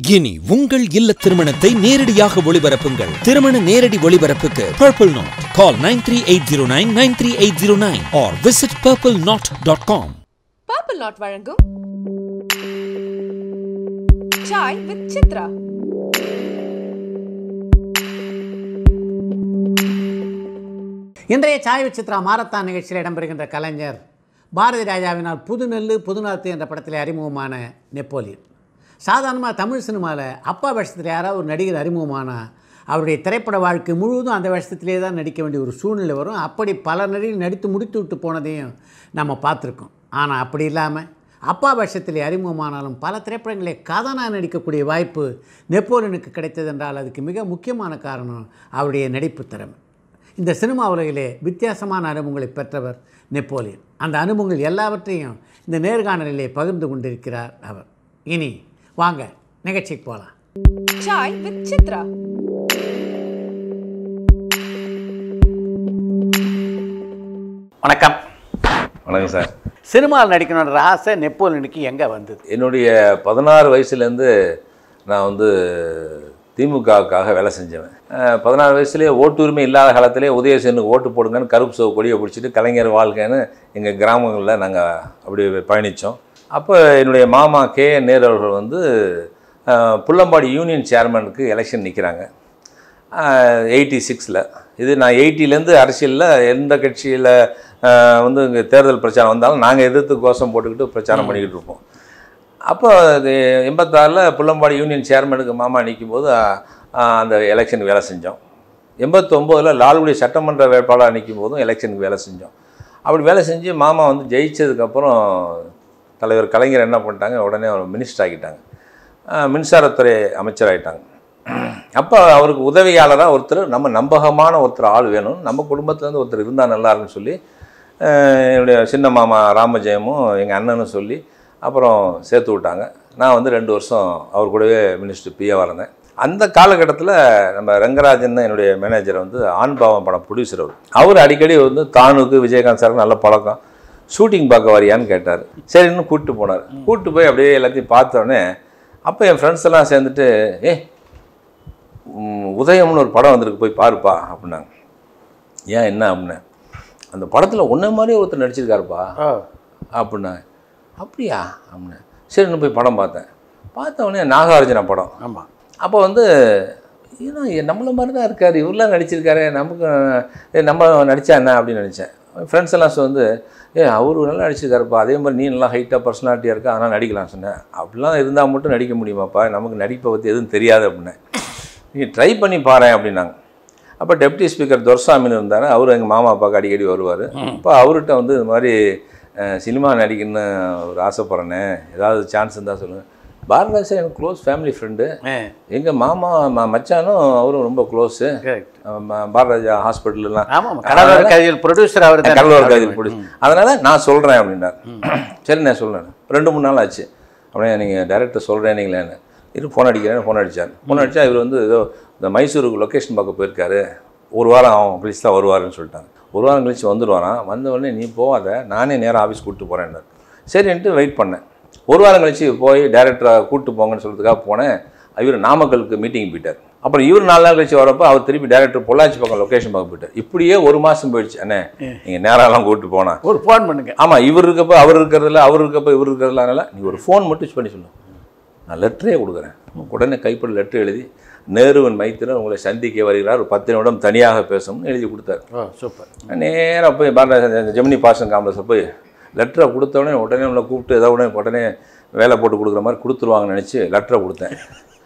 இனி உங்கள் இல்ல திருமணத்தை நேரடியாக ஒளிபரப்புங்கள் திருமண நேரடி ஒளிபரப்புக்கு Purple Knot call nine three eight zero nine nine three eight zero nine or visit Purple Knot dot com Purple Knot வழங்கும் சாய் வித் சித்ரா இன்றைய சாய் சித்ரா மாரத்தான் நிகழ்ச்சியில் இடம்பெறுகின்ற கலைஞர் பாரதி ராஜாவினால் புதுநெல்லு புதுநாத்து என்ற படத்தில் அறிமுகமான நெப்போலியன் சாதாரணமாக தமிழ் சினிமாவில் அப்பா வேஷத்தில் யாராவது ஒரு நடிகர் அறிமுகமானா அவருடைய திரைப்பட வாழ்க்கை முழுவதும் அந்த வேஷத்திலே தான் நடிக்க வேண்டிய ஒரு சூழ்நிலை வரும் அப்படி பல நடிகர் நடித்து முடித்து விட்டு போனதையும் நம்ம பார்த்துருக்கோம் ஆனால் அப்படி இல்லாமல் அப்பா வேஷத்தில் அறிமுகமானாலும் பல திரைப்படங்களை கதானாக நடிக்கக்கூடிய வாய்ப்பு நெப்போலியனுக்கு கிடைத்தது என்றால் அதுக்கு மிக முக்கியமான காரணம் அவருடைய நடிப்பு திறமை இந்த சினிமா உலகிலே வித்தியாசமான அனுபவங்களை பெற்றவர் நெப்போலியன் அந்த அனுபவங்கள் எல்லாவற்றையும் இந்த நேர்காணலிலே பகிர்ந்து கொண்டிருக்கிறார் அவர் இனி வாங்க நிகழ்ச்சிக்கு போகலாம் சாய் வித் சித்ரா வணக்கம் வணக்கம் சார் சினிமாவில் நடிக்கணுன்ற ஆசை நெப்போலியனுக்கு எங்கே வந்தது என்னுடைய பதினாறு வயசுலேருந்து நான் வந்து திமுகவுக்காக வேலை செஞ்சவன் அஹ், பதினாறு வயசுலேயே ஓட்டுரிமை இல்லாத காலத்திலே உதயசேனுக்கு ஓட்டு போடுங்கன்னு கருப்பு சோவு கொடியை பிடிச்சிட்டு கலைஞர் வாழ்க்கைன்னு எங்கள் கிராமங்களில் நாங்கள் அப்படி பயணித்தோம் அப்போ என்னுடைய மாமா கே என் நேரு அவர்கள் வந்து அஹ், புள்ளம்பாடி யூனியன் சேர்மனுக்கு எலெக்ஷன் நிற்கிறாங்க எயிட்டி சிக்ஸில் இது நான் எயிட்டிலேருந்து அரசியலில் எந்த கட்சியில் வந்து இங்கே தேர்தல் பிரச்சாரம் வந்தாலும் நாங்கள் எதிர்த்து கோஷம் போட்டுக்கிட்டு பிரச்சாரம் பண்ணிக்கிட்டு இருப்போம் அப்போ அது எண்பத்தாறில் புள்ளம்பாடி யூனியன் சேர்மனுக்கு மாமா நிற்கும்போது அந்த எலெக்ஷனுக்கு வேலை செஞ்சோம் எண்பத்தொம்போதில் லால்குடி சட்டமன்ற வேட்பாளர் நிற்கும் போதும் எலெக்ஷனுக்கு வேலை செஞ்சோம் அப்படி வேலை செஞ்சு மாமா வந்து ஜெயிச்சதுக்கப்புறம் தலைவர் கலைஞர் என்ன பண்ணிட்டாங்க உடனே அவர் மினிஸ்டர் ஆக்கிட்டாங்க அஹ் மின்சாரத்துறை அமைச்சராகிட்டாங்க அப்போ அவருக்கு உதவியாளராக ஒருத்தர் நம்ம நம்பகமான ஒருத்தர் ஆள் வேணும் நம்ம குடும்பத்துலேருந்து ஒருத்தர் இருந்தால் நல்லா இருக்குன்னு சொல்லி அஹ் என்னுடைய சின்ன மாமா ராமஜெயமும் எங்கள் அண்ணனும் சொல்லி அப்புறம் சேர்த்து விட்டாங்க நான் வந்து ரெண்டு வருஷம் அவர் கூடவே மினிஸ்டர் பிஏவாக இருந்தேன் அந்த காலகட்டத்தில் நம்ம ரங்கராஜன் தான் என்னுடைய மேனேஜர் வந்து ஆண் பாவம் படம் ப்ரொடியூசர் அவர் அவர் அடிக்கடி வந்து தானுக்கு விஜயகாந்த் சாருக்கு நல்ல பழக்கம் ஷூட்டிங் பார்க்க வரியான்னு கேட்டார் சரின்னு கூப்பிட்டு போனார் கூப்பிட்டு போய் அப்படியே எல்லாத்தையும் பார்த்தோன்னே அப்போ என் ஃப்ரெண்ட்ஸ் எல்லாம் சேர்ந்துட்டு ஏ உதயம்னு ஒரு படம் வந்திருக்கு போய் பாருப்பா அப்படின்னாங்க ஏன் என்ன அப்படின்னேன் அந்த படத்தில் ஒன்றை மாதிரி ஒருத்தர் நடிச்சிருக்காருப்பா அப்படின்னாங்க அப்படியா அப்படின்னேன் சரின்னு போய் படம் பார்த்தேன் பார்த்த உடனே நாகார்ஜுன படம் ஆமாம் அப்போ வந்து ஏன்னா நம்மள மாதிரி தான் இருக்கார் இவரெலாம் நடிச்சிருக்காரு நமக்கு ஏ, நம்ம நடித்தா என்ன அப்படின்னு நினச்சேன் ஃப்ரெண்ட்ஸ் எல்லாம் வந்து ஏ அவரு நல்லா நடிச்சிருக்காருப்பா அதே மாதிரி நீ நல்லா ஹைட்டாக பர்சனாலிட்டியாக இருக்கா அதனால் நடிக்கலாம் சொன்னேன் அப்படிலாம் இருந்தால் மட்டும் நடிக்க முடியுமாப்பா நமக்கு நடிப்பை பற்றி எதுவும் தெரியாது அப்படின்னேன் நீ ட்ரை பண்ணி பாரேன் அப்படின்னாங்க அப்போ டெப்டி ஸ்பீக்கர் துரசாமின்னு இருந்தார் அவர் எங்கள் மாமா அப்பாவுக்கு அடிக்கடி வருவார் அப்போ அவர்கிட்ட வந்து இது மாதிரி அஹ், சினிமா நடிக்கணும்னு ஒரு ஆசைப்பட்றேனே ஏதாவது சான்ஸ் இருந்தால் சொல்லுங்கள் பாரதிராஜ் சார் எனக்கு க்ளோஸ் ஃபேமிலி ஃப்ரெண்டு எங்கள் மாமா ம- மச்சானும் அவரும் ரொம்ப க்ளோஸு கரெக்ட் பாரதிராஜா ஹாஸ்பிட்டல்லாம் ஆமாம் கடலூர் கதையில் ப்ரொடியூசர் அவர் தான் கடலூர் கதையில் பிடிச்சி அதனால் நான் சொல்கிறேன் அப்படின்னார் சரி நான் சொல்கிறேன் ரெண்டு மூணு நாள் ஆச்சு அப்படியே நீங்கள் டேரக்டர் சொல்கிறேனீங்களேன்னு இரு ஃபோன் அடிக்கிறேன்னு ஃபோன் அடித்தார் ஃபோன் அடித்தா இவர் வந்து ஏதோ இந்த மைசூருக்கு லொக்கேஷன் பார்க்க போயிருக்காரு ஒரு வாரம் ஆகும் கழிச்சு தான் வருவாருன்னு சொல்லிட்டாங்க ஒரு வாரம் கழிச்சு வந்துடுவாராம் வந்த உடனே நீ போகாத நானே நேராக ஆஃபீஸ் கூப்பிட்டு போகிறேன்னார் சரின்ட்டு வெயிட் பண்ணேன் ஒரு வாரம் கழிச்சு போய் டேரக்டரை கூப்பிட்டு போங்கன்னு சொல்கிறதுக்காக போனேன் இவர் நாமக்கலுக்கு மீட்டிங் போயிட்டார் அப்புறம் இவர் நாலு நாள் கழிச்சு வரப்போ அவர் திருப்பி டேரக்டர் பொள்ளாச்சி பக்கம் லொக்கேஷன் பார்க்க போயிட்டார் இப்படியே ஒரு மாதம் போயிடுச்சு அண்ணே நீங்கள் நேராலாம் கூப்பிட்டு போனா ஒரு ஃபோன் பண்ணுங்க ஆமாம் இவர் இருக்கப்போ அவர் இருக்கிறதில்ல அவர் இருக்கப்போ இவர் இருக்கிறதுல அதனால நீ ஒரு ஃபோன் மட்டும் பண்ணி சொல்லு நான் லெட்டரே கொடுக்குறேன் உடனே கைப்பட லெட்டர் எழுதி நேருவன் மைத்திரன் உங்களை சந்திக்க வருகிறார் ஒரு பத்து நிமிடம் தனியாக பேசணும்னு எழுதி கொடுத்தாரு ஓ சூப்பர் நேராக போய் பாரத ஜெமினி பாசன் காம்ப்ளெக்ஸில் போய் லெட்டரை கொடுத்த உடனே உடனே உங்களை கூப்பிட்டு ஏதோ உடனே உடனே வேலை போட்டு கொடுக்குற மாதிரி கொடுத்துருவாங்கன்னு நினச்சி லெட்டரை கொடுத்தேன்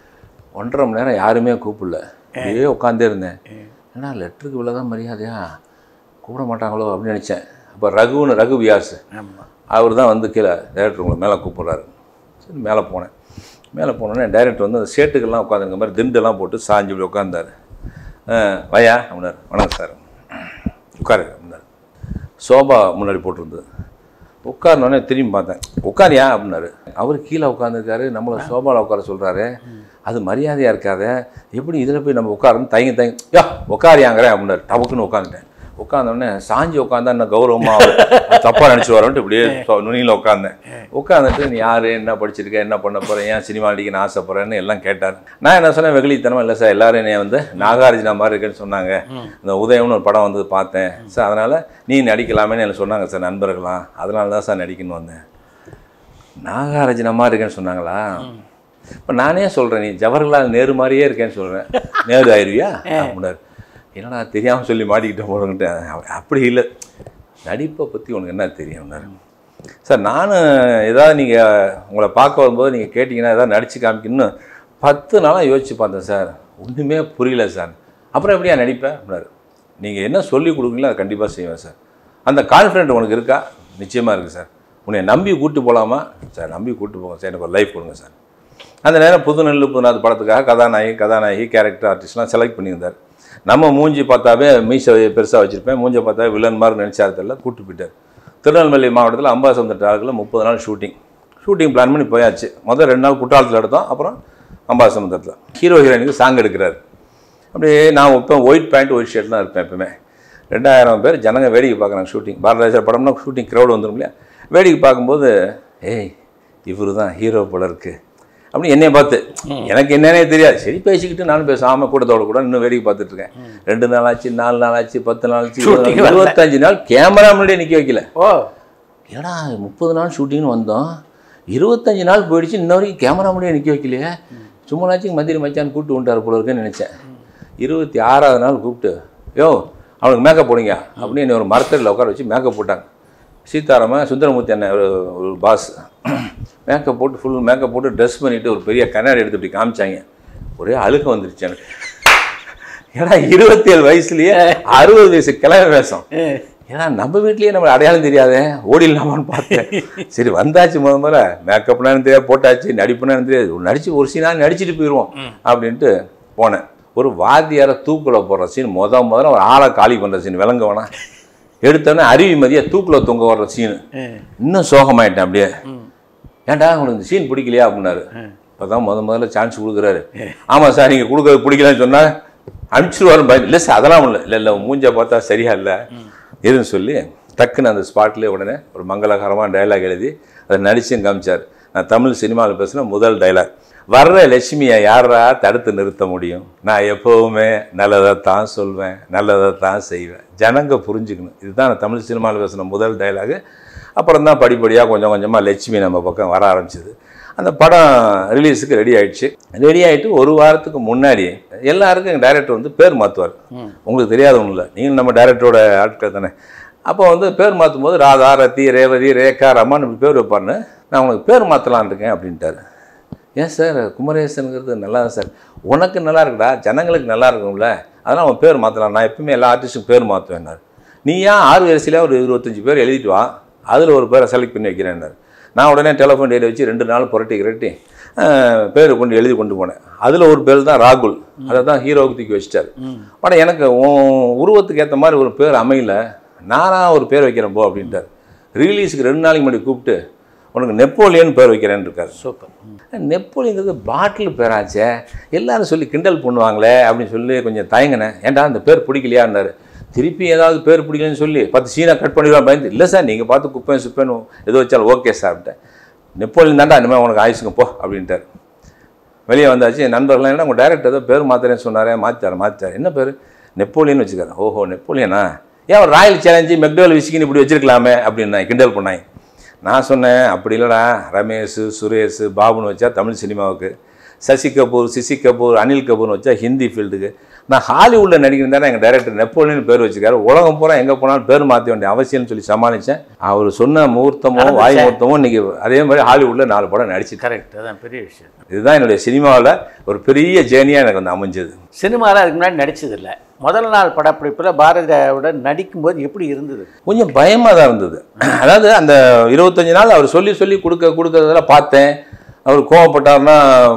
ஒன்றரை மணி நேரம் யாருமே கூப்பிடல அப்படியே உட்காந்தே இருந்தேன் ஏன்னா லெட்டருக்கு இவ்வளோதான் மரியாதையா கூப்பிட மாட்டாங்களோ அப்படின்னு நினச்சேன் அப்போ ரகுன்னு ரகு வியாஸ் ஆமாம் அவர் தான் வந்து கீழே டைரக்டர் உங்களை மேலே கூப்பிட்றாரு சரி மேலே போனேன் மேலே போனோடனே டைரக்டர் வந்து அந்த ஷேட்டுக்கெல்லாம் உட்காந்துருக்க மாதிரி திண்டெல்லாம் போட்டு சாஞ்சு இப்படி உட்காந்தாரு வயா அப்படின்னாரு வணக்கம் சார் உட்காரு அப்படின்னாரு சோபா முன்னாடி போட்டிருந்தது உட்காரனோடனே திரும்பி பார்த்தேன் உட்காரியா அப்படின்னாரு அவர் கீழே உட்காந்துருக்காரு நம்மளை சோபாவில் உட்கார சொல்கிறாரு அது மரியாதையாக இருக்காத எப்படி இதில் போய் நம்ம உட்காரணும் தயங்கி தயங்கி யா உட்காரியாங்கிறேன் அப்படின்னாரு டபுக்குன்னு உட்காந்துட்டேன் உட்காந்தோடனே சாஞ்சி உட்காந்தா என்ன கௌரவமாக தப்பாக நினச்சி வரோன்ட்டு இப்படியே சொ- நுனியில் உட்காந்தேன் உட்காந்துட்டு நீ யார் என்ன படிச்சிருக்க என்ன பண்ண போகிற ஏன் சினிமா நடிக்கணும்னு ஆசைப்படுறேன்னு எல்லாம் கேட்டார் நான் என்ன சொன்னேன் வெகுளித்தனமா இல்லை சார் எல்லாரும் என்னை வந்து நாகார்ஜுனா மாதிரி இருக்குன்னு சொன்னாங்க இந்த உதயம்னு ஒரு படம் வந்து பார்த்தேன் சார் அதனால் நீ நடிக்கலாமேன்னு எனக்கு சொன்னாங்க சார் நண்பர்களாம் அதனால தான் சார் நடிக்கணும்னு வந்தேன் நாகார்ஜுனா மாதிரி இருக்கேன்னு சொன்னாங்களா இப்போ நானே சொல்கிறேன் நீ ஜவஹர்லால் நேரு மாதிரியே இருக்கேன்னு சொல்கிறேன் நேரு ஆயிருவியா அப்படின்னாரு என்னடா தெரியாமல் சொல்லி மாட்டிக்கிட்டேன் போடுங்கிட்டு அப்படி இல்லை நடிப்பை பற்றி உனக்கு என்ன தெரியும்னாரு சார் நானும் ஏதாவது நீங்கள் உங்களை பார்க்க வரும்போது நீங்கள் கேட்டிங்கன்னா ஏதாவது நடித்து காமிக்கணும்னு பத்து நாளாக யோசிச்சு பார்த்தேன் சார் ஒன்றுமே புரியல சார் அப்புறம் எப்படியா நடிப்பேன் அப்படின்னாரு நீங்கள் என்ன சொல்லி கொடுக்குறீங்களோ அதை கண்டிப்பாக செய்வேன் சார் அந்த கான்ஃபிடென்ட் உனக்கு இருக்கா நிச்சயமாக இருக்குது சார் உன்னை நம்பி கூட்டு போகலாமா சார் நம்பி கூட்டு போங்க சார் எனக்கு ஒரு லைஃப் கொடுங்க சார் அந்த நேரம் புது நெல்லு புதுநாது படத்துக்காக கதாநாயகி கதாநாயகி கேரக்டர் ஆர்டிஸ்ட்லாம் செலக்ட் பண்ணியிருந்தார் நம்ம மூஞ்சி பார்த்தாவே மீசை பெருசாக வச்சுருப்பேன் மூஞ்சை பார்த்தா வில்லன் மாதிரி நினச்சாரு தெரியல கூட்டு போயிட்டார் திருநெல்வேலி மாவட்டத்தில் அம்பாசமுத்திர டார்க்கில் முப்பது நாள் ஷூட்டிங் ஷூட்டிங் பிளான் பண்ணி போயாச்சு முதல் ரெண்டு நாள் குற்றாலத்தில் எடுத்தோம் அப்புறம் அம்பாசமுத்திரத்தில் ஹீரோ ஹீரோயினுக்கு சாங் எடுக்கிறாரு அப்படியே நான் இப்போ ஒயிட் பேண்ட் ஒயிட் ஷர்ட் தான் இருப்பேன் எப்பவுமே ரெண்டாயிரம் பேர் ஜனங்க வேடிக்கை பார்க்குறாங்க ஷூட்டிங் பாரதிராஜர் படம்னா ஷூட்டிங் க்ரௌடு வந்துடும் இல்லையா வேடிக்கை பார்க்கும்போது ஏய் இவரு தான் ஹீரோ போல இருக்கு அப்படி என்னைய பார்த்து எனக்கு என்னன்னே தெரியாது சரி பேசிக்கிட்டு நானும் பேசாமல் கூட்டத்தோட கூட இன்னும் வேடிக்கை பார்த்துட்டு இருக்கேன் ரெண்டு நாள் ஆச்சு நாலு நாள் ஆச்சு பத்து நாள் ஆச்சு இருபது நாள், இருபத்தஞ்சு நாள் கேமரா முன்னாடியே நிற்க வைக்கல ஓ ஏடா முப்பது நாள் ஷூட்டிங்னு வந்தோம் இருபத்தஞ்சு நாள் போயிடுச்சு இன்ன வரைக்கும் கேமரா முடிய நிற்க வைக்கலையே சும்மாச்சும் மந்திரி மச்சான் கூப்பிட்டு விட்டார் போல இருக்குன்னு நினச்சேன் இருபத்தி ஆறாவது நாள் கூப்பிட்டு யோ அவனுக்கு மேக்கப் போடுங்க அப்படின்னு என்னை ஒரு மரத்தடியில் உட்கார வச்சு மேக்கப் போட்டாங்க சீதாராமன் சுந்தரமூர்த்தி அண்ணன் ஒரு ஒரு பாஸ் மேக்கப் போட்டு ஃபுல் மேக்கப் போட்டு ட்ரெஸ் பண்ணிவிட்டு ஒரு பெரிய கண்ணாடி எடுத்து இப்படி காமிச்சாங்க ஒரே அழுக்க வந்துருச்சு எனக்கு ஏன்னா இருபத்தி ஏழு வயசுலயே அறுபது வயசு கிளம்ப வேஷம் ஏன்னா நம்ம வீட்லயே நம்ம அடையாளம் தெரியாதே ஓடிடலாமான்னு பார்த்தேன் சரி வந்தாச்சு முத முதல்ல மேக்கப்னா தெரியாது போட்டாச்சு நடிப்புனா தெரியாது நடிச்சு ஒரு சீனா நடிச்சுட்டு போயிடுவோம் அப்படின்ட்டு போனேன் ஒரு வாத்தியாரை தூக்குல போடுற சீன் முத முதல்ல ஒரு ஆளை காலி பண்ணுற சீன் விளங்க வேணாம் எடுத்தோடனே அருவி மதிய தூக்குல தொங்க வர்ற சீனு இன்னும் சோகமாயிட்டேன் அப்படியே ஏன்டா உங்களுக்கு இந்த சீன் பிடிக்கலையா அப்படின்னாரு இப்போதான் முத முதல்ல சான்ஸ் கொடுக்குறாரு ஆமாம் சார் நீங்கள் கொடுக்கறது பிடிக்கலன்னு சொன்னால் அனுப்பிச்சிருவாரு பயம் இல்லை சார் அதெல்லாம் இல்லை இல்லை இல்லை மூஞ்ச பார்த்தா சரியா இல்லை எதுன்னு சொல்லி டக்குன்னு அந்த ஸ்பாட்லேயே உடனே ஒரு மங்களகரமான டைலாக் எழுதி அதை நடிச்சும் காமிச்சார் நான் தமிழ் சினிமாவில் பேசின முதல் டைலாக் வர்ற லட்சுமியை யாரா தடுத்து நிறுத்த முடியும் நான் எப்போவுமே நல்லதை தான் சொல்வேன் நல்லதை தான் செய்வேன் ஜனங்க புரிஞ்சுக்கணும் இதுதான் நான் தமிழ் சினிமாவில் பேசின முதல் டைலாகு அப்புறம் தான் படிப்படியாக கொஞ்சம் கொஞ்சமாக லட்சுமி நம்ம பக்கம் வர ஆரம்பிச்சது அந்த படம் ரிலீஸுக்கு ரெடி ஆயிடுச்சு ரெடி ஆகிட்டு ஒரு வாரத்துக்கு முன்னாடி எல்லாருக்கும் எங்கள் டைரக்டர் வந்து பேர் மாற்றுவார் உங்களுக்கு தெரியாத ஒன்றும் இல்லை நீங்களும் நம்ம டைரக்டரோட ஆட்கள் தானே அப்போ வந்து பேர் மாற்றும் போது ராதா ரத்தி ரேவதி ரேகா ரமான் இப்படி பேர் வைப்பாருன்னு நான் உங்களுக்கு பேர் மாற்றலான் இருக்கேன் அப்படின்ட்டாரு ஏன் சார் குமரேசனுங்கிறது நல்லா தான் சார் உனக்கு நல்லா இருக்குடா ஜனங்களுக்கு நல்லா இருக்கும்ல அதனால் அவன் பேர் மாற்றலாம் நான் எப்பவுமே எல்லா ஆர்டிஸ்ட்டுக்கும் பேர் மாற்றுவேன்னாரு நீ ஏன் ஆறு வயசுல ஒரு இருபத்தஞ்சி பேர் எழுதிட்டு வா அதில் ஒரு பேரை செலக்ட் பண்ணி வைக்கிறேன்னாரு நான் உடனே டெலிஃபோன் டேட் வச்சு ரெண்டு நாள் புரட்டி கிரட்டி பேர் கொண்டு எழுதி கொண்டு போனேன் அதில் ஒரு பேர் தான் ராகுல் அதை தான் ஹீரோவுக்கு தூக்கி வச்சிட்டாரு ஆனால் எனக்கு உன் உருவத்துக்கு ஏற்ற மாதிரி ஒரு பேர் அமையல நானாக ஒரு பேர் வைக்கிறேன் போ அப்படின்ட்டார் ரிலீஸுக்கு ரெண்டு நாளைக்கு முன்னாடி கூப்பிட்டு உனக்கு நெப்போலியன் பேர் வைக்கிறேன்னு இருக்காரு சூப்பர் நெப்போலியங்கிறது பாட்டில் பேராச்சே எல்லாரும் சொல்லி கிண்டல் பண்ணுவாங்களே அப்படின்னு சொல்லி கொஞ்சம் தயங்கினேன் ஏன்டா அந்த பேர் பிடிக்கலையான்னாரு திருப்பி ஏதாவது பேர் பிடிக்கலன்னு சொல்லி பத்து சீனா கட் பண்ணிடுவான் பயந்து இல்லை சார் நீங்கள் பார்த்து குப்பேன் சுப்பேன் எது வச்சாலும் ஓகே சார் அப்படின்ட்டேன் நெப்போலியன் தாண்டா இனிமேல் உனக்கு ஆயுசுங்க போ அப்படின்ட்டார் வெளியே வந்தாச்சு என் நண்பர்கள்லாம் என்ன உங்கள் டேரக்டர் ஏதோ பேர் மாத்துறேன்னு சொன்னாரே மாற்றிட்டார் மாற்றிட்டார் என்ன பேர் நெப்போலியன் வச்சுக்காரு ஓஹோ நெப்போலியனா ஏன் ஒரு ராயல் சேலஞ்சு மெக்டோல் விஸ்கின்னு இப்படி வச்சிருக்கலாமே அப்படின்னு கிண்டல் பண்ணாங்க நான் சொன்னேன் அப்படி இல்லைடா ரமேஷ் சுரேஷ் பாபுன்னு வச்சா தமிழ் சினிமாவுக்கு சசி கபூர் சிசி கபூர் அனில் கபூர்னு வச்சா ஹிந்தி ஃபீல்டுக்கு நான் ஹாலிவுட்டில் நடிக்கிறேன் தானே எங்கள் டைரக்டர் நெப்போலியன் பேர் வச்சுக்காரு உலகம் பூரா எங்கே போனாலும் பேர் மாற்ற வேண்டிய அவசியம்னு சொல்லி சமாளித்தேன் அவர் சொன்ன முகூர்த்தமோ வாய் முகூர்த்தமோ இன்னைக்கு அதே மாதிரி ஹாலிவுட்டில் நாலு படம் நடிச்சு கரெக்ட் அதான் பெரிய விஷயம் இதுதான் என்னுடைய சினிமாவில் ஒரு பெரிய ஜேர்னியாக எனக்கு வந்து அமைஞ்சது சினிமாவில் அதுக்கு முன்னாடி நடிச்சதில்லை முதல் நாள் படப்பிடிப்பில் பாரதியாருடன் நடிக்கும்போது எப்படி இருந்தது கொஞ்சம் பயமாக தான் இருந்தது அதாவது அந்த இருபத்தஞ்சு நாள் அவர் சொல்லி சொல்லி கொடுக்க கொடுக்கறதெல்லாம் பார்த்தேன் அவர் கோவப்பட்டார்னா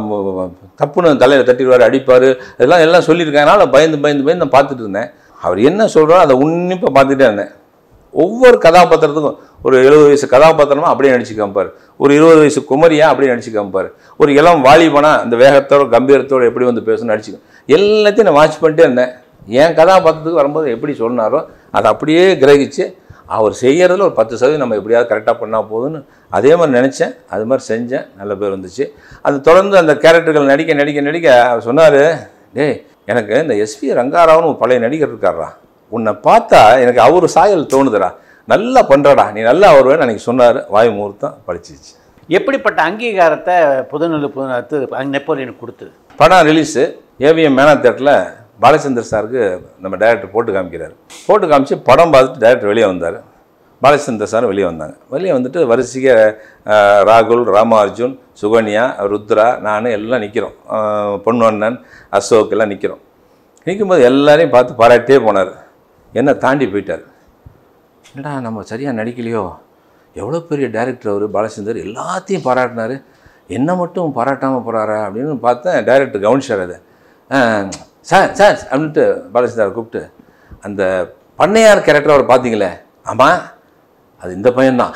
தப்புன்னு தலையில் தட்டிடுவார் அடிப்பார் இதெல்லாம் எல்லாம் சொல்லியிருக்கனால பயந்து பயந்து பயந்து நான் பார்த்துட்டு இருந்தேன் அவர் என்ன சொல்கிறாரோ அதை உன்னிப்பாக பார்த்துட்டே இருந்தேன் ஒவ்வொரு கதாபாத்திரத்துக்கும் ஒரு எழுபது வயசு கதாபாத்திரமா அப்படியே நடிச்சு காமிப்பார் ஒரு இருபது வயசு குமரியா அப்படியே நடிச்சு காமிப்பார் ஒரு இளம் வாலிபனா அந்த வேகத்தோட கம்பீரத்தோட எப்படி வந்து பேசணும் நடிச்சு எல்லாத்தையும் நான் வாட்ச் பண்ணிட்டே இருந்தேன் என் கதாபாத்திரத்துக்கு வரும்போது எப்படி சொன்னாரோ அதை அப்படியே கிரகிச்சு அவர் செய்யறதுல ஒரு பத்து சதவீதம் நம்ம எப்படியாவது கரெக்டாக பண்ணால் போதும்னு அதே மாதிரி நினச்சேன் அது மாதிரி செஞ்சேன் நல்ல பேர் வந்துச்சு அது தொடர்ந்து அந்த கேரக்டர்கள் நடிக்க நடிக்க நடிக்க அவர் சொன்னார் டேய் எனக்கு இந்த எஸ்பி ரங்காராவ்னு ஒரு பழைய நடிகர் இருக்காரா உன்னை பார்த்தா எனக்கு அவர் சாயல் தோணுதுடா நல்லா பண்ணுறடா நீ நல்லா வருவேன்னு அன்றைக்கி சொன்னார் வாய் முகூர்த்தம் படிச்சிச்சு எப்படிப்பட்ட அங்கீகாரத்தை புதுநெல்லு புதுநத்து நெப்போலியனுக்கு கொடுத்தது படம் ரிலீஸு ஏவிஎம் மேனா தேட்டரில் பாலச்சந்தர் சாருக்கு நம்ம டைரக்டர் போட்டு காமிக்கிறார் போட்டு காமிச்சு படம் பார்த்துட்டு டைரக்டர் வெளியே வந்தார் பாலச்சந்தர் சார் வெளியே வந்தாங்க வெளியே வந்துட்டு வரிசைக்க அஹ், ராகுல் ராமார்ஜுன் சுகன்யா ருத்ரா நான் எல்லாம் நிற்கிறோம் பொன்வண்ணன் அசோக் எல்லாம் நிற்கிறோம் நிற்கும்போது எல்லாரையும் பார்த்து பாராட்டியே போனார் என்ன தாண்டி போயிட்டார் என்னடா நம்ம சரியாக நடிக்கலையோ எவ்வளோ பெரிய டைரக்டர் அவர் பாலச்சந்தர் எல்லாத்தையும் பாராட்டினாரு என்ன மட்டும் பாராட்டாமல் போகிறாரா அப்படின்னு பார்த்தேன் டைரக்டர் கவனிச்சார் அதை ஆ, சார் சார் அப்படின்ட்டு பாலச்சந்தரை கூப்பிட்டு அந்த பண்ணையார் கேரக்டர் அவர் பார்த்தீங்களே ஆமாம் அது இந்த பையன்தான்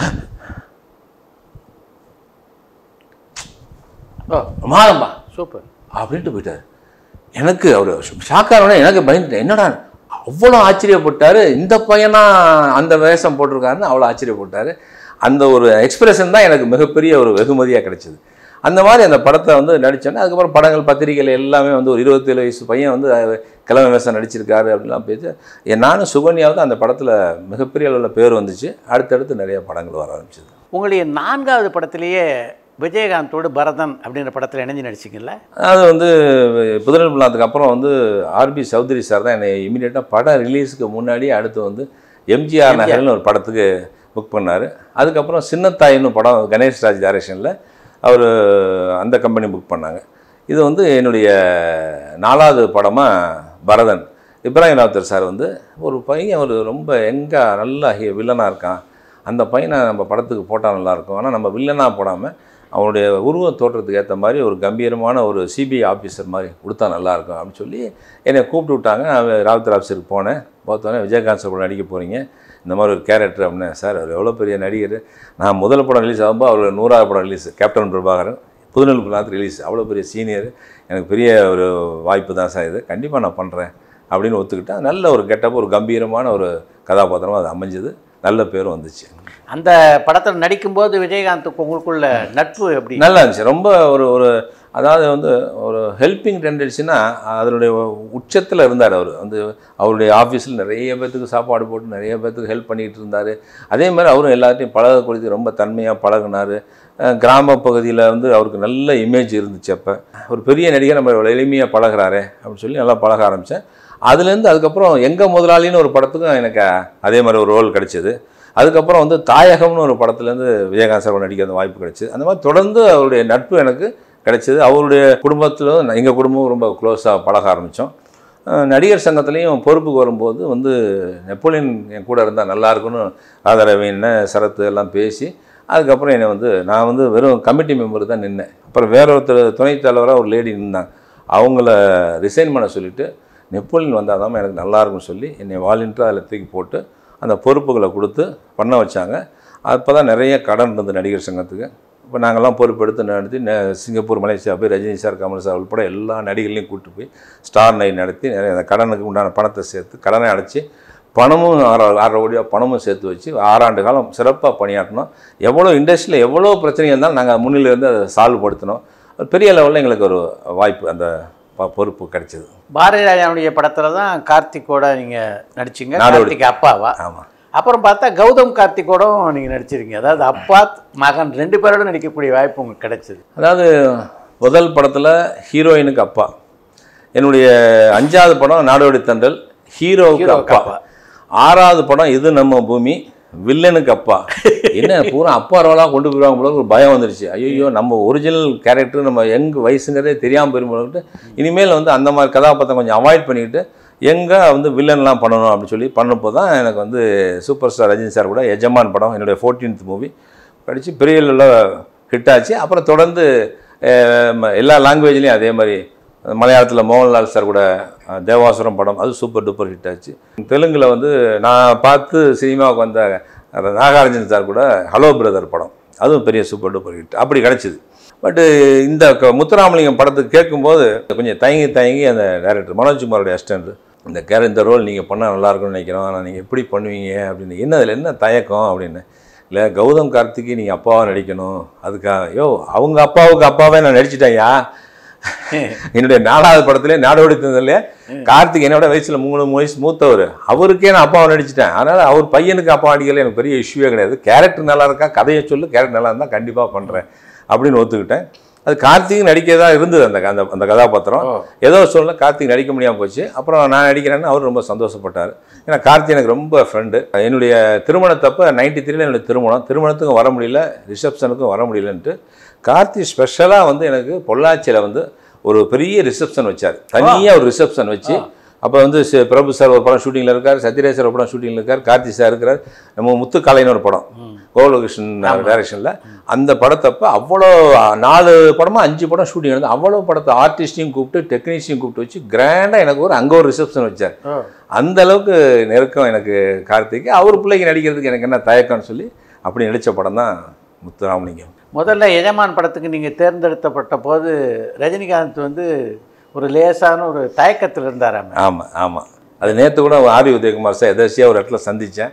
ஓ மாதம்பா சூப்பர் அப்படின்ட்டு போயிட்டார் எனக்கு அவர் ஷாக்காரனே எனக்கு பயந்துட்டேன் என்னடா அவ்வளோ ஆச்சரியப்பட்டார் இந்த பையனா அந்த வேஷம் போட்டிருக்காருன்னு அவ்வளோ ஆச்சரியப்பட்டார் அந்த ஒரு எக்ஸ்பிரஷன் தான் எனக்கு மிகப்பெரிய ஒரு வெகுமதியாக கிடைச்சிது அந்த மாதிரி அந்த படத்தை வந்து நடித்தோன்னே அதுக்கப்புறம் படங்கள் பத்திரிகைகள் எல்லாமே வந்து ஒரு இருபத்தேழு வயசு பையன் வந்து கிழமை வேஷம் நடிச்சிருக்காரு அப்படிலாம் பேசி என் நானும் சுகன்யாவது அந்த படத்தில் மிகப்பெரிய அளவில் பேர் வந்துச்சு அடுத்தடுத்து நிறைய படங்கள் வர ஆரம்பிச்சது உங்களுடைய நான்காவது படத்திலேயே விஜயகாந்தோடு பரதன் அப்படின்ற படத்தில் இணைஞ்சு நடிச்சிங்கல்ல அது வந்து புதுநெல் பிள்ளாத்துக்கு அப்புறம் வந்து ஆர்பி சௌத்ரி சார் தான் என்னை இமீடியட்டாக படம் ரிலீஸுக்கு முன்னாடி அடுத்து வந்து எம்ஜிஆர் நகர்னு ஒரு படத்துக்கு புக் பண்ணார் அதுக்கப்புறம் சின்னத்தாயின்னு படம் கணேஷ் ராஜ் டைரக்ஷனில் அவர் அந்த கம்பெனி புக் பண்ணாங்க இது வந்து என்னுடைய நாலாவது படமாக பரதன் இப்ராஹிம் ராவுத்தர் சார் வந்து ஒரு பையன் ஒரு ரொம்ப எங்கே நல்லா வில்லனாக இருக்கான் அந்த பையனை நம்ம படத்துக்கு போட்டால் நல்லாயிருக்கும் ஆனால் நம்ம வில்லனாக போடாமல் அவனுடைய உருவ தோற்றத்துக்கு ஏற்ற மாதிரி ஒரு கம்பீரமான ஒரு சிபிஐ ஆஃபீஸர் மாதிரி கொடுத்தா நல்லாயிருக்கும் அப்படின்னு சொல்லி என்னை கூப்பிட்டு விட்டாங்க நான் ராவுத்தர் ஆஃபீஸருக்கு போனேன் பார்த்தோன்னே விஜயகாந்த் சார் கூட நடிக்க போகிறீங்க இந்த மாதிரி ஒரு கேரக்டர் அப்படின்னு சார் அவர் எவ்வளோ பெரிய நடிகர் நான் முதல் படம் ரிலீஸ் ஆகும்போது அவர் நூறாவது படம் ரிலீஸ் கேப்டன் பிரபாகரன் புதுநெல் பிள்ளாத்து ரிலீஸ் அவ்வளோ பெரிய சீனியர் எனக்கு பெரிய ஒரு வாய்ப்பு தான் சார் இது கண்டிப்பாக நான் பண்ணுறேன் அப்படின்னு ஒத்துக்கிட்டேன் நல்ல ஒரு கெட்டப் ஒரு கம்பீரமான ஒரு கதாபாத்திரமாக அது அமைஞ்சது நல்ல பேரும் வந்துச்சு அந்த படத்தில் நடிக்கும்போது விஜயகாந்துக்கு உங்களுக்குள்ள நட்பு எப்படி நல்லா இருந்துச்சு ரொம்ப ஒரு ஒரு அதாவது வந்து ஒரு ஹெல்பிங் டெண்டன்சினா அதனுடைய உச்சத்தில் இருந்தார் அவர் வந்து அவருடைய ஆஃபீஸில் நிறைய பேர்த்துக்கு சாப்பாடு போட்டு நிறைய பேர்த்துக்கு ஹெல்ப் பண்ணிகிட்டு இருந்தார் அதே மாதிரி அவரும் எல்லாத்தையும் பழகக்கூடியது ரொம்ப தன்மையாக பழகுனார் கிராம பகுதியில் வந்து அவருக்கு நல்ல இமேஜ் இருந்துச்சு அப்போ ஒரு பெரிய நடிகர் நம்ம இவ்வளவு எளிமையாக பழகுறாரே அப்படின்னு சொல்லி நல்லா பழக ஆரம்பித்தேன் அதுலேருந்து அதுக்கப்புறம் எங்கள் முதலாளின்னு ஒரு படத்துக்கும் எனக்கு அதே மாதிரி ஒரு ரோல் கிடைச்சிது அதுக்கப்புறம் வந்து தாயகம்னு ஒரு படத்துலேருந்து விஜயகாந்த் சார் நடிக்க அந்த வாய்ப்பு கிடைச்சிது அந்த மாதிரி தொடர்ந்து அவருடைய நட்பு எனக்கு கிடைச்சிது அவருடைய குடும்பத்தில் எங்கள் குடும்பம் ரொம்ப க்ளோஸாக பழக ஆரம்பித்தோம் நடிகர் சங்கத்துலேயும் பொறுப்புக்கு வரும்போது வந்து நெப்போலியன் என் கூட இருந்தால் நல்லா இருக்கும்னு ஆதரவின்னு சரத்து எல்லாம் பேசி அதுக்கப்புறம் என்னை வந்து நான் வந்து வெறும் கமிட்டி மெம்பர் தான் நின்னேன் அப்புறம் வேற ஒருத்தர் துணைத் தலைவராக ஒரு லேடி நின்னாங்க அவங்கள ரிசைன் பண்ண சொல்லிவிட்டு நெப்போலியன் வந்தால் தான் எனக்கு நல்லா இருக்கும்னு சொல்லி என்னை வாலின்ட்டு அதில் தூக்கி போட்டு அந்த பொறுப்புகளை கொடுத்து பண்ண வச்சாங்க அப்போ தான் நிறைய கடன் இருந்தது நடிகர் சங்கத்துக்கு இப்போ நாங்கள்லாம் பொறுப்பெடுத்து நடத்தி ந- சிங்கப்பூர் மலேசியா போய் ரஜினி சார் கமல் சார் உட்பட எல்லா நடிகர்களையும் கூப்பிட்டு போய் ஸ்டார் நைட் நடத்தி நிறைய அந்த கடனுக்கு உண்டான பணத்தை சேர்த்து கடனை அடைச்சி பணமும் ஆறு ஆறரை கோடியாக பணமும் சேர்த்து வச்சு ஆறாண்டு காலம் சிறப்பாக பணியாற்றினோம் எவ்வளோ இண்டஸ்ட்ரியில் எவ்வளோ பிரச்சனைகள் இருந்தாலும் நாங்கள் முன்னில இருந்து அதை சால்வ் படுத்தினோம் ஒரு பெரிய லெவலில் எங்களுக்கு ஒரு வாய்ப்பு அந்த ப- பொறுப்பு கிடைச்சிது பாரதி ராஜாவுடைய படத்தில் தான் கார்த்திக்கோட நீங்கள் நடிச்சீங்க நாடோடி. கார்த்திக் அப்பாவா ஆமாம் அப்புறம் பார்த்தா கௌதம் கார்த்திக்கோடும் நீங்கள் நடிச்சிருக்கீங்க அதாவது அப்பா மகன் ரெண்டு பேரோட நடிக்கக்கூடிய வாய்ப்பு உங்களுக்கு கிடைச்சது அதாவது முதல் படத்தில் ஹீரோயினுக்கு அப்பா என்னுடைய அஞ்சாவது படம் நாடோடி தண்டல் ஹீரோவுக்கு ஹீரோவுக்கு அப்பா ஆறாவது படம் இது நம்ம பூமி வில்லனுக்கு அப்பா என்ன பூரா அப்பா ரோலாக கொண்டு போயிடுவாங்க போல ஒரு பயம் வந்துருச்சு ஐயோ நம்ம ஒரிஜினல் கேரக்டர் நம்ம எங் வயசுங்கிறதே தெரியாமல் போயிரும்போது இனிமேல் வந்து அந்த மாதிரி கதாபாத்திரம் கொஞ்சம் அவாய்ட் பண்ணிக்கிட்டு எங்கே வந்து வில்லன்லாம் பண்ணணும் அப்படின்னு சொல்லி பண்ணப்போ தான் எனக்கு வந்து சூப்பர் ஸ்டார் ரஜினி சார் கூட எஜமான் படம் என்னுடைய ஃபோர்டீன்த் மூவி படித்து பெரிய லெவலில் ஹிட் ஆச்சு அப்புறம் தொடர்ந்து அஹ், ம- எல்லா லாங்குவேஜ்லேயும் அதே மாதிரி மலையாளத்தில் மோகன்லால் சார் கூட அஹ், தேவாசுரம் படம் அது சூப்பர் டூப்பர் ஹிட் ஆச்சு தெலுங்கில் வந்து நான் பார்த்து சினிமாவுக்கு வந்த நாகார்ஜுன சார் கூட ஹலோ பிரதர் படம் அதுவும் பெரிய சூப்பர் டூப்பர் ஹிட் அப்படி கிடச்சிது பட்டு இந்த க- முத்துராமலிங்கம் படத்துக்கு கேட்கும்போது கொஞ்சம் தயங்கி தயங்கி அந்த டேரக்டர் மனோஜ்குமாரோடைய அசிஸ்டன்ட் இந்த கேர இந்த ரோல் நீங்கள் பண்ணால் நல்லா இருக்கும்னு நினைக்கிறோம் ஆனால் நீங்கள் எப்படி பண்ணுவீங்க அப்படின்னு என்ன அதில் என்ன தயக்கம் அப்படின்னு இல்லை கௌதம் கார்த்திக்கு நீங்கள் அப்பாவாக நடிக்கணும் அதுக்காக யோ அவங்க அப்பாவுக்கு அப்பாவே நான் நடிச்சிட்டேன்யா என்னுடைய நாலாவது படத்திலே நாடோடி தந்ததுல கார்த்திக் என்னோட வயசுல மூணு மூணு வயசு மூத்தவர் அவருக்கே நான் அப்பாவை நடிச்சிட்டேன் அதனால அவர் பையனுக்கு அப்பா நடிக்கல எனக்கு பெரிய இஷ்யூவே கிடையாது கேரக்டர் நல்லா இருக்கா கதையை சொல்லு கேரக்டர் நல்லா இருந்தால் கண்டிப்பாக பண்ணுறேன் அப்படின்னு ஒத்துக்கிட்டேன் அது கார்த்திக் நடிக்கதா இருந்தது அந்த அந்த அந்த கதாபாத்திரம் ஏதோ சொல்ல கார்த்திக் நடிக்க முடியாமல் போச்சு அப்புறம் நான் நடிக்கிறேன்னு அவர் ரொம்ப சந்தோஷப்பட்டார் ஏன்னா கார்த்திக் எனக்கு ரொம்ப ஃப்ரெண்டு என்னுடைய திருமணத்தப்ப நைன்டி த்ரீல என்னுடைய திருமணம் திருமணத்துக்கும் வர முடியல ரிசப்ஷனுக்கும் வர முடியலன்ட்டு கார்த்திக் ஸ்பெஷலாக வந்து எனக்கு பொள்ளாச்சியில் வந்து ஒரு பெரிய ரிசப்ஷன் வச்சார் தனியாக ஒரு ரிசப்ஷன் வச்சு அப்போ வந்து சி- பிரபு சார் ஒரு படம் ஷூட்டிங்கில் இருக்கார் சத்யராஜ் சார் ஒரு படம் ஷூட்டிங்கில் இருக்கார் கார்த்தி சார் இருக்கிறார் நம்ம முத்துக்காலைன்னு ஒரு படம் கோகுலகிருஷ்ணன் டைரக்ஷனில் அந்த படத்தப்ப அவ்வளோ நாலு படமா அஞ்சு படம் ஷூட்டிங் நடந்து அவ்வளோ படத்தை ஆர்டிஸ்டையும் கூப்பிட்டு டெக்னீஷியன் கூப்பிட்டு வச்சு கிராண்டாக எனக்கு ஒரு அங்கே ஒரு ரிசப்ஷன் வச்சார் அந்த அளவுக்கு நெருக்கம் எனக்கு கார்த்திக் அவர் பிள்ளைக்கு நடிக்கிறதுக்கு எனக்கு என்ன தயக்கம்னு சொல்லி அப்படி நடித்த படம் தான் முத்துராமலிங்கம் முதல்ல எஜமான் படத்துக்கு நீங்கள் தேர்ந்தெடுக்கப்பட்ட போது ரஜினிகாந்த் வந்து ஒரு லேசான ஒரு தயக்கத்தில் இருந்தாராம் ஆமாம் ஆமாம் அது நேற்று கூட ஆரி உதயகுமார் சார் எதாச்சியாக ஒரு இடத்துல சந்தித்தேன்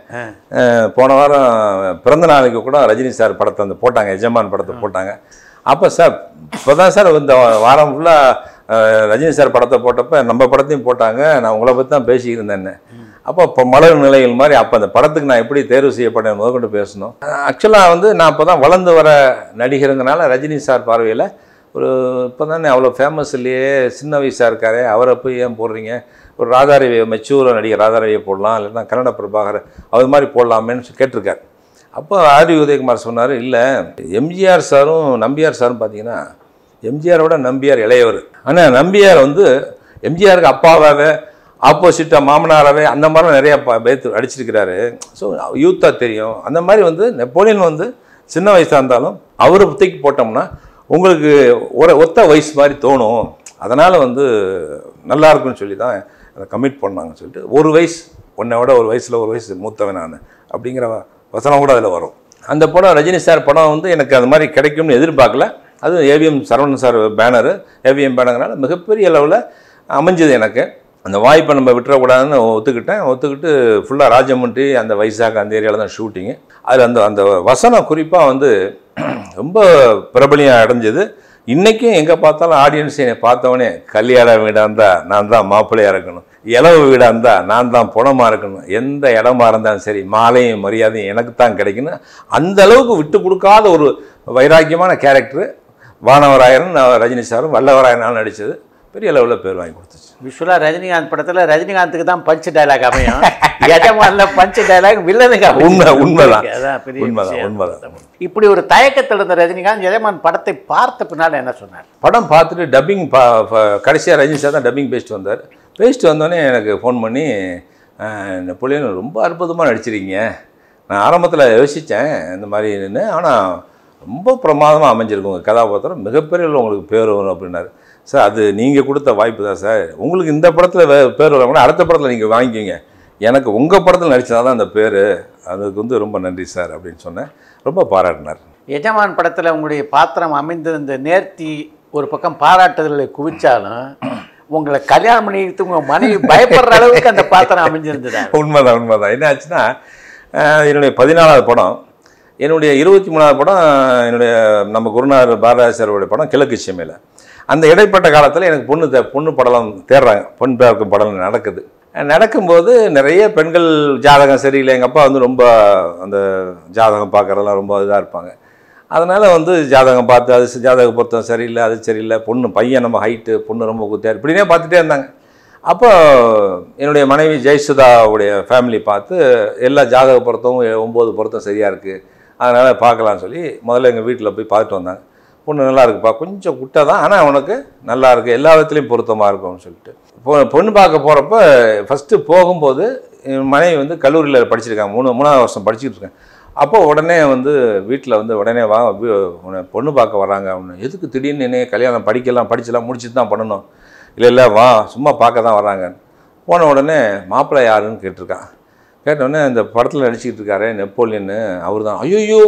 போன வாரம் பிறந்த நாளைக்கு கூட ரஜினி சார் படத்தை அந்த போட்டாங்க எஜமான் படத்தை போட்டாங்க அப்போ சார் இப்போ தான் சார் இந்த வாரம் ஃபுல்லாக ரஜினி சார் படத்தை போட்டப்ப நம்ம படத்தையும் போட்டாங்க நான் உங்களை பற்றி தான் பேசிக்கிட்டு இருந்தேன் அப்போ இப்போ மலர் நிலைகள் மாதிரி அப்போ அந்த படத்துக்கு நான் எப்படி தேர்வு செய்யப்பட்டேன் முதற்கொண்டு பேசணும் ஆக்சுவலாக வந்து நான் இப்போ தான் வளர்ந்து வர நடிகருங்கனால ரஜினி சார் பார்வையில் ஒரு இப்போ தானே அவ்வளோ ஃபேமஸ் இல்லையே சின்ன வயசாக இருக்காரே அவரை போய் ஏன் போடுறீங்க ஒரு ராதாரவி மெச்சூர் நடிகர் ராதாரவியை போடலாம் இல்லைன்னா கன்னட பிரபாகர் அது மாதிரி போடலாமேன்னு சொல்லி கேட்டிருக்காரு அப்போ ஆரி உதயகுமார் சொன்னார் இல்லை எம்ஜிஆர் சாரும் நம்பியார் சாரும் பார்த்தீங்கன்னா எம்ஜிஆரோட நம்பியார் இளையவர் ஆனால் நம்பியார் வந்து எம்ஜிஆருக்கு அப்பாவாகவே ஆப்போசிட்டாக மாமனாராகவே அந்த மாதிரிலாம் நிறையா ப பேத்து அடிச்சிருக்கிறாரு ஸோ யூத்தாக தெரியும் அந்த மாதிரி வந்து நெப்போலியன் வந்து சின்ன வயசாக இருந்தாலும் அவரை தூக்கி போட்டோம்னா உங்களுக்கு ஒரு ஒத்த வயசு மாதிரி தோணும் அதனால் வந்து நல்லா இருக்கும்னு சொல்லி தான் அதை கமிட் பண்ணாங்கன்னு சொல்லிட்டு ஒரு வயசு உன்னை விட ஒரு வயசில் ஒரு வயசு மூத்தவன் நான் அப்படிங்கிற வசனம் கூட அதில் வரும் அந்த படம் ரஜினி சார் படம் வந்து எனக்கு அது மாதிரி கிடைக்கும்னு எதிர்பார்க்கல அது AVM Saravanan sir banner AVM பேனர்னால மிகப்பெரிய அளவில் அமைஞ்சது எனக்கு அந்த வாய்ப்பை நம்ம விட்டுறக்கூடாதுன்னு ஒத்துக்கிட்டேன் ஒத்துக்கிட்டு ஃபுல்லாக ராஜமன்றி அந்த வைசாக் அந்த ஏரியாவில் தான் ஷூட்டிங்கு அதில் அந்த அந்த வசனம் குறிப்பாக வந்து ரொம்ப பிரபலியம் அடைஞ்சது இன்றைக்கும் எங்கே பார்த்தாலும் ஆடியன்ஸ் என்னை பார்த்தவொடனே கல்யாண வீடாக இருந்தால் நான் தான் மாப்பிள்ளையாக இருக்கணும் இளவு வீடாக இருந்தால் நான் தான் புணமாக இருக்கணும் எந்த இடமா இருந்தாலும் சரி மாலையும் மரியாதையும் எனக்கு தான் கிடைக்கணும் அந்த அளவுக்கு விட்டு கொடுக்காத ஒரு வைராக்கியமான கேரக்டர் வானவராயரும் நான் ரஜினி சாரும் வல்லவராயனாலும் நடித்தது பெரிய லெவலில் பேர் வாங்கி கொடுத்துச்சு விஷுவலாக ரஜினிகாந்த் படத்தில் ரஜினிகாந்துக்கு தான் பஞ்ச் டைலாக் அமையும் எஜமான்ல பஞ்ச் டைலாக் வில்லனுக்கு அமையும். உண்மை உண்மைதான் அதான் பெரிய உண்மைதான் விஷயம். உண்மைதான் இப்படி ஒரு தயக்கத்தில் இருந்த ரஜினிகாந்த் எஜமான் படத்தை பார்த்த பின்னால் என்ன சொன்னார் படம் பார்த்துட்டு டப்பிங் பா கடைசியாக ரஜினி சார் தான் டப்பிங் பேசிட்டு வந்தார் பேசிட்டு வந்தோடனே எனக்கு ஃபோன் பண்ணி "அஹ், நெப்போலியன் ரொம்ப அற்புதமாக நடிச்சிருக்கீங்க நான் ஆரம்பத்தில் யோசித்தேன் இந்த மாதிரி ஆனால் ரொம்ப பிரமாதமாக அமைஞ்சிருக்கு உங்கள் கதாபாத்திரம் மிகப்பெரிய அளவுல உங்களுக்கு பேர் வரும் அப்படின்னாரு சார் அது நீங்கள் கொடுத்த வாய்ப்பு தான் சார் உங்களுக்கு இந்த படத்தில் வே பேர் வர கூட அடுத்த படத்தில் நீங்கள் வாங்கிக்கிங்க எனக்கு உங்கள் படத்தில் நடிச்சதா தான் அந்த பேர் அதுக்கு வந்து ரொம்ப நன்றி சார் அப்படின்னு சொன்னேன் ரொம்ப பாராட்டினார் எஜமான் படத்தில் உங்களுடைய பாத்திரம் அமைந்திருந்த நேர்த்தி ஒரு பக்கம் பாராட்டுதல்களை குவிச்சாலும் உங்களை கல்யாணம் பண்ணிக்கிட்டு உங்கள் மனைவி பயப்படுற அளவுக்கு அந்த பாத்திரம் அமைஞ்சிருந்ததா உண்மைதான் உண்மைதான் என்ன ஆச்சுன்னா அஹ், என்னுடைய பதினாலாவது படம் என்னுடைய இருபத்தி மூணாவது படம் என்னுடைய நம்ம குருநாதர் பாரதாஸ் சாரோடைய படம் கிழக்கு சீமையில் அந்த இடைப்பட்ட காலத்தில் எனக்கு பொண்ணு தே பொண்ணு படலம் தேடுறாங்க பொன் பார்க்கும் படம் நடக்குது நடக்கும்போது நிறைய பெண்கள் ஜாதகம் சரியில்லை எங்கள் அப்பா வந்து ரொம்ப அந்த ஜாதகம் பார்க்குறதெல்லாம் ரொம்ப இதாக இருப்பாங்க அதனால் வந்து ஜாதகம் பார்த்து அது சி- ஜாதக பொருத்தம் சரியில்லை அது சரியில்லை பொண்ணு பையன் நம்ம ஹைட்டு பொண்ணு ரொம்ப குத்தியார் இப்படினே பார்த்துட்டே இருந்தாங்க அப்போ என்னுடைய மனைவி ஜெயசுதாவுடைய ஃபேமிலி பார்த்து எல்லா ஜாதக பொருத்தமும் எ- ஒம்பது பொருத்தம் சரியாக இருக்குது அதனால் பார்க்கலாம்னு சொல்லி முதல்ல எங்கள் வீட்டில் போய் பார்த்துட்டு வந்தாங்க பொண்ணு நல்லா இருக்குப்பா கொஞ்சம் குட்டை தான் ஆனால் உனக்கு நல்லா இருக்குது எல்லா விதத்துலையும் பொருத்தமாக இருக்கும்னு சொல்லிட்டு பொ பொண்ணு பார்க்க போகிறப்ப ஃபஸ்ட்டு போகும்போது என் மனைவி வந்து கல்லூரியில் படிச்சிருக்காங்க மூணு மூணாவது வருஷம் படிச்சுட்டு இருக்கேன் அப்போ உடனே வந்து வீட்டில் வந்து உடனே வா வீ- உன்னை பொண்ணு பார்க்க வராங்க அப்படின்னு எதுக்கு திடீர்னு என்ன கல்யாணம் படிக்கலாம் படிச்செல்லாம் முடிச்சுட்டு தான் பண்ணணும் இல்லை இல்லை வா சும்மா பார்க்க தான் வராங்க போன உடனே மாப்பிள்ளை யாருன்னு கேட்டிருக்கான் கேட்டவுடனே இந்த படத்தில் நடிச்சிக்கிட்டு இருக்காரே நெப்போலியன்னு அவர் தான் ஐயோ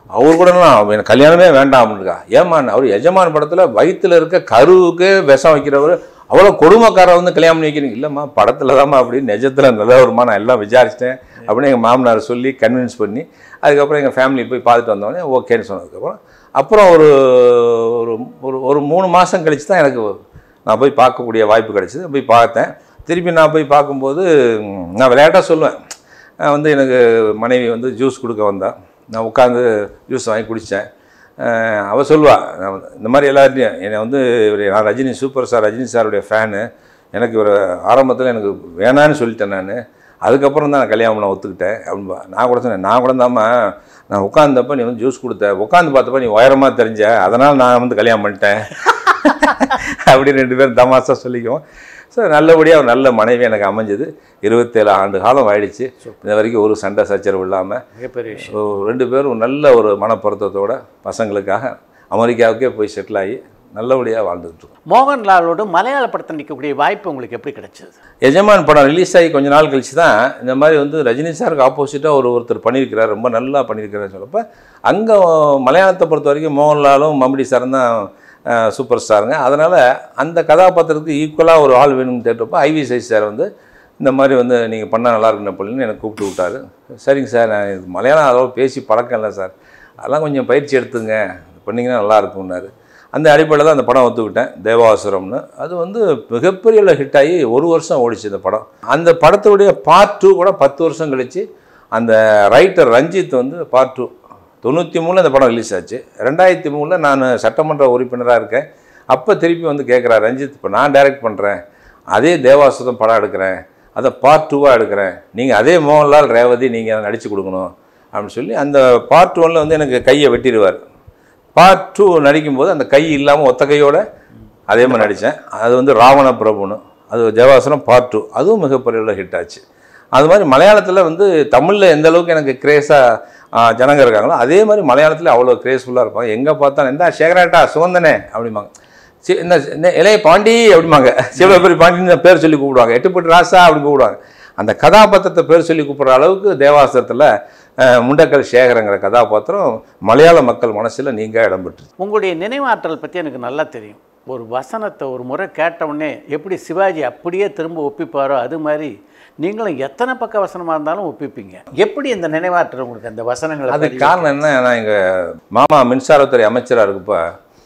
அவர் கூட நான் எனக்கு கல்யாணமே வேண்டாம் அப்படின்னுக்கா ஏமான் அவர் எஜமான் படத்தில் வயித்துல இருக்க கருவுக்கு விஷம் வைக்கிறவர் அவ்வளோ கொடுமைக்காரர் வந்து கல்யாணம் பண்ணி வைக்கிறீங்க இல்லைம்மா படத்தில் தாம்மா அப்படின்னு நிஜத்தில் நல்ல வருமா நான் எல்லாம் விசாரிச்சிட்டேன் அப்படின்னு எங்கள் மாமனார் சொல்லி கன்வின்ஸ் பண்ணி அதுக்கப்புறம் எங்கள் ஃபேமிலி போய் பார்த்துட்டு வந்தோடனே ஓகேன்னு சொன்னதுக்கப்புறம் அப்புறம் ஒரு ஒரு ஒரு ஒரு மூணு மாதம் கழிச்சு தான் எனக்கு நான் போய் பார்க்கக்கூடிய வாய்ப்பு கிடைச்சிது போய் பார்த்தேன் திருப்பி நான் போய் பார்க்கும்போது ம், நான் விளையாட்டாக சொல்லுவேன் நான் வந்து எனக்கு மனைவி வந்து ஜூஸ் கொடுக்க வந்தா நான் உட்காந்து ஜூஸ் வாங்கி குடித்தேன் அவள் சொல்லுவா நான் வந்து இந்த மாதிரி எல்லார்ட்டையும் என்னை வந்து இவரு- நான் ரஜினி சூப்பர் ஸ்டார் ரஜினி சாருடைய ஃபேனு எனக்கு ஒரு ஆரம்பத்தில் எனக்கு வேணான்னு சொல்லிட்டேன் நான் அதுக்கப்புறம் தான் நான் கல்யாணம் பண்ண ஒத்துக்கிட்டேன் அப்படின்பா நான் கூட சொன்னேன் நான் கூட தாம்மா நான் உட்காந்தப்ப நீ வந்து ஜூஸ் கொடுத்த உட்காந்து பார்த்தப்ப நீ உயரமாக தெரிஞ்ச அதனால் நான் வந்து கல்யாணம் பண்ணிட்டேன் அப்படி ரெண்டு பேரும் தமாசா சொல்லிக்குவோம் ஸோ நல்லபடியாக ஒரு நல்ல மனைவி எனக்கு அமைஞ்சது இருபத்தேழு ஆண்டு காலம் ஆயிடுச்சு இந்த வரைக்கும் ஒரு சண்டை சச்சரவு இல்லாமல் மிகப்பெரிய விஷயம் ரெண்டு பேரும் நல்ல ஒரு மனப்பொருத்தத்தோட பசங்களுக்காக அமெரிக்காவுக்கே போய் செட்டில் ஆகி நல்லபடியாக வாழ்ந்துட்டு இருக்கோம் மோகன்லாலோடு மலையாள படத்தில் நிற்கக்கூடிய வாய்ப்பு உங்களுக்கு எப்படி கிடைச்சது எஜமான் படம் ரிலீஸ் ஆகி கொஞ்ச நாள் கழிச்சு தான் இந்த மாதிரி வந்து ரஜினி சாருக்கு ஆப்போசிட்டாக ஒரு ஒருத்தர் பண்ணியிருக்கிறார் ரொம்ப நல்லா பண்ணியிருக்கிறாருன்னு சொல்லப்ப அங்கே மலையாளத்தை பொறுத்த வரைக்கும் மோகன்லாலும் மம்முடி சாரும் தான் அஹ், சூப்பர் ஸ்டாருங்க அதனால் அந்த கதாபாத்திரத்துக்கு ஈக்குவலாக ஒரு ஆள் வேணும்னு கேட்டப்போ ஐவி சைஸ் சார் வந்து இந்த மாதிரி வந்து நீங்கள் பண்ணால் நல்லா இருக்குன்னு அப்படின்னு எனக்கு கூப்பிட்டு விட்டாரு சரிங்க சார் நான் இது மலையாளம் அளவு பேசி பழக்கம் இல்லை சார் அதெல்லாம் கொஞ்சம் பயிற்சி எடுத்துங்க பண்ணிங்கன்னா நல்லா இருக்கும்னாரு அந்த அடிப்படையில் தான் அந்த படம் ஒத்துக்கிட்டேன் தேவாசுரம்னு அது வந்து மிகப்பெரிய ஹிட் ஆகி ஒரு வருஷம் ஓடிச்சு இந்த படம் அந்த படத்துடைய பார்ட் டூ கூட பத்து வருஷம் கழிச்சு அந்த ரைட்டர் ரஞ்சித் வந்து பார்ட் டூ தொண்ணூற்றி மூணில் இந்த படம் ரிலீஸ் ஆச்சு ரெண்டாயிரத்தி மூணில் நான் சட்டமன்ற உறுப்பினராக இருக்கேன் அப்போ திருப்பி வந்து கேட்குறாரு ரஞ்சித் இப்போ நான் டைரக்ட் பண்ணுறேன் அதே தேவாசுரம் படம் எடுக்கிறேன் அதை பார்ட் டூவாக எடுக்கிறேன் நீங்கள் அதே மோகன்லால் ரேவதி நீங்கள் நடித்து கொடுக்கணும் அப்படின்னு சொல்லி அந்த பார்ட் ஒன்ல வந்து எனக்கு கையை வெட்டிடுவார் பார்ட் டூ நடிக்கும்போது அந்த கை இல்லாமல் ஒத்த கையோட அதே மாதிரி நடித்தேன் அது வந்து ராவண பிரபுன்னு அது தேவாசுரம் பார்ட் டூ அதுவும் மிகப்பெரிய ஹிட் ஆச்சு அது மாதிரி மலையாளத்தில் வந்து தமிழில் எந்த அளவுக்கு எனக்கு கிரேஸாக ஜனங்க இருக்காங்களோ அதே மாதிரி மலையாளத்தில் அவ்வளோ கிரேஸ்ஃபுல்லாக இருப்பாங்க எங்கே பார்த்தாலும் எந்த சேகராட்டா சுகந்தனே அப்படிம்பாங்க சி- இந்த இந்த இளைய பாண்டி அப்படிம்பாங்க சிவபெரி பாண்டின்னு பேர் சொல்லி கூப்பிடுவாங்க எட்டுப்பட்டு ராசா அப்படி கூப்பிடுவாங்க அந்த கதாபாத்திரத்தை பேர் சொல்லி கூப்பிடுற அளவுக்கு தேவாசத்தில் முண்டக்கல் சேகரங்கிற கதாபாத்திரம் மலையாள மக்கள் மனசில் நீங்க இடம் பெற்று உங்களுடைய நினைவாற்றல் பற்றி எனக்கு நல்லா தெரியும் ஒரு வசனத்தை ஒரு முறை கேட்ட உடனே எப்படி சிவாஜி அப்படியே திரும்ப ஒப்பிப்பாரோ அது மாதிரி நீங்களும் எத்தனை பக்க வசனமாக இருந்தாலும் ஒப்பிப்பீங்க எப்படி இந்த நினைவாற்றல் உங்களுக்கு அந்த வசனங்களை அதுக்கு பதிவு- காரணம் என்ன நான் எங்கள் மாமா மின்சாரத்துறை அமைச்சராக இருக்கப்ப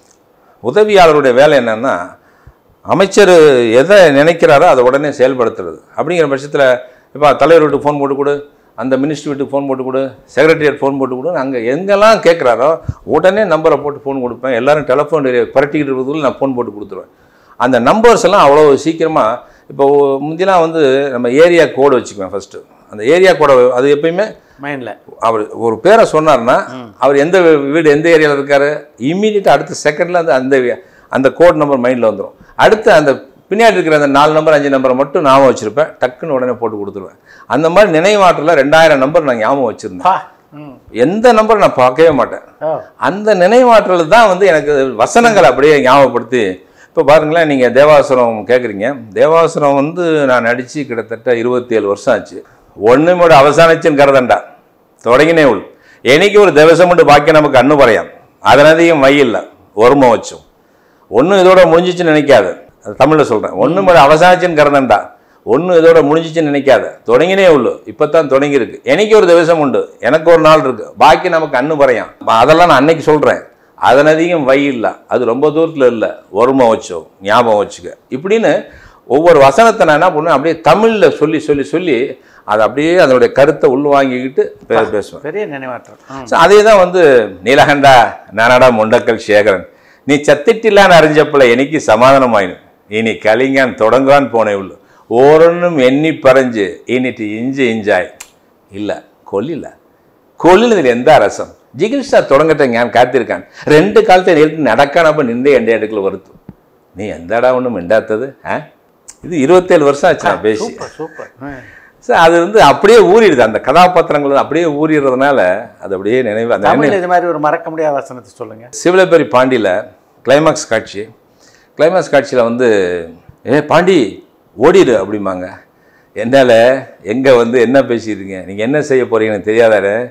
உதவியாளருடைய வேலை என்னன்னா அமைச்சர் எதை நினைக்கிறாரோ அதை உடனே செயல்படுத்துறது அப்படிங்கிற பட்சத்தில் இப்போ தலைவர் வீட்டுக்கு ஃபோன் போட்டு கொடு அந்த மினிஸ்டர் வீட்டுக்கு ஃபோன் போட்டு கொடு செக்ரட்டரியேட் ஃபோன் போட்டு கொடு அங்கே எங்கெல்லாம் கேட்குறாரோ உடனே நம்பரை போட்டு ஃபோன் கொடுப்பேன் எல்லாரும் டெலிஃபோன் பரட்டிக்கிட்டு இருக்கிறதுக்குள்ள நான் ஃபோன் போட்டு கொடுத்துருவேன் அந்த நம்பர்ஸ் எல்லாம் அவ்வளோ சீக்கிரமாக இப்போ முந்திலாம் வந்து நம்ம ஏரியா கோடு வச்சுக்குவேன் ஃபஸ்ட்டு அந்த ஏரியா கோடை அது எப்பயுமே மைண்டில் அவர் ஒரு பேரை சொன்னார்னா அவர் எந்த வீடு எந்த ஏரியாவில் இருக்காரு இம்மீடியட்டாக அடுத்த செகண்டில் அந்த அந்த அந்த கோட் நம்பர் மைண்டில் வந்துடும் அடுத்து அந்த பின்னாடி இருக்கிற அந்த நாலு நம்பர் அஞ்சு நம்பரை மட்டும் ஞாபகம் வச்சுருப்பேன் டக்குன்னு உடனே போட்டு கொடுத்துருவேன் அந்த மாதிரி நினைவாற்றல ரெண்டாயிரம் நம்பர் நான் ஞாபகம் வச்சுருந்தேன் பா ம் எந்த நம்பர் நான் பார்க்கவே மாட்டேன் ஓ அந்த நினைவாற்றல் தான் வந்து எனக்கு வசனங்கள் அப்படியே ஞாபகப்படுத்தி இப்போ பாருங்களேன் நீங்கள் தேவாசுரம் கேட்குறீங்க தேவாசுரம் வந்து நான் நடித்து கிட்டத்தட்ட இருபத்தி ஏழு வருஷம் ஆச்சு ஒன்றுமோட அவசானிச்சுன்னு கருதண்டா தொடங்கினே உள் எனக்கு ஒரு தேவசம் பாக்கி நமக்கு அண்ணு பறையாம் அதனதையும் மையில்ல ஒருமை வச்சோம் ஒன்றும் இதோட முடிஞ்சிச்சுன்னு நினைக்காத அது தமிழில் சொல்கிறேன் ஒன்றும் அவசானிச்சுன்னு கருதண்டா ஒன்றும் இதோட முடிஞ்சிச்சுன்னு நினைக்காத தொடங்கினே உள்ளு இப்போ தான் தொடங்கியிருக்கு எனக்கு ஒரு திவசம் உண்டு எனக்கு ஒரு நாள் இருக்கு பாக்கி நமக்கு அண்ணு பறையாம் அதெல்லாம் நான் அன்னைக்கு சொல்கிறேன் அதனதிகம் வை இல்லை அது ரொம்ப தூரத்தில் இல்லை ஒருமை வச்சோம் ஞாபகம் வச்சுக்க இப்படின்னு ஒவ்வொரு வசனத்தை நான் என்ன பண்ணுவேன் அப்படியே தமிழில் சொல்லி சொல்லி சொல்லி அதை அப்படியே அதனுடைய கருத்தை உள்வாங்கிக்கிட்டு பே- பேசுவேன் பெரிய நினைவாற்றல் ம் ஸோ அதே தான் வந்து நீலகண்டா நானடா முண்டக்கல் சேகரன் நீ சத்திட்டில்லான்னு அறிஞ்சப்பல எனக்கு சமாதானமாயினு இனி கலிங்கான் தொடங்கான் போனே உள்ள ஓரொன்னும் எண்ணி பறஞ்சு இனிட்டு இஞ்சி இஞ்சாய் ಇಲ್ಲ ಕೊಲ್ಲಿಲ್ಲ ಕೊಲ್ಲಿಲ್ಲದಿಲ್ಲ ಎಂದ ರಸಂ ಜಿಗಿಲ್ಸಾ ತೊಡಗಟ್ಟ ഞാൻ കാത്തിരിക്കാൻ രണ്ട് കാലത്തെ നേരിട്ട് നടക്കാനപ്പോൾ നിന്റെ എൻ്റെ അടുക്കൽ വറുത്തു നീ എന്താടാ ஒன்றும் மிண்டாத்தது ஆ இது இருபத்தேழு வருஷம் ஆச்சு நான் பேசி சூப்பர் சூப்பர் ம். ஸோ அது வந்து அப்படியே ஊறிடுது அந்த கதாபாத்திரங்கள் வந்து அப்படியே ஊறிடுறதுனால அது அப்படியே நினைவு அந்த நினைவு தமிழ்ல இது மாதிரி ஒரு மறக்க முடியாத வசனத்தை சொல்லுங்க சிவலப்பேரி பாண்டியில் கிளைமாக்ஸ் காட்சி கிளைமாக்ஸ் காட்சியில் வந்து ஏ பாண்டி ஓடிடு அப்படிம்பாங்க என்னால் எங்கே வந்து என்ன பேசிடுறீங்க நீங்கள் என்ன செய்ய போறீங்க எனக்கு தெரியாதாரு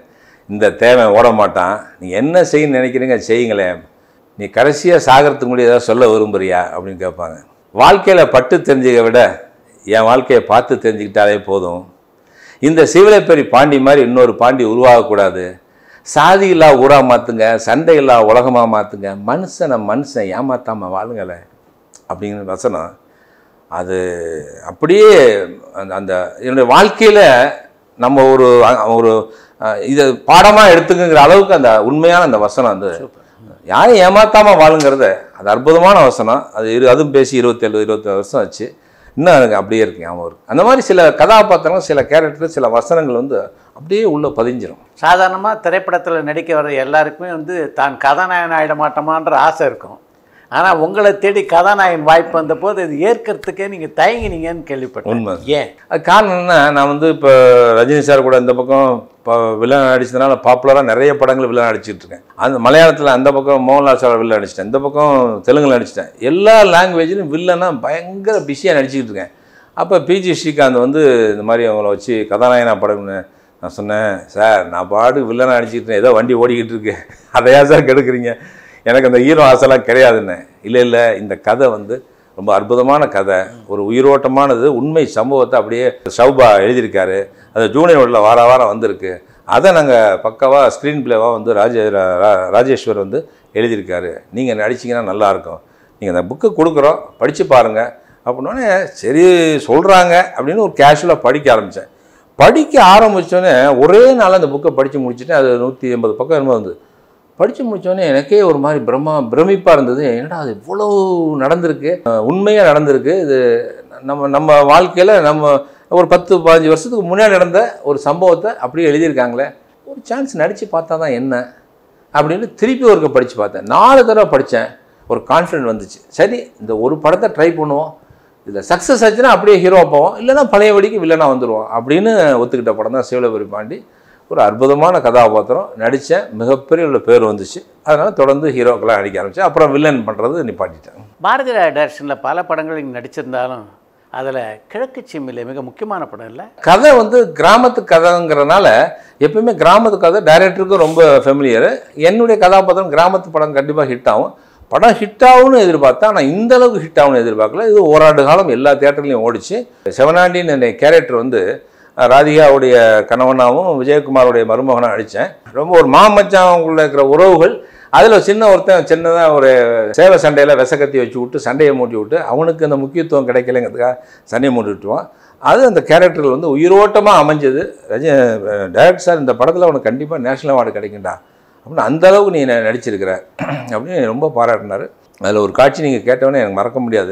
இந்த தேவை ஓட மாட்டான் நீ என்ன செய்யணும்னு நினைக்கிறீங்க செய்யுங்களேன் நீ கடைசியாக சாகிறதுக்கு முன்னாடி ஏதாவது சொல்ல விரும்புறியா அப்படின்னு கேட்பாங்க வாழ்க்கையில் பட்டு தெரிஞ்சுக்க விட என் வாழ்க்கையை பார்த்து தெரிஞ்சுக்கிட்டாலே போதும் இந்த சிவலைப்பெரி பாண்டி மாதிரி இன்னொரு பாண்டி உருவாகக்கூடாது சாதி இல்லா ஊரா மாற்றுங்க சண்டை இல்லா உலகமாக மாற்றுங்க மனுஷனை மனுஷன் ஏமாத்தாமல் வாழுங்களேன் அப்படிங்கிற வசனம் அது அப்படியே அந்த அந்த என்னுடைய வாழ்க்கையில் நம்ம ஒரு அ- ஒரு அஹ், இதை பாடமாக எடுத்துக்குங்கிற அளவுக்கு அந்த உண்மையான அந்த வசனம் அந்த யாரையும் ஏமாத்தாமல் வாழுங்கிறத அது அற்புதமான வசனம் அது இரு அதுவும் பேசி இருபத்தேழு இருபத்தேழு வருஷம் ஆச்சு இன்னும் எனக்கு அப்படியே இருக்கு ஞாபகம் இருக்கு அந்த மாதிரி சில கதாபாத்திரங்கள் சில கேரக்டர் சில வசனங்கள் வந்து அப்படியே உள்ளே பதிஞ்சிரும் சாதாரணமாக திரைப்படத்தில் நடிக்க வர எல்லாருக்குமே வந்து தான் கதாநாயகன் ஆகிட மாட்டோமான்ற ஆசை இருக்கும் ஆனால் உங்களை தேடி கதாநாயகன் வாய்ப்பு வந்த போது இது ஏற்கிறதுக்கே நீங்கள் தயங்கினீங்கன்னு கேள்விப்பட்டேன் உண்மை. ஏன் அது காரணம் என்ன நான் வந்து இப்போ ரஜினி சார் கூட இந்த பக்கம் இப்போ வில்லன் நடிச்சதுனால பாப்புலராக நிறைய படங்கள் வில்லன் நடிச்சிட்டு இருக்கேன் அந்த மலையாளத்தில் அந்த பக்கம் மோகன்லால் சார் வில்லன் நடிச்சிட்டேன் இந்த பக்கம் தெலுங்குல நடிச்சிட்டேன் எல்லா லாங்குவேஜ்லையும் வில்லனா பயங்கர பிஸியாக நடிச்சிக்கிட்டு இருக்கேன் அப்போ பிஜி ஸ்ரீகாந்த் வந்து இந்த மாதிரி அவங்கள வச்சு கதாநாயகனா படம்னு நான் சொன்னேன் சார் நான் பாடு வில்லனா நடிச்சிட்டு இருக்கேன் ஏதோ வண்டி ஓடிக்கிட்டு இருக்கு அதையா சார் கெடுக்குறீங்க எனக்கு அந்த ஹீரோ ஆசைலாம் கிடையாதுன்னு இல்லை இல்லை இந்த கதை வந்து ரொம்ப அற்புதமான கதை ஒரு உயிரோட்டமானது உண்மை சம்பவத்தை அப்படியே சௌபா எழுதியிருக்காரு அது ஜூனியரோட வார வாரம் வந்திருக்கு அதை நாங்கள் பக்காவாக ஸ்க்ரீன் பிளேவாக வந்து ராஜே ரா- ரா- ராஜேஸ்வர் வந்து எழுதியிருக்காரு நீங்கள் நடிச்சிங்கன்னா நல்லாயிருக்கும் நீங்கள் அந்த புக்கு கொடுக்குறோம் படித்து பாருங்கள் அப்படின்னோடனே சரி சொல்கிறாங்க அப்படின்னு ஒரு கேஷுவலாக படிக்க ஆரம்பித்தேன் படிக்க ஆரம்பித்தோடனே ஒரே நாள் அந்த புக்கை படித்து முடிச்சுட்டு அது நூற்றி எண்பது பக்கம் என்னமோ வந்து படித்து முடித்தோடனே எனக்கே ஒரு மாதிரி பிரம்மா பிரமிப்பாக இருந்தது என்னடா அது இவ்வளோ நடந்திருக்கு உண்மையாக நடந்திருக்கு இது நம்ம நம்ம வாழ்க்கையில் நம்ம ஒரு பத்து பதினஞ்சு வருஷத்துக்கு முன்னாடி நடந்த ஒரு சம்பவத்தை அப்படியே எழுதியிருக்காங்களே ஒரு சான்ஸ் நடித்து பார்த்தா தான் என்ன அப்படின்னு திருப்பி ஒருக்க படித்து பார்த்தேன் நாலு தடவை படித்தேன் ஒரு கான்ஃபிடென்ட் வந்துச்சு சரி இந்த ஒரு படத்தை ட்ரை பண்ணுவோம் இதில் சக்ஸஸ் ஆச்சுன்னா அப்படியே ஹீரோ போவோம் இல்லைன்னா பழையபடிக்கு வில்லனாக வந்துடுவோம் அப்படின்னு ஒத்துக்கிட்ட படம் தான் சிவலபுரி பாண்டி ஒரு அற்புதமான கதாபாத்திரம் நடித்தேன் மிகப்பெரிய ஒரு பேர் வந்துச்சு அதனால் தொடர்ந்து ஹீரோக்கெல்லாம் நடிக்க ஆரம்பித்தேன் அப்புறம் வில்லன் பண்ணுறது நிப்பாட்டிட்டேன் பாரதி ராஜா டைரக்ஷனில் பல படங்கள் இங்கே நடிச்சிருந்தாலும் அதில் கிழக்கு சீமையில் மிக முக்கியமான படம் இல்லை கதை வந்து கிராமத்து கதைங்கிறனால எப்பயுமே கிராமத்து கதை டைரக்டருக்கும் ரொம்ப ஃபெமிலியர் என்னுடைய கதாபாத்திரம் கிராமத்து படம் கண்டிப்பாக ஹிட் ஆகும் படம் ஹிட் ஆகும்னு எதிர்பார்த்தேன் ஆனால் இந்த அளவுக்கு ஹிட் ஆகும்னு எதிர்பார்க்கல இது ஓராண்டு காலம் எல்லா தேட்டர்லையும் ஓடிச்சு சிவனாண்டின்னு என்னுடைய கேரக்டர் வந்து அஹ், ராதிகாவுடைய கணவனாகவும் விஜயகுமாருடைய மருமகனாக நடித்தேன் ரொம்ப ஒரு மாமச்சான் இருக்கிற உறவுகள் அதில் சின்ன ஒருத்தன் சின்னதாக ஒரு சேவை சண்டையில் விசக்கத்தி வச்சு விட்டு சண்டையை மூட்டி விட்டு அவனுக்கு அந்த முக்கியத்துவம் கிடைக்கலங்கிறதுக்காக சண்டையை மூட்டி விட்டுருவான் அது அந்த கேரக்டர்கள் வந்து உயிரோட்டமாக அமைஞ்சது ரஜி டைரக்டர் சார் இந்த படத்தில் உனக்கு கண்டிப்பாக நேஷனல் அவார்டு கிடைக்கும்டா அப்படின்னு அந்த அளவுக்கு நீ ந- நடிச்சிருக்கிற அப்படின்னு ரொம்ப பாராட்டினார் அதில் ஒரு காட்சி நீங்கள் கேட்டவொடனே எனக்கு மறக்க முடியாது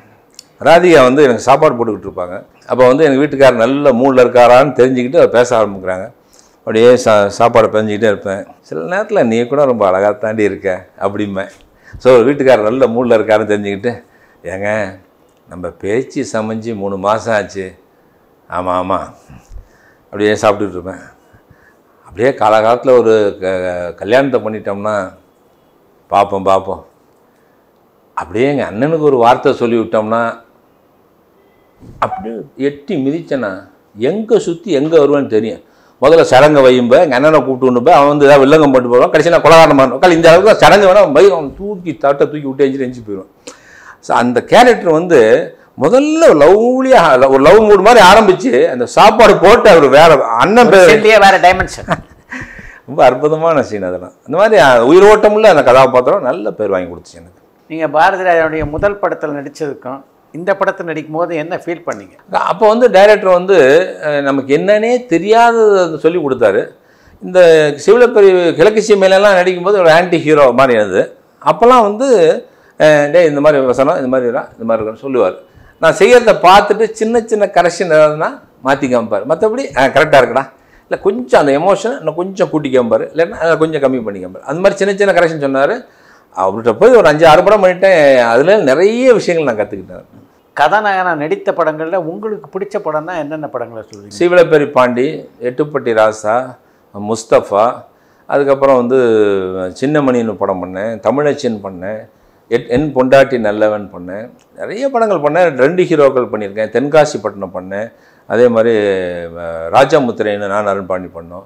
ராதிகா வந்து எனக்கு சாப்பாடு போட்டுக்கிட்டு இருப்பாங்க அப்போ வந்து எங்கள் வீட்டுக்காரர் நல்ல மூடில் இருக்காரான்னு தெரிஞ்சுக்கிட்டு அவர் பேச ஆரம்பிக்கிறாங்க அப்படியே சா சாப்பாடை பெஞ்சிக்கிட்டே இருப்பேன் சில நேரத்தில் நீ கூட ரொம்ப அழகாக தாண்டி இருக்க அப்படிம்பேன் ஸோ வீட்டுக்காரர் நல்ல மூடில் இருக்காருன்னு தெரிஞ்சுக்கிட்டு ஏங்க நம்ம பேச்சு சமைஞ்சு மூணு மாதம் ஆச்சு ஆமாம் ஆமாம் அப்படியே சாப்பிட்டுட்டு இருப்பேன் அப்படியே காலகாலத்தில் ஒரு க கல்யாணத்தை பண்ணிட்டோம்னா பார்ப்போம் பார்ப்போம் அப்படியே எங்கள் அண்ணனுக்கு ஒரு வார்த்தை சொல்லி விட்டோம்னா அப்படியே எட்டி மிதிச்சேன்னா எங்கே சுற்றி எங்கே வருவேன்னு தெரியும் முதல்ல சடங்கை வையும்ப எங்கள் அண்ணனை கூப்பிட்டு கொண்டு போய் அவன் வந்து ஏதாவது வில்லங்கம் போட்டு போவான் கடைசியில் நான் கொலகாரம் பண்ணுவோம் உட்கால் இந்த அளவுக்கு தான் சடங்கு வேணால் பயிரும் அவன் தூக்கி தட்டை தூக்கி விட்டு எஞ்சி எஞ்சி போயிடும் ஸோ அந்த கேரக்டர் வந்து முதல்ல லவ்லியாக ஒரு லவ் மூடு மாதிரி ஆரம்பிச்சு அந்த சாப்பாடு போட்டு அவர் வேற அண்ணன் பேர் இல்லையே வேற டைமென்ஷன் ரொம்ப அற்புதமான சீன் அதெல்லாம் அந்த மாதிரி அஹ், உயிரோட்டமுள்ள அந்த கதாபாத்திரம் நல்ல பேர் வாங்கி கொடுத்துச்சு எனக்கு நீங்கள் பாரதி ராஜாவுடைய முதல் படத்தில் நடித்ததுக்கும் இந்த படத்தில் நடிக்கும் போது என்ன ஃபீல் பண்ணீங்க அப்போ வந்து டைரக்டர் வந்து அஹ், நமக்கு என்னன்னே தெரியாததை சொல்லி கொடுத்தாரு இந்த சிவலப்பெரி கிழக்கு சீமையிலலாம் நடிக்கும்போது ஒரு ஆன்டி ஹீரோ மாதிரி இருந்தது அப்போல்லாம் வந்து அஹ், டேய் இந்த மாதிரி வசனம் இந்த மாதிரி இருக்கா இந்த மாதிரி இருக்கான்னு சொல்லுவார் நான் செய்யறத பார்த்துட்டு சின்ன சின்ன கரெக்ஷன் ஏதாவதுனா மாற்றி காமிப்பார் மற்றபடி கரெக்டாக இருக்குடா இல்லை கொஞ்சம் அந்த எமோஷன் இன்னும் கொஞ்சம் கூட்டி காமிப்பார் இல்லைன்னா அதை கொஞ்சம் கம்மி பண்ணி காமிப்பார் அந்த மாதிரி சின்ன சின்ன கரெக்ஷன் சொன்னார் அவர்கிட்ட போய் ஒரு அஞ்சு ஆறு படம் பண்ணிட்டேன் அதில் நிறைய விஷயங்கள் நான் கற்றுக்கிட்டேன் கதாநாயகனாக நடித்த படங்களில் உங்களுக்கு பிடிச்ச படம்னா என்னென்ன படங்களை சொல்லுவீங்க சீவலப்பேரி பாண்டி எட்டுப்பட்டி ராசா முஸ்தஃபா அதுக்கப்புறம் வந்து சின்னமணின்னு படம் பண்ணேன் தமிழச்சின்னு பண்ணேன் எட் என் பொண்டாட்டி நல்லவன் பண்ணேன் நிறைய படங்கள் பண்ணேன் ரெண்டு ஹீரோக்கள் பண்ணியிருக்கேன் தென்காசி பட்டினம் பண்ணேன் அதே மாதிரி அஹ், ராஜாமுத்திரைன்னு நான் அருண்பாண்டி பண்ணோம்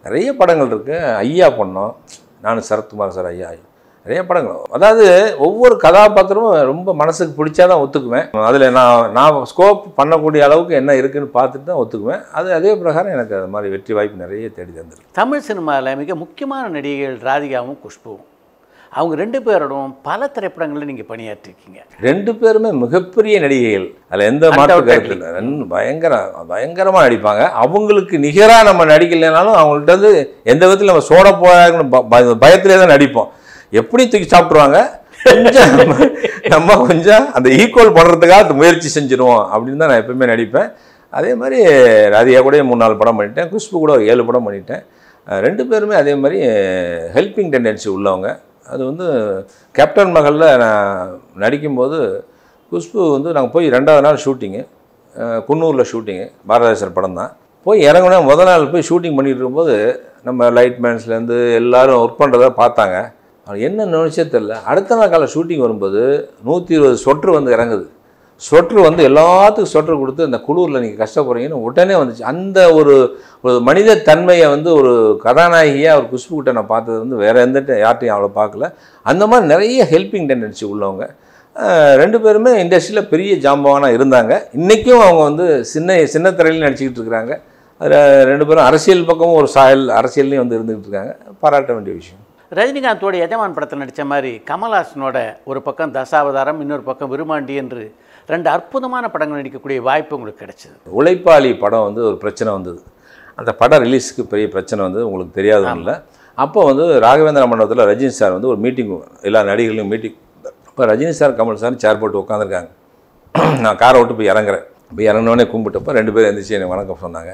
நிறைய படங்கள் இருக்குது ஐயா பண்ணோம் நானும் சரத்குமார் சார் ஐயா நிறைய படங்கள் அதாவது ஒவ்வொரு கதாபாத்திரமும் ரொம்ப மனசுக்கு பிடிச்சாதான் ஒத்துக்குவேன் அதில் நான் நான் ஸ்கோப் பண்ணக்கூடிய அளவுக்கு என்ன இருக்குன்னு பார்த்துட்டு தான் ஒத்துக்குவேன் அது அதே பிரகாரம் எனக்கு அது மாதிரி வெற்றி வாய்ப்பு நிறைய தேடி தந்திருக்கு தமிழ் சினிமாவில் மிக முக்கியமான நடிகைகள் ராதிகாவும் குஷ்புவும் அவங்க ரெண்டு பேரோடும் பல திரைப்படங்களில் நீங்கள் பணியாற்றிருக்கீங்க ரெண்டு பேருமே மிகப்பெரிய நடிகைகள் அதில் எந்த மாற்று கருத்து இல்லை ரெண்டு பயங்கர பயங்கரமாக நடிப்பாங்க அவங்களுக்கு நிகராக நம்ம நடிக்கலைனாலும் அவங்கள்ட்ட வந்து எந்த விதத்தில் நம்ம சோட போயாங்கன்னு பயத்திலே தான் நடிப்போம் எப்படி தூக்கி சாப்பிட்ருவாங்க கொஞ்சம் நம்ம- நம்ம கொஞ்சம் அந்த ஈக்குவல் பண்ணுறதுக்காக முயற்சி செஞ்சிருவோம் அப்படின்னு தான் நான் எப்பவுமே நடிப்பேன் அதே மாதிரி ராதிகா கூட மூணு நாலு படம் பண்ணிட்டேன் குஷ்பு கூட ஒரு ஏழு படம் பண்ணிட்டேன் அஹ் ரெண்டு பேருமே அதே மாதிரி ஹெல்பிங் டெண்டன்சி உள்ளவங்க அது வந்து கேப்டன் மகளில் நான் நடிக்கும்போது குஷ்பு வந்து நாங்கள் போய் ரெண்டாவது நாள் ஷூட்டிங்கு குன்னூரில் ஷூட்டிங்கு பாரதேசர் படம் தான் போய் இறங்குனா முதல் நாள் போய் ஷூட்டிங் பண்ணிட்டு இருக்கும்போது நம்ம லைட் மேன்ஸ்லேருந்து எல்லாரும் ஒர்க் பண்ணுறத பார்த்தாங்க அவர் என்ன நினச்சே தெரில அடுத்த நாள் காலை ஷூட்டிங் வரும்போது நூற்றி இருபது சொட்ரு வந்து இறங்குது சொட்ரு வந்து எல்லாத்துக்கும் சொட்ரு கொடுத்து இந்த குளூரில் நீங்கள் கஷ்டப்படுறீங்கன்னு உடனே வந்துச்சு அந்த ஒரு ஒரு மனித தன்மையை வந்து ஒரு கதாநாயகியாக ஒரு குஷ்பு கிட்ட நான் பார்த்தது வந்து வேறு எந்த யார்ட்டையும் அவ்வளோ பார்க்கல அந்த மாதிரி நிறைய ஹெல்பிங் டெண்டன்சி உள்ளவங்க அஹ் ரெண்டு பேருமே இண்டஸ்ட்ரியில் பெரிய ஜாம்பவானாக இருந்தாங்க இன்றைக்கும் அவங்க வந்து சின்ன சின்ன திரையில நடிச்சுக்கிட்டு இருக்கிறாங்க அதில் ரெண்டு பேரும் அரசியல் பக்கமும் ஒரு சாயல் அரசியல்லையும் வந்து இருந்துகிட்டு இருக்காங்க பாராட்ட வேண்டிய விஷயம் ரஜினிகாந்தோட எஜமான் படத்தில் நடித்த மாதிரி கமல்ஹாசனோட ஒரு பக்கம் தசாவதாரம் இன்னொரு பக்கம் விருமாண்டி என்று ரெண்டு அற்புதமான படங்கள் நடிக்கக்கூடிய வாய்ப்பு உங்களுக்கு கிடைச்சது உழைப்பாளி படம் வந்து ஒரு பிரச்சனை வந்தது அந்த படம் ரிலீஸுக்கு பெரிய பிரச்சனை வந்து உங்களுக்கு தெரியாதும் இல்லை அப்போ வந்து ராகவேந்திர மண்டபத்தில் ரஜினி சார் வந்து ஒரு மீட்டிங் எல்லா நடிகர்களையும் மீட்டிங் இப்போ Rajini sir Kamal sir chair போட்டு உட்காந்துருக்காங்க நான் காரை விட்டு போய் இறங்குறேன் போய் இறங்கினோடனே கும்பிட்டப்போ ரெண்டு பேரும் எந்திரிச்சு எனக்கு வணக்கம் சொன்னாங்க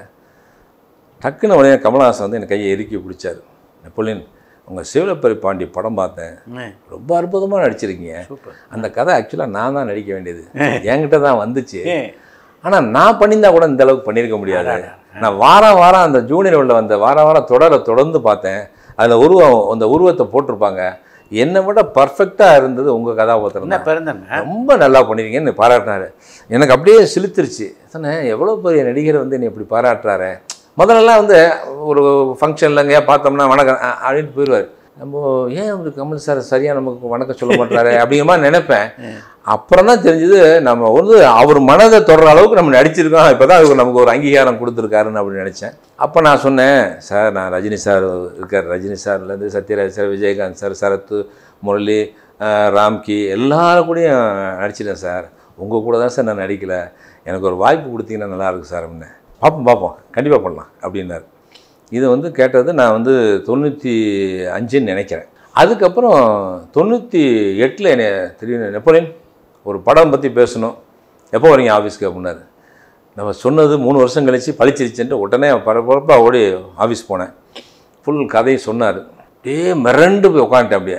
டக்குன்னு உடனே கமலஹாசன் வந்து என் கையை இறுக்கி பிடிச்சாரு நெப்போலியன் உங்கள் சிவலப்பரி பாண்டி படம் பார்த்தேன் ம். ரொம்ப அற்புதமாக நடிச்சிருக்கீங்க சூப்பர் அந்த கதை ஆக்சுவலாக நான் தான் நடிக்க வேண்டியது என்கிட்ட தான் வந்துச்சு ஏ ஆனால் நான் பண்ணியிருந்தா கூட இந்த அளவுக்கு பண்ணியிருக்க முடியாது நான் வாரம் வாரம் அந்த ஜூனியர் உள்ள வந்த வாரம் வாரம் தொடரை தொடர்ந்து பார்த்தேன் அதில் உருவம் அந்த உருவத்தை போட்டிருப்பாங்க என்னை விட பர்ஃபெக்டாக இருந்தது உங்கள் கதாபாத்திரம் என்ன தான் பிறந்தங்க ரொம்ப நல்லா பண்ணிருக்கீங்கன்னு பாராட்டினாரு எனக்கு அப்படியே சிலுத்துருச்சு சொன்னேன் எவ்வளோ பெரிய நடிகர் வந்து என்னை இப்படி பாராட்டுறாரு முதல்லலாம் வந்து ஒரு ஃபங்க்ஷனில் எங்கேயா பார்த்தோம்னா வணக்கம் அ- அப்படின்ட்டு போயிடுவார் நம்ம ஏன் அவர் கமல் சார் சரியாக நமக்கு வணக்கம் சொல்ல மாட்டாரு அப்படிங்கிற மாதிரி நினைப்பேன் அப்புறம் தான் தெரிஞ்சது நம்ம வந்து அவர் மனதை தொடர அளவுக்கு நம்ம நடிச்சிருக்கோம் இப்போ தான் அவருக்கு நமக்கு ஒரு அங்கீகாரம் கொடுத்துருக்காருன்னு அப்படின்னு நினச்சேன் அப்போ நான் சொன்னேன் சார் நான் ரஜினி சார் இருக்கார் ரஜினி சார்லேருந்து சத்யராஜ் சார் விஜயகாந்த் சார் சரத்து முரளி அஹ், ராம்கி எல்லாரும் கூடயும் நடிச்சிட்டேன் சார் உங்கள் கூட தான் சார் நான் நடிக்கலை எனக்கு ஒரு வாய்ப்பு கொடுத்தீங்கன்னா நல்லா இருக்கு சார் அப்படின்னு பார்ப்போம் பார்ப்போம் கண்டிப்பாக பண்ணலாம் அப்படின்னாரு இதை வந்து கேட்டது நான் வந்து தொண்ணூற்றி அஞ்சுன்னு நினைக்கிறேன் அதுக்கப்புறம் தொண்ணூற்றி எட்டில் என்னை திடீர்னு நெப்போலியன் ஒரு படம் பற்றி பேசணும் எப்போ வரீங்க ஆஃபீஸ்க்கு அப்படின்னாரு நம்ம சொன்னது மூணு வருஷம் கழிச்சு பழிச்சிருச்சுன்ட்டு உடனே பரபரப்பாக ஓடி ஆஃபீஸ் போனேன் ஃபுல் கதையை சொன்னார் அப்படியே மிரண்டு போய் உட்காந்துட்டேன் அப்படியே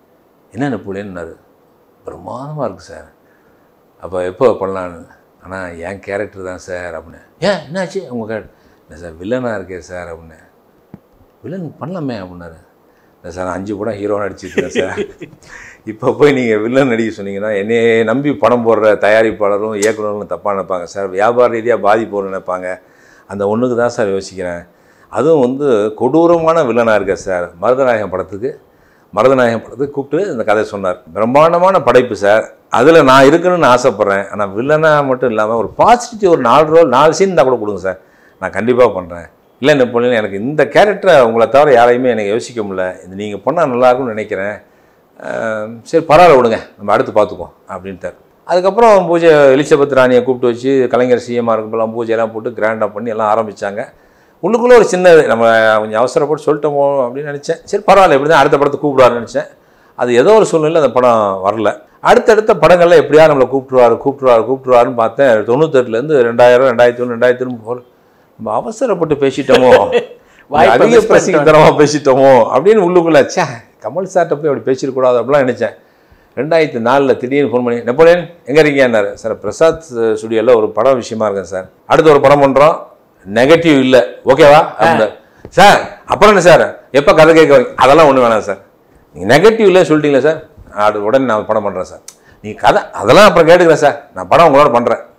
என்ன நெப்போலியன்னாரு பிரமாதமாக இருக்குது சார் அப்போ எப்போ பண்ணலான்னு ஆனால் என் கேரக்டர் தான் சார் அப்படின்னு ஏன் என்னாச்சு உங்கள் கேரக்டர் இல்லை சார் வில்லனாக இருக்கே சார் அப்படின்னு வில்லன் பண்ணலாமே அப்படின்னாரு இல்லை சார் நான் அஞ்சு படம் ஹீரோ நடிச்சிருக்கேன் சார் இப்போ போய் நீங்கள் வில்லன் நடிக்க சொன்னீங்கன்னா என்னைய நம்பி படம் போடுற தயாரிப்பாளரும் இயக்குனரும் தப்பாக நினைப்பாங்க சார் வியாபார ரீதியாக பாதிப்போம்னு நினைப்பாங்க அந்த ஒன்றுக்கு தான் சார் யோசிக்கிறேன் அதுவும் வந்து கொடூரமான வில்லனாக இருக்கேன் சார் மருதநாயகம் படத்துக்கு மருதநாயகம் படத்துக்கு கூப்பிட்டு இந்த கதை சொன்னார் பிரம்மாண்டமான படைப்பு சார் அதில் நான் இருக்கணும்னு ஆசைப்பட்றேன் ஆனால் வில்லனாக மட்டும் இல்லாமல் ஒரு பாசிட்டிவ் ஒரு நாலு ரோல் நாலு சீன் தான் கூட கொடுங்க சார் நான் கண்டிப்பாக பண்ணுறேன் இல்லை நெப்போலியன் எனக்கு இந்த கேரக்டரை உங்களை தவிர யாரையுமே எனக்கு யோசிக்க முடியல இது நீங்கள் பண்ணால் நல்லாயிருக்கும்னு நினைக்கிறேன் அஹ் சரி பரவாயில்ல விடுங்க நம்ம அடுத்து பார்த்துக்குவோம் அப்படின்ட்டார் அதுக்கப்புறம் பூஜை எலிசபெத் ராணியை கூப்பிட்டு வச்சு கலைஞர் சிஎம்மாக இருக்கப்பெல்லாம் பூஜையெல்லாம் போட்டு கிராண்டாக பண்ணி எல்லாம் ஆரம்பித்தாங்க உள்ளுக்குள்ளே ஒரு சின்ன நம்ம கொஞ்சம் அவசரப்பட்டு சொல்லிட்டோமோ அப்படின்னு நினச்சேன் சரி பரவாயில்ல எப்படி தான் அடுத்த படத்தை கூப்பிடுவாருன்னு நினச்சேன் அது ஏதோ ஒரு சூழ்நிலை அந்த படம் வரல அடுத்தடுத்த படங்களில் எப்படியா நம்மளை கூப்பிட்டுருவாரு கூப்பிட்டுருவாரு கூப்பிட்டுருவாருன்னு பார்த்தேன் தொண்ணூத்தெட்டுலேருந்து ரெண்டாயிரம் ரெண்டாயிரத்தி ஒன்று ரெண்டாயிரத்தி ஒன்று போல் நம்ம அவசரப்பட்டு பேசிட்டோமோ வாய்ப்பை அதிக miss பண்ணிட்டோம். பிரசித்தனமாக பேசிட்டோமோ அப்படின்னு உள்ளுக்குள்ள ச்சே கமல் சார்ட்ட போய் அப்படி பேசிடக்கூடாது அப்படிலாம் நினச்சேன் ரெண்டாயிரத்தி நாலில் திடீர்னு ஃபோன் பண்ணி நெப்போலியன் எங்கே இருக்கீங்கன்னாரு சார் பிரசாத் ஸ்டுடியோவில் ஒரு படம் விஷயமா இருக்கேன் சார் அடுத்து ஒரு படம் பண்ணுறோம் நெகட்டிவ் இல்லை ஓகேவா அப்படின்னாரு சார் அப்புறம் என்ன சார் எப்போ கதை கேட்க வரீங்க அதெல்லாம் ஒன்றும் வேணாம் சார் நீங்கள் நெகட்டிவ் இல்லை சொல்லிட்டீங்களா சார் அது உடனே நான் படம் பண்ணுறேன் சார் நீங்கள் கதை அதெல்லாம் அப்புறம் கேட்டுக்கிறேன் சார் நான் படம் உங்களோட பண்ணுறேன்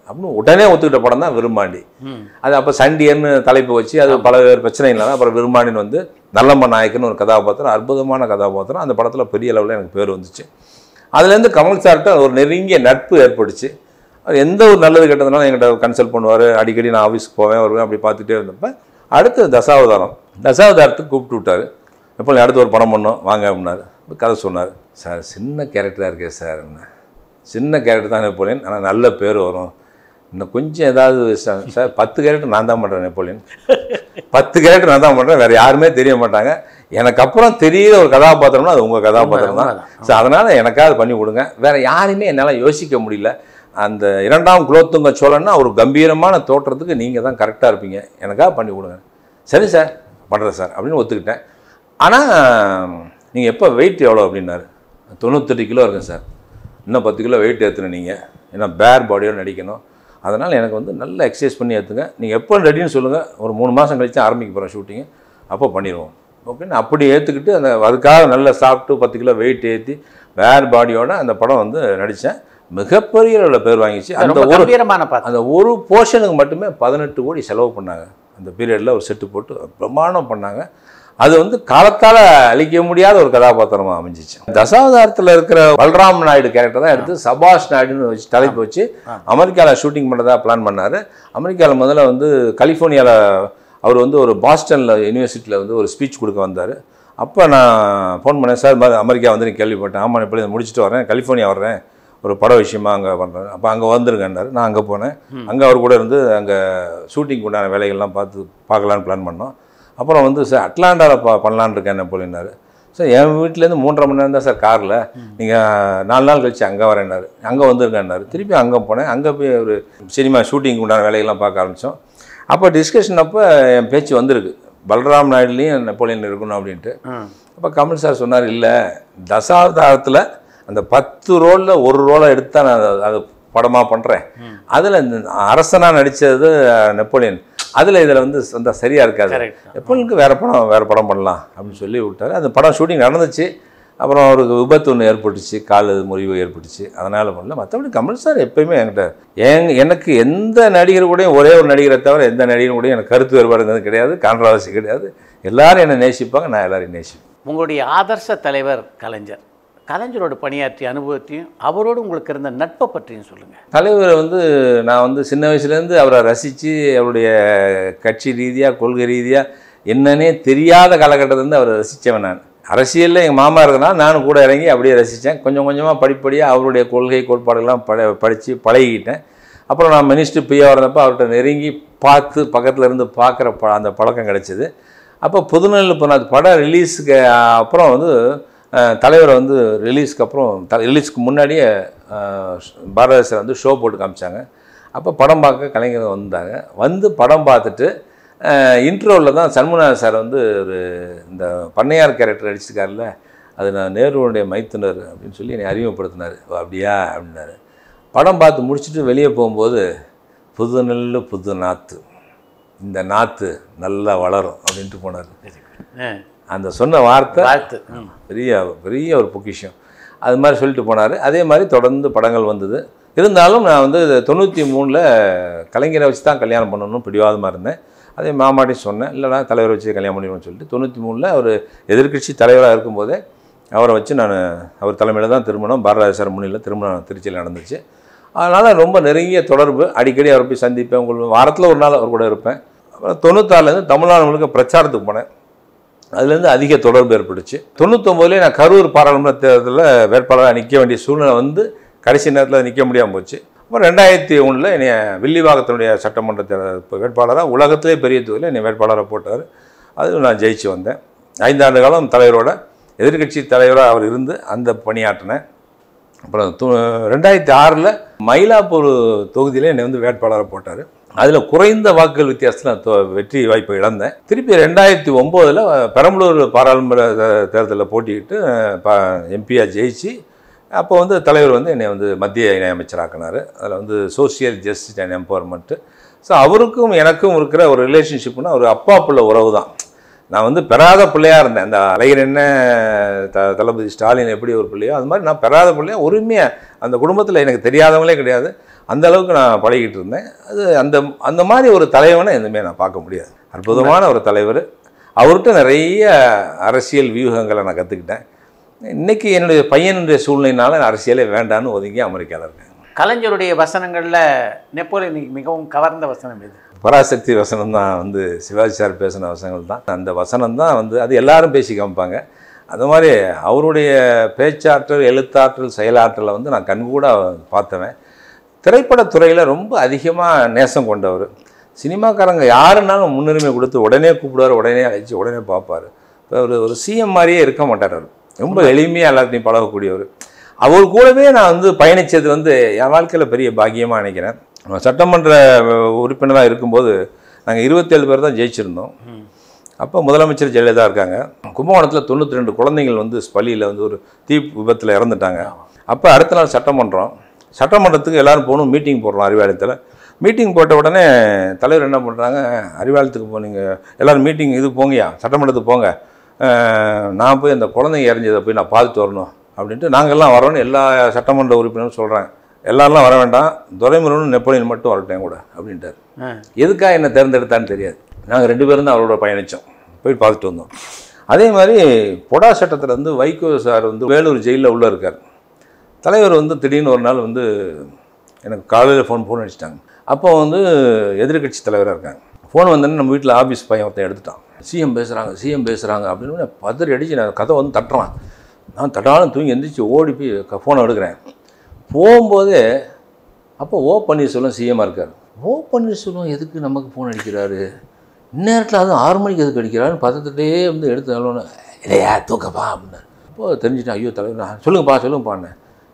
அப்படின்னு உடனே ஒத்துக்கிட்ட படம் தான் விரும்பாண்டி ம் அது அப்போ சண்டியன்னு தலைப்பு வச்சு அது பல பேர் பிரச்சனை இல்லாத அப்புறம் விரும்பாண்டின்னு வந்து நல்லம்ம நாயக்கன்னு ஒரு கதாபாத்திரம் அற்புதமான கதாபாத்திரம் அந்த படத்தில் பெரிய லெவலில் எனக்கு பேர் வந்துச்சு அதுலேருந்து கமல் சார்கிட்ட ஒரு நெருங்கிய நட்பு ஏற்பட்டுச்சு அவர் எந்த ஒரு நல்லது கெட்டதுனாலும் என்கிட்ட கன்சல்ட் பண்ணுவார் அடிக்கடி நான் ஆஃபீஸ்க்கு போவேன் வருவேன் அப்படி பார்த்துட்டே இருந்தப்ப அடுத்து தசாவதாரம் தசாவதாரத்துக்கு கூப்பிட்டு விட்டாரு எப்போ அடுத்து ஒரு படம் பண்ணோம் வாங்க அப்படின்னாரு அப்ப கதை சொன்னார் சார் சின்ன கேரக்டராக இருக்கே சார் என்ன சின்ன கேரக்டர் தான் நெப்போலியன் ஆனால் நல்ல பேர் வரும் இன்னும் கொஞ்சம் ஏதாவது ச- சார் பத்து கேரக்டர் நான் தான் பண்ணுறேன் நெப்போலியன் பத்து கேரக்டர் நான் தான் பண்ணுறேன் வேறு யாருமே தெரிய மாட்டாங்க எனக்கு அப்புறம் தெரியிற ஒரு கதாபாத்திரம்னா அது உங்கள் கதாபாத்திரம் தான் ஸோ அதனால் எனக்காவது பண்ணி கொடுங்க வேறு யாரையுமே என்னால் யோசிக்க முடியல அந்த இரண்டாம் குலோத்துங்க சோழன்னா ஒரு கம்பீரமான தோற்றத்துக்கு நீங்கள் தான் கரெக்டாக இருப்பீங்க எனக்காக பண்ணி கொடுங்க சரி சார் பண்ணுறேன் சார் அப்படின்னு ஒத்துக்கிட்டேன் ஆனால் நீங்கள் எப்போ வெயிட் எவ்வளோ அப்படின்னாரு தொண்ணூத்தெட்டு கிலோ இருக்கேன் சார் இன்னும் பத்து கிலோ வெயிட் ஏற்றுன நீங்கள் ஏன்னா பேர் பாடியோட நடிக்கணும் அதனால் எனக்கு வந்து நல்லா எக்ஸசைஸ் பண்ணி ஏற்றுங்க நீங்கள் எப்போ ரெடின்னு சொல்லுங்கள் ஒரு மூணு மாதம் கழிச்சு ஆரம்பிக்க போகிறோம் ஷூட்டிங்கு அப்போ பண்ணிடுவோம் ஓகேன்னு அப்படி ஏற்றுக்கிட்டு அந்த அதுக்காக நல்லா சாப்பிட்டு பத்து கிலோ வெயிட் ஏற்றி வேர் பாடியோட அந்த படம் வந்து நடித்தேன் மிகப்பெரிய அளவில் பேர் வாங்கிச்சு அந்த ரொம்ப ஒரு கம்பீரமான பாத்திரம் அந்த ஒரு போர்ஷனுக்கு மட்டுமே பதினெட்டு கோடி செலவு பண்ணாங்க அந்த பீரியடில் ஒரு செட்டு போட்டு பிரம்மாண்டம் பண்ணாங்க அது வந்து காலத்தால் அழிக்க முடியாத ஒரு கதாபாத்திரமாக அமைஞ்சிச்சு தசாவதாரத்தில் இருக்கிற பல்ராம் நாயுடு கேரக்டர் தான் எடுத்து சபாஷ் நாயுடுன்னு வச்சு தலைப்பு வச்சு அமெரிக்காவில் ஷூட்டிங் பண்ணுறதா பிளான் பண்ணார் அமெரிக்காவில் முதல்ல வந்து கலிஃபோர்னியாவில் அவர் வந்து ஒரு பாஸ்டனில் யூனிவர்சிட்டியில் வந்து ஒரு ஸ்பீச் கொடுக்க வந்தார் அப்போ நான் ஃபோன் பண்ணேன் சார் இந்த மாதிரி அமெரிக்கா வந்து கேள்விப்பட்டேன் ஆமாம் இப்படி இதை முடிச்சுட்டு வரேன் கலிஃபோர்னியா வர்றேன் ஒரு பட விஷயமா அங்கே பண்ணுறேன் அப்போ அங்கே வந்துருங்கன்னாரு நான் அங்கே போனேன் அங்கே அவர் கூட இருந்து அங்கே ஷூட்டிங் உண்டான வேலைகள்லாம் பார்த்து பார்க்கலான்னு பிளான் பண்ணோம் அப்புறம் வந்து சார் அட்லாண்டாவில் பா பண்ணலான்னு இருக்கேன் நெப்போலியனாரு சார் என் வீட்டிலேருந்து மூன்றரை மணி நேரம் தான் சார் காரில் நீங்கள் நாலு நாள் கழிச்சு அங்கே வரேன்னாரு அங்கே வந்துருங்கன்னாரு திருப்பி அங்கே போனேன் அங்கே போய் ஒரு சினிமா ஷூட்டிங் உண்டான வேலைகள்லாம் பார்க்க ஆரம்பித்தோம் அப்போ டிஸ்கஷன் அப்போ என் பேச்சு வந்திருக்கு பல்ராம் நாயுடுலேயும் நெப்போலியன் இருக்கணும் அப்படின்ட்டு ம் அப்போ கமல் சார் சொன்னார் இல்லை தசாவதாரத்தில் அந்த பத்து ரோலில் ஒரு ரோலை எடுத்து தான் நான் அதை- அதை படமாக பண்ணுறேன் அதில் இந்த அரசனாக நடித்தது நெப்போலியன் அதில் இதில் வந்து வந்தால் சரியாக இருக்காது Correct. நெப்போலியனுக்கு வேறு படம் வேறு படம் பண்ணலாம் அப்படின்னு சொல்லி விட்டார் அந்த படம் ஷூட்டிங் நடந்துச்சு அப்புறம் அவருக்கு விபத்து ஒன்று ஏற்பட்டுச்சு கால் முறிவு ஏற்பட்டுச்சு அதனால் பண்ணல மற்றபடி கமல் சார் எப்பயுமே என்கிட்ட என் எனக்கு எந்த நடிகர் கூடயும் ஒரே ஒரு நடிகரை தவிர எந்த நடிகர் கூடயும் எனக்கு கருத்து வேறுபாடு இருந்தது கிடையாது கான்ட்ரவர்சி கிடையாது எல்லாரும் என்னை நேசிப்பாங்க நான் எல்லாரையும் நேசிப்பேன் உங்களுடைய ஆதர்ச தலைவர் கலைஞர் கலைஞரோட பணியாற்றிய அனுபவத்தையும் அவரோடு உங்களுக்கு இருந்த நட்பை பற்றியும் சொல்லுங்கள் தலைவர் வந்து நான் வந்து சின்ன வயசுலேருந்து அவரை ரசித்து அவருடைய கட்சி ரீதியாக கொள்கை ரீதியாக என்னன்னே தெரியாத காலகட்டத்திலேருந்து அவரை ரசித்தவன் நான் அரசியலில் எங்கள் மாமா இருக்கிறனால நானும் கூட இறங்கி அப்படியே ரசித்தேன் கொஞ்சம் கொஞ்சமாக படிப்படியாக அவருடைய கொள்கை கோட்பாடுகள்லாம் பட படித்து பழகிக்கிட்டேன் அப்புறம் நான் மினிஸ்டர் பியா இருந்தப்போ அவர்கிட்ட நெருங்கி பார்த்து பக்கத்தில் இருந்து பார்க்குற ப அந்த பழக்கம் கிடைச்சிது அப்போ புதுநெல் இப்போ நான் படம் ரிலீஸுக்கு அப்புறம் வந்து அஹ், தலைவரை வந்து ரிலீஸ்க்கு அப்புறம் த ரிலீஸ்க்கு முன்னாடியே அஹ், பாரத சார் வந்து ஷோ போட்டு காமிச்சாங்க அப்போ படம் பார்க்க கலைஞர் வந்தாங்க வந்து படம் பார்த்துட்டு இன்ட்ரோவில் தான் சண்முகநாத சார் வந்து ஒரு இந்த பண்ணையார் கேரக்டர் நடிச்சிருக்காருல்ல அது நான் நேருடைய மைத்துனர் அப்படின்னு சொல்லி என்னை அறிமுகப்படுத்தினார் "ஓ, அப்படியா அப்படின்னாரு படம் பார்த்து முடிச்சுட்டு வெளியே போகும்போது புது நெல் புது நாற்று இந்த நாற்று நல்லா வளரும் அப்படின்ட்டு போனார் அந்த சொன்ன வார்த்தை வாழ்த்து ம். பெரிய பெரிய ஒரு பொக்கிஷம் அது மாதிரி சொல்லிட்டு போனார் அதே மாதிரி தொடர்ந்து படங்கள் வந்தது இருந்தாலும் நான் வந்து தொண்ணூற்றி மூணில் கலைஞரை வச்சு தான் கல்யாணம் பண்ணணும்னு பிடிவாதமாக இருந்தேன் அதே மாமாட்டையும் சொன்னேன் இல்லைனா தலைவரை வச்சு கல்யாணம் பண்ணிடுவோம்னு சொல்லிட்டு தொண்ணூற்றி மூணில் அவர் எதிர்க்கட்சி தலைவராக இருக்கும்போதே அவரை வச்சு நான் அவர் தலைமையில் தான் திருமணம் பாரதிய சார் முன்னிலையில் திருமணம் திருச்சியில் நடந்துச்சு அதனால் ரொம்ப நெருங்கிய தொடர்பு அடிக்கடி அவரை போய் சந்திப்பேன் உங்களுக்கு வாரத்தில் ஒரு நாள் அவர் கூட இருப்பேன் அப்புறம் தொண்ணூத்தாறுலேருந்து தமிழ்நாடு முழுக்க பிரச்சாரத்துக்கு போனேன் அதுலேருந்து அதிக தொடர்பு ஏற்பட்டுச்சு தொண்ணூத்தொம்போதுலேயே நான் கரூர் பாராளுமன்ற தேர்தலில் வேட்பாளராக நிற்க வேண்டிய சூழ்நிலை வந்து கடைசி நேரத்தில் நிற்க முடியாமல் போச்சு அப்புறம் ரெண்டாயிரத்தி ஒன்றில் என்னை வில்லிவாக்கத்தினுடைய சட்டமன்ற தேர்தல் இப்போ வேட்பாளராக உலகத்திலே பெரிய தொகுதியில் என்னை வேட்பாளராக போட்டார் அது நான் ஜெயிச்சு வந்தேன் ஐந்தாண்டு காலம் தலைவரோட எதிர்க்கட்சி தலைவராக அவர் இருந்து அந்த பணியாற்றினேன் அப்புறம் து- ரெண்டாயிரத்தி ஆறில் மயிலாப்பூர் தொகுதியில் என்னை வந்து வேட்பாளராக போட்டார் அதில் குறைந்த வாக்குகள் வித்தியாசத்தில் நான் தொ- வெற்றி வாய்ப்பை இழந்தேன் திருப்பி ரெண்டாயிரத்தி ஒம்போதில் பெரம்பலூர் பாராளுமன்ற தே- தேர்தலில் போட்டிக்கிட்டு எம்பியாக ஜெயிச்சு அப்போ வந்து தலைவர் வந்து என்னை வந்து மத்திய இணையமைச்சராக்கினார் அதில் வந்து social justice and empowerment so அவருக்கும் எனக்கும் இருக்கிற ஒரு ரிலேஷன்ஷிப்னா ஒரு அப்பா பிள்ளை உறவு தான் நான் வந்து பெறாத பிள்ளையாக இருந்தேன் அந்த அழகர் என்ன த தளபதி ஸ்டாலின் எப்படி ஒரு பிள்ளையோ அது மாதிரி நான் பெறாத பிள்ளையா உரிமையாக அந்த குடும்பத்தில் எனக்கு தெரியாதவங்களே கிடையாது அந்த அளவுக்கு நான் பழகிட்டு இருந்தேன் அது அந்த அந்த மாதிரி ஒரு தலைவனை எதுவுமே நான் பார்க்க முடியாது அற்புதமான ஒரு தலைவர் அவர்கிட்ட நிறைய அரசியல் வியூகங்களை நான் கற்றுக்கிட்டேன் இன்னைக்கு என்னுடைய பையனுடைய சூழ்நிலையினால நான் அரசியலே வேண்டான்னு ஒதுங்கி அமெரிக்காவில் இருக்கேன் கலைஞருடைய வசனங்களில் நெப்போலியனுக்கு மிகவும் கவர்ந்த வசனம் எது பராசக்தி வசனம் தான் வந்து சிவாஜி சார் பேசின வசனங்கள் தான் அந்த வசனம் தான் வந்து அது எல்லாரும் பேசி காமிப்பாங்க அது மாதிரி அவருடைய பேச்சாற்றல் எழுத்தாற்றல் செயலாற்றலை வந்து நான் கண்கூட பார்த்தவன் திரைப்படத்துறையில் ரொம்ப அதிகமாக நேசம் கொண்டவர் சினிமாக்காரங்க யாருன்னாலும் முன்னுரிமை கொடுத்து உடனே கூப்பிடுவார் உடனே அழைச்சி உடனே பார்ப்பார் இப்போ ஒரு ஒரு சிஎம் மாதிரியே இருக்க மாட்டார் அவர் ரொம்ப எளிமையாக எல்லாத்தையும் பழகக்கூடியவர் அவர் கூடவே நான் வந்து பயணித்தது வந்து என் வாழ்க்கையில் பெரிய பாக்கியமாக நினைக்கிறேன் நான் சட்டமன்ற உறுப்பினராக இருக்கும்போது நாங்கள் இருபத்தேழு பேர் தான் ஜெயிச்சிருந்தோம் அப்போ முதலமைச்சர் ஜெயலலிதா இருக்காங்க கும்பகோணத்தில் தொண்ணூற்றி ரெண்டு குழந்தைகள் வந்து பள்ளியில் வந்து ஒரு தீ விபத்தில் இறந்துட்டாங்க அப்போ அடுத்த நாள் சட்டமன்றம் சட்டமன்றத்துக்கு எல்லாரும் போகணும் மீட்டிங் போடுறோம் அறிவாலயத்தில் மீட்டிங் போட்ட உடனே தலைவர் என்ன பண்ணுறாங்க அறிவாலயத்துக்கு போனீங்க எல்லோரும் மீட்டிங் இது போங்கயா சட்டமன்றத்துக்கு போங்க அஹ், நான் போய் அந்த குழந்தைங்க இறஞ்சதை போய் நான் பார்த்துட்டு வரணும் அப்படின்ட்டு நாங்கள்லாம் வரோன்னு எல்லா சட்டமன்ற உறுப்பினரும் சொல்கிறாங்க எல்லாரெல்லாம் வர வேண்டாம் துரைமுருகனும் நெப்போலியன் மட்டும் வரட்டேன் கூட அப்படின்ட்டார் எதுக்காக என்னை தேர்ந்தெடுத்தான்னு தெரியாது நாங்கள் ரெண்டு பேரும் தான் அவரோட பயணித்தோம் போய் பார்த்துட்டு வந்தோம் அதே மாதிரி பொடா சட்டத்தில் வந்து வைகோ சார் வந்து வேலூர் ஜெயிலில் உள்ளே இருக்கார் தலைவர் வந்து திடீர்னு ஒரு நாள் வந்து எனக்கு காலையில் ஃபோன் ஃபோன் அடிச்சிட்டாங்க அப்போ வந்து எதிர்க்கட்சி தலைவராக இருக்காங்க ஃபோன் வந்தோடனே நம்ம வீட்டில் ஆஃபீஸ் பையன் ஒருத்தன் எடுத்துட்டான் சிஎம் பேசுகிறாங்க சிஎம் பேசுகிறாங்க அப்படின்னு பதறி அடிச்சு நான் கதை வந்து தட்டுறான் நான் தட்டாலும் தூங்கி எந்திரிச்சு ஓடி போய் ஃபோனை எடுக்கிறேன் போகும்போதே அப்போ ஓ பன்னீர்செல்வம் சிஎம்மாக இருக்கார் ஓ பன்னீர்செல்வம் எதுக்கு நமக்கு ஃபோன் அடிக்கிறாரு இந்நேரத்தில் அதுவும் ஆறு மணிக்கு எதுக்கு அடிக்கிறாருன்னு பதத்திட்டே வந்து எடுத்து நல்லோன்னு இல்லையா தூக்கப்பா அப்படின்னாரு அப்போ தெரிஞ்சுட்டேன் ஐயோ தலைவர் நான் சொல்லுங்கப்பா சொல்லுங்கப்பான்னு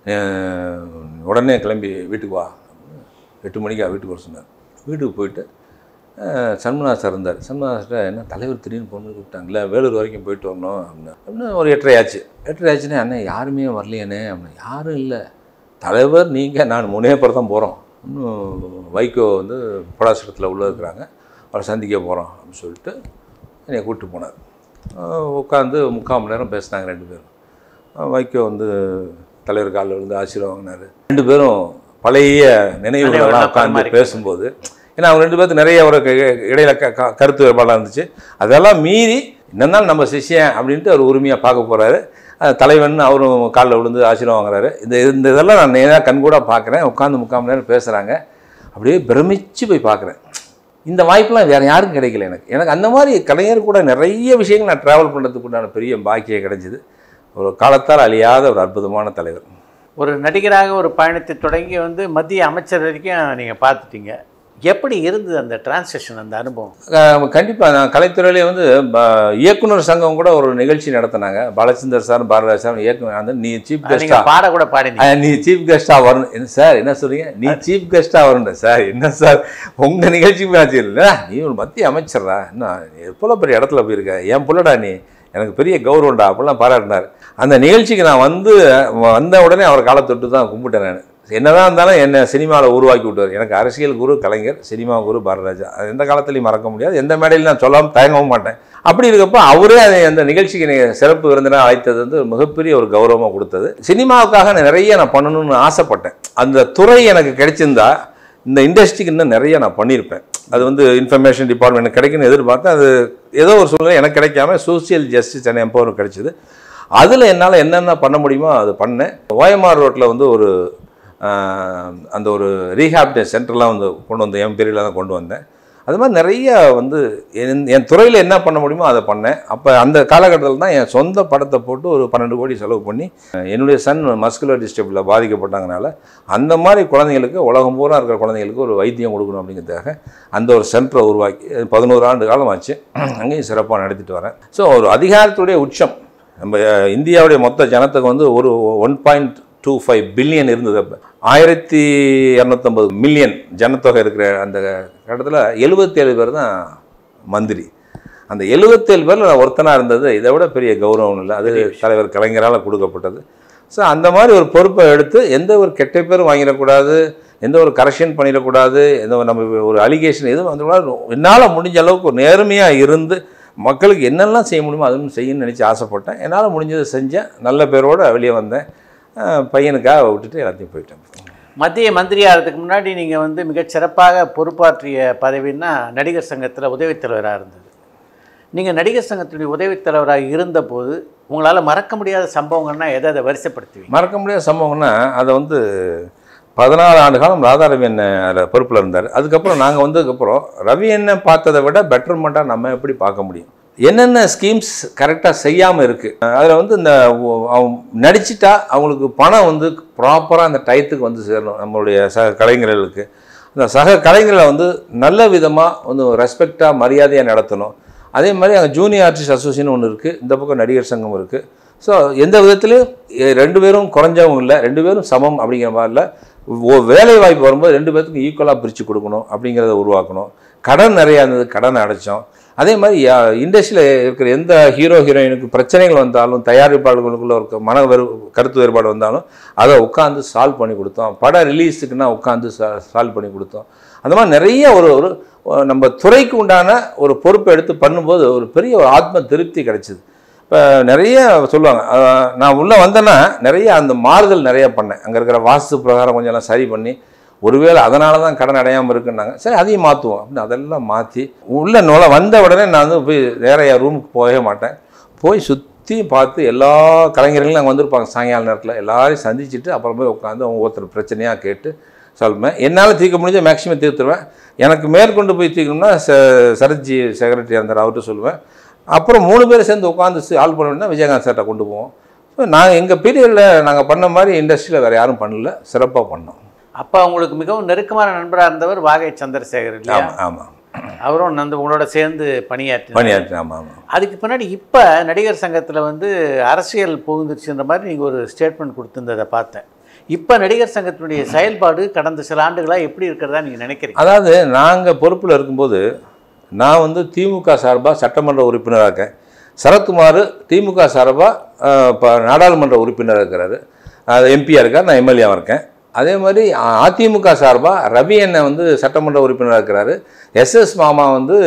உடனே கிளம்பி வீட்டுக்கு வா எட்டு மணிக்கு வீட்டுக்கு வர சொன்னார் வீட்டுக்கு போயிட்டு அஹ், சண்முகநாத் சார் இருந்தார் சண்முகநாத் சார் என்ன தலைவர் திடீர்னு பொண்ணு கூப்பிட்டாங்க இல்லை வேலூர் வரைக்கும் போயிட்டு வரணும் அப்படின்னு அப்படின்னு ஒரு எட்டரை ஆச்சு எட்டரை ஆச்சுன்னே அண்ணே யாருமே வரலையானே அப்படின்னு யாரும் இல்லை தலைவர் நீங்கள் நான் மூணே பேர் தான் போகிறோம் இன்னும் வைகோ வந்து படாசத்தில் உள்ளே இருக்கிறாங்க அவரை சந்திக்க போகிறோம் அப்படின்னு சொல்லிட்டு என்னை கூப்பிட்டு போனார் உட்காந்து முக்கால் மணி நேரம் பேசினாங்க ரெண்டு பேரும் அஹ் வைகோ வந்து தலைவர் காலில் விழுந்து ஆசீர்வாதம் வாங்கினார் ரெண்டு பேரும் பழைய நினைவுகளெல்லாம் நினைவுகள்லாம் உட்காந்து பரிமாறிக்கிட்டாங்க. பேசும்போது ஏன்னா அவங்க ரெண்டு பேருக்கு நிறைய ஒரு க- இடையில க- க- கருத்து வேறுபாடாக இருந்துச்சு அதெல்லாம் மீறி என்னன்னாலும் நம்ம சிஷ்யன் அப்படின்ட்டு அவர் உரிமையாக பார்க்க போகிறாரு தலைவன் அவரும் காலில் விழுந்து ஆசீர்வாதம் வாங்குறாரு இந்த இந்த இதெல்லாம் நான் நேராக கண்கூட பார்க்குறேன் உட்காந்து முக்கால் மணி நேரம் பேசுகிறாங்க அப்படியே பிரமிச்சு போய் பார்க்குறேன் இந்த வாய்ப்பெலாம் வேறு யாருக்கும் கிடைக்கல எனக்கு எனக்கு அந்த மாதிரி கலைஞர் கூட நிறைய விஷயங்கள் நான் ட்ராவல் பண்ணுறதுக்கு உண்டான பெரிய பாக்கியம் கிடைச்சிது ஒரு காலத்தால் அழியாத ஒரு அற்புதமான தலைவர் ஒரு நடிகராக ஒரு பயணத்தை தொடங்கி வந்து மத்திய அமைச்சர் வரைக்கும் நீங்கள் பார்த்துட்டீங்க எப்படி இருந்தது அந்த டிரான்சேஷன் அந்த அனுபவம் கண்டிப்பாக நான் கலைத்துறையிலே வந்து ப- இயக்குனர் சங்கம் கூட ஒரு நிகழ்ச்சி நடத்தினாங்க பாலச்சந்தர் சார் பாரதிராஜ் சார் இயக்குனர் வந்து நீ சீஃப் நீங்க கெஸ்டா பாட கூட பாடினீங்க நீ சீஃப் கெஸ்டா வரணும் என்ன சார் என்ன சொல்றீங்க நீ சீஃப் கெஸ்டா வரணும் சார் என்ன சார் உங்க நிகழ்ச்சிக்கு ஆச்சு இல்லை நீ ஒரு மத்திய அமைச்சர்டா என்ன எவ்வளோ பெரிய இடத்துல போயிருக்க என் புள்ளடா நீ எனக்கு பெரிய கௌரவம்டா அப்படிலாம் பாராட்டினார் அந்த நிகழ்ச்சிக்கு நான் வந்து வந்த உடனே அவர் காலை தொட்டு தான் கும்பிட்டேன் நான் என்னதான் இருந்தாலும் என்னை சினிமாவில் உருவாக்கி விட்டார் எனக்கு அரசியல் குரு கலைஞர் சினிமா குரு பாரதிராஜா அது எந்த காலத்துலையும் மறக்க முடியாது எந்த மேடையிலும் நான் சொல்லாமல் தயங்கவும் மாட்டேன் அப்படி இருக்கப்போ அவரே அதை அந்த நிகழ்ச்சிக்கு என்னை சிறப்பு விருந்தினர் அழைத்தது வந்து ஒரு மிகப்பெரிய ஒரு கௌரவமாக கொடுத்தது சினிமாவுக்காக நான் நிறைய நான் பண்ணணும்னு ஆசைப்பட்டேன் அந்த துறை எனக்கு கிடைச்சிருந்தா இந்த இண்டஸ்ட்ரிக்கு இன்னும் நிறைய நான் பண்ணியிருப்பேன் அது வந்து இன்ஃபர்மேஷன் டிபார்ட்மெண்ட் கிடைக்குன்னு எதிர்பார்த்தேன் அது ஏதோ ஒரு சூழ்நிலை எனக்கு கிடைக்காம சோசியல் ஜஸ்டிஸ் அண்ட் எம்பவர் கிடைச்சிது அதில் என்னால் என்னென்ன பண்ண முடியுமோ அது பண்ணேன் ஓஎம்ஆர் ரோட்டில் வந்து ஒரு ஆஹ், அந்த ஒரு ரீஹாபிட்டேஷன் சென்டர்லாம் வந்து கொண்டு வந்தேன் என் பீரியடில் தான் கொண்டு வந்தேன் அது மாதிரி நிறைய வந்து என் என் துறையில் என்ன பண்ண முடியுமோ அதை பண்ணேன் அப்போ அந்த காலகட்டத்தில் தான் என் சொந்த படத்தை போட்டு ஒரு பன்னெண்டு கோடி செலவு பண்ணி அஹ், என்னுடைய சன் மஸ்குலர் டிஸ்டர்பில் பாதிக்கப்பட்டாங்கனால அந்த மாதிரி குழந்தைங்களுக்கு உலகம் பூரா இருக்கிற குழந்தைங்களுக்கு ஒரு வைத்தியம் கொடுக்கணும் அப்படிங்கிறதுக்காக அந்த ஒரு சென்டரை உருவாக்கி பதினோரு ஆண்டு காலம் ஆச்சு அங்கேயும் சிறப்பாக நடத்திட்டு வரேன் ஸோ ஒரு அதிகாரத்துடைய உச்சம் நம்ம அஹ், இந்தியாவுடைய மொத்த ஜனத்துக்கு வந்து ஒரு one point two five billion இருந்தது அப்போ ஆயிரத்தி இரநூத்தம்பது மில்லியன் ஜனத்தொகை இருக்கிற அந்த இடத்துல எழுபத்தேழு பேர் தான் மந்திரி அந்த எழுபத்தேழு பேரில் நான் ஒருத்தனாக இருந்தது இதை விட பெரிய கௌரவம் இல்லை அது தலைவர் கலைஞரால் கொடுக்கப்பட்டது ஸோ அந்த மாதிரி ஒரு பொறுப்பை எடுத்து எந்த ஒரு கெட்ட பேரும் வாங்கிடக்கூடாது எந்த ஒரு கரெக்ஷன் பண்ணிடக்கூடாது எந்த ஒரு நம்ம ஒரு அலிகேஷன் எதுவும் வந்துக்கூடாது என்னால் முடிஞ்ச அளவுக்கு ஒரு நேர்மையாக இருந்து மக்களுக்கு என்னெல்லாம் செய்ய முடியுமோ அதுவும் செய்யணும்னு நினச்சி ஆசைப்பட்டேன் என்னால் முடிஞ்சதை செஞ்சேன் நல்ல பேரோடு வெளியே வந்தேன் அஹ் பையனுக்காக விட்டுட்டு எல்லாத்தையும் போயிட்டேன் மத்திய மந்திரி ஆகிறதுக்கு முன்னாடி நீங்கள் வந்து மிகச் சிறப்பாக பொறுப்பாற்றிய பதவின்னா நடிகர் சங்கத்தில் உதவித் தலைவராக இருந்தது நீங்கள் நடிகர் சங்கத்தினுடைய உதவித் தலைவராக இருந்தபோது உங்களால் மறக்க முடியாத சம்பவங்கள்னா எதை அதை வரிசைப்படுத்துவீங்க மறக்க முடியாத சம்பவம்னா அதை வந்து பதினாறு ஆண்டு காலம் ராதா ரவி அண்ணன் அதில் பொறுப்பில் இருந்தார் அதுக்கப்புறம் நாங்கள் வந்ததுக்கப்புறம் ரவி அண்ணன் பார்த்ததை விட பெட்டர்மெண்ட்டாக நம்ம எப்படி பார்க்க முடியும் என்னென்ன ஸ்கீம்ஸ் கரெக்டாக செய்யாமல் இருக்குது அதில் வந்து இந்த ஒ- அவங்க நடிச்சிட்டா அவங்களுக்கு பணம் வந்து ப்ராப்பராக அந்த டயத்துக்கு வந்து சேரணும் நம்மளுடைய சக கலைஞர்களுக்கு அந்த சக கலைஞர்களை வந்து நல்ல விதமாக வந்து ரெஸ்பெக்டாக மரியாதையாக நடத்தணும் அதே மாதிரி அங்கே ஜூனியர் ஆர்டிஸ்ட் அசோசியேஷன் ஒன்று இருக்குது இந்த பக்கம் நடிகர் சங்கம் இருக்குது ஸோ எந்த விதத்துலையும் எ- ரெண்டு பேரும் குறைஞ்சவங்க இல்லை ரெண்டு பேரும் சமம் அப்படிங்கிற மாதிரில ஒ- வேலை வாய்ப்பு வரும்போது ரெண்டு பேர்த்துக்கும் ஈக்குவலாக பிரித்து கொடுக்கணும் அப்படிங்கிறத உருவாக்கணும் கடன் நிறையா இருந்தது கடனை அடைச்சோம் அதே மாதிரி இண்டஸ்ட்ரியில் இருக்கிற எந்த ஹீரோ ஹீரோயினுக்கு பிரச்சனைகள் வந்தாலும் தயாரிப்பாளர்களுக்குள்ள ஒரு மன வேறு கருத்து வேறுபாடு வந்தாலும் அதை உட்காந்து சால்வ் பண்ணி கொடுத்தோம் பட ரிலீஸுக்குன்னா உட்காந்து சால்வ் பண்ணி கொடுத்தோம் அந்த மாதிரி நிறைய ஒரு ஒரு ஒரு நம்ம துறைக்கு உண்டான ஒரு பொறுப்பை எடுத்து பண்ணும்போது ஒரு பெரிய ஒரு ஆத்ம திருப்தி கிடைச்சிது இப்போ நிறைய சொல்லுவாங்க அஹ் நான் உள்ளே வந்தேன்னா நிறைய அந்த மாறுதல் நிறைய பண்ணேன் அங்கே இருக்கிற வாஸ்து பிரகாரம் கொஞ்சம் எல்லாம் சரி பண்ணி ஒருவேளை அதனால தான் கடன் அடையாமல் இருக்குன்னாங்க சரி அதையும் மாற்றுவோம் அப்படின்னு அதெல்லாம் மாற்றி உள்ள நுழ வந்த உடனே நான் வந்து போய் வேற என் ரூமுக்கு போகவே மாட்டேன் போய் சுற்றி பார்த்து எல்லா கலைஞர்களும் அங்கே வந்திருப்பாங்க சாயங்கால நேரத்தில் எல்லாரையும் சந்திச்சுட்டு அப்புறம் போய் உட்காந்து அவங்க ஒருத்தர் பிரச்சனையாக கேட்டு சொல்லுவேன் என்னால் தீர்க்க முடிஞ்ச மேக்ஸிமம் தீர்த்துருவேன் எனக்கு மேற்கொண்டு போய் தீர்க்கணும்னா ச சரத்ஜி செக்ரட்டரி இருந்தார் அவர்கிட்ட சொல்லுவேன் அப்புறம் மூணு பேர் சேர்ந்து உட்காந்து ஆள் பண்ணணும்னா விஜயகாந்த் சார்கிட்ட கொண்டு போவோம் ஸோ நாங்கள் எங்கள் பீரியடில் நாங்கள் பண்ண மாதிரி இண்டஸ்ட்ரியில் வேறு யாரும் பண்ணல சிறப்பாக பண்ணோம் அப்போ உங்களுக்கு மிகவும் நெருக்கமான நண்பராக இருந்தவர் வாகை சந்திரசேகர் இல்லையா ஆமாம் ஆமாம் அவரும் வந்து உங்களோட சேர்ந்து பணியாற்றி பணியாற்றி ஆமாம் ஆமாம் அதுக்கு பின்னாடி இப்போ நடிகர் சங்கத்தில் வந்து அரசியல் புகுந்துருச்சுன்ற மாதிரி நீங்கள் ஒரு ஸ்டேட்மெண்ட் கொடுத்துருந்ததை பார்த்தேன் இப்போ நடிகர் சங்கத்தினுடைய செயல்பாடு கடந்த சில ஆண்டுகளாக எப்படி இருக்கிறதா நீங்கள் நினைக்கிறீங்க அதாவது நாங்கள் பொறுப்பில் இருக்கும்போது நான் வந்து திமுக சார்பாக சட்டமன்ற உறுப்பினராக இருக்கேன் சரத்குமார் திமுக சார்பாக இப்போ நாடாளுமன்ற உறுப்பினராக இருக்கிறாரு அது எம்பியாக இருக்கார் நான் எம்எல்ஏவாக இருக்கேன் அதே மாதிரி அ- அதிமுக சார்பாக ரவி அண்ணன் வந்து சட்டமன்ற உறுப்பினராக இருக்கிறாரு எஸ்எஸ் மாமா வந்து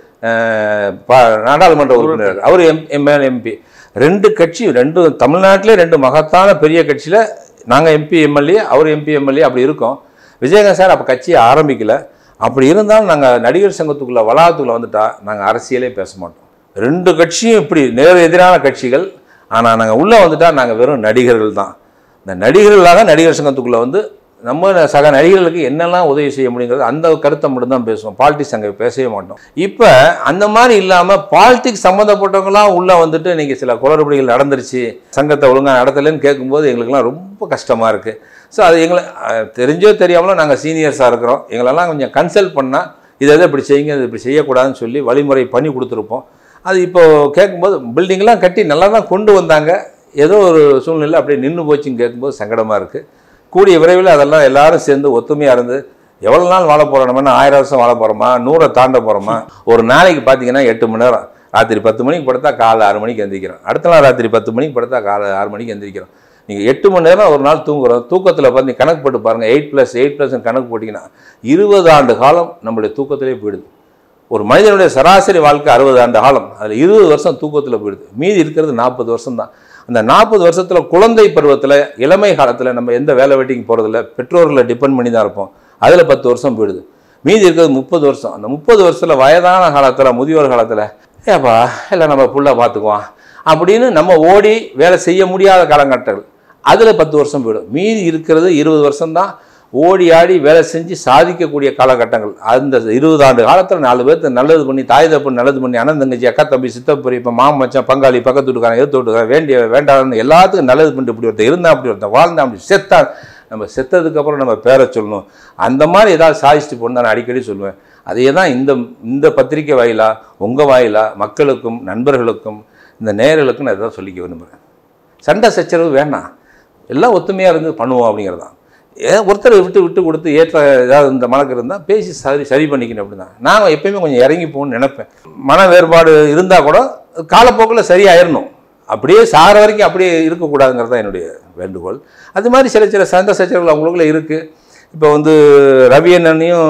அஹ், ப- நாடாளுமன்ற உறுப்பினர் அவர் எம் எம்எல் எம்பி ரெண்டு கட்சி ரெண்டு தமிழ்நாட்டிலே ரெண்டு மகத்தான பெரிய கட்சியில் நாங்கள் எம்பி எம்எல்ஏ அவர் எம்பி எம்எல்ஏ அப்படி இருக்கோம் விஜயகாந்த் சார் அப்போ கட்சியை ஆரம்பிக்கல அப்படி இருந்தாலும் நாங்கள் நடிகர் சங்கத்துக்குள்ளே வளாகத்துக்குள்ளே வந்துட்டா நாங்கள் அரசியலே பேச மாட்டோம் ரெண்டு கட்சியும் இப்படி நேர் எதிரான கட்சிகள் ஆனால் நாங்கள் உள்ளே வந்துட்டா நாங்கள் வெறும் நடிகர்கள் தான் இந்த நடிகர்களாக நடிகர் சங்கத்துக்குள்ளே வந்து நம்ம சக நடிகர்களுக்கு என்னெல்லாம் உதவி செய்ய முடியுங்கிறது அந்த கருத்தை மட்டும்தான் பேசுவோம் பாலிடிக்ஸ் அங்கே பேசவே மாட்டோம் இப்போ அந்த மாதிரி இல்லாமல் பாலிடிக்ஸ் சம்மந்தப்பட்டவங்களாம் உள்ளே வந்துட்டு இன்றைக்கி சில குளறுபடிகள் நடந்துருச்சு சங்கத்தை ஒழுங்காக நடத்தலைன்னு கேட்கும்போது எங்களுக்கெல்லாம் ரொம்ப கஷ்டமாக இருக்குது ஸோ அது எங்களை அஹ், தெரிஞ்சோ தெரியாமலோ நாங்கள் சீனியர்ஸாக இருக்கிறோம் எங்களெல்லாம் கொஞ்சம் கன்சல்ட் பண்ணால் இதை எதை இப்படி செய்யுங்க இது இப்படி செய்யக்கூடாதுன்னு சொல்லி வழிமுறை பண்ணி கொடுத்துருப்போம் அது இப்போ கேட்கும்போது பில்டிங்லாம் கட்டி நல்லா தான் கொண்டு வந்தாங்க ஏதோ ஒரு சூழ்நிலை அப்படியே நின்று போச்சுன்னு கேட்கும்போது சங்கடமாக இருக்குது கூடிய விரைவில் அதெல்லாம் எல்லாரும் சேர்ந்து ஒத்துமையாக இருந்து எவ்வளோ நாள் வாழ போகிறோம் நம்ம என்ன ஆயிரம் வருஷம் வாழ போகிறோமா நூறை தாண்ட போகிறோமா ஒரு நாளைக்கு பார்த்தீங்கன்னா எட்டு மணி நேரம் ராத்திரி பத்து மணிக்கு படுத்தா காலை ஆறு மணிக்கு எந்திரிக்கிறோம் அடுத்த நாள் ராத்திரி பத்து மணிக்கு படுத்தா காலை ஆறு மணிக்கு எந்திரிக்கிறோம் நீங்கள் எட்டு மணி நேரம் ஒரு நாள் தூங்குறோம் தூக்கத்தில் பார்த்து கணக்கு போட்டு பாருங்கள் எயிட் ப்ளஸ் எயிட் ப்ளஸ் கணக்கு போட்டிங்கன்னா இருபது ஆண்டு காலம் நம்மளுடைய தூக்கத்திலே போயிடுது ஒரு மனிதனுடைய சராசரி வாழ்க்கை அறுபது ஆண்டு காலம் அதில் இருபது வருஷம் தூக்கத்தில் போயிடுது மீதி இருக்கிறது நாற்பது வருஷம் தான் அந்த நாற்பது வருஷத்தில் குழந்தை பருவத்தில் இளமை காலத்தில் நம்ம எந்த வேலை வெட்டிக்கு போகிறதில்ல பெற்றோர்களை டிபெண்ட் பண்ணி தான் இருப்போம் அதில் பத்து வருஷம் போயிடுது மீதி இருக்கிறது முப்பது வருஷம் அந்த முப்பது வருஷத்தில் வயதான காலத்தில் முதியோர் காலத்தில் ஏப்பா இல்லை நம்ம புள்ள பார்த்துக்குவோம் அப்படின்னு நம்ம ஓடி வேலை செய்ய முடியாத காலகட்டங்கள் அதில் பத்து வருஷம் போயிடும் மீதி இருக்கிறது இருபது வருஷம்தான் ஓடி ஆடி வேலை செஞ்சு சாதிக்கக்கூடிய காலகட்டங்கள் அந்த இருபது ஆண்டு காலத்தில் நாலு பேர்த்து நல்லது பண்ணி தாய் தப்பு நல்லது பண்ணி அண்ணன் தங்கச்சி அக்கா தம்பி சித்தப்பரி இப்போ மாமச்சான் பங்காளி பக்கத்து வீட்டுக்காரன் எதிர்த்து வீட்டுக்காரன் வேண்டிய வேண்டாம்னு எல்லாத்துக்கும் நல்லது பண்ணிட்டு இப்படி ஒருத்தன் இருந்தான் அப்படி ஒருத்தன் வாழ்ந்தான் அப்படி செத்தான் நம்ம செத்ததுக்கப்புறம் நம்ம பேரை சொல்லணும் அந்த மாதிரி ஏதாவது சாதிச்சுட்டு போகணும் நான் அடிக்கடி சொல்லுவேன் அதே தான் இந்த இந்த பத்திரிக்கை வாயிலா உங்கள் வாயிலா மக்களுக்கும் நண்பர்களுக்கும் இந்த நேயர்களுக்கும் நான் இதான் சொல்லிக்க விரும்புகிறேன் சண்டை சச்சரவு வேணாம் எல்லாம் ஒத்துமையாக இருந்து பண்ணுவோம் அப்படிங்கிறது தான் ஏன் ஒருத்தரை விட்டு விட்டு கொடுத்து ஏற்ற ஏதாவது இந்த மனக்கு இருந்தால் பேசி சரி சரி பண்ணிக்கணும் அப்படி தான் நான் எப்பயுமே கொஞ்சம் இறங்கி போகணும்னு நினைப்பேன் மன வேறுபாடு இருந்தால் கூட காலப்போக்கில் சரியாயிடணும் அப்படியே சாகிற வரைக்கும் அப்படியே இருக்கக்கூடாதுங்கிறது தான் என்னுடைய வேண்டுகோள் அது மாதிரி சில சில சண்டை சச்சரவுகள் அவங்களுக்குள்ள இருக்குது இப்போ வந்து ரவி அண்ணனையும்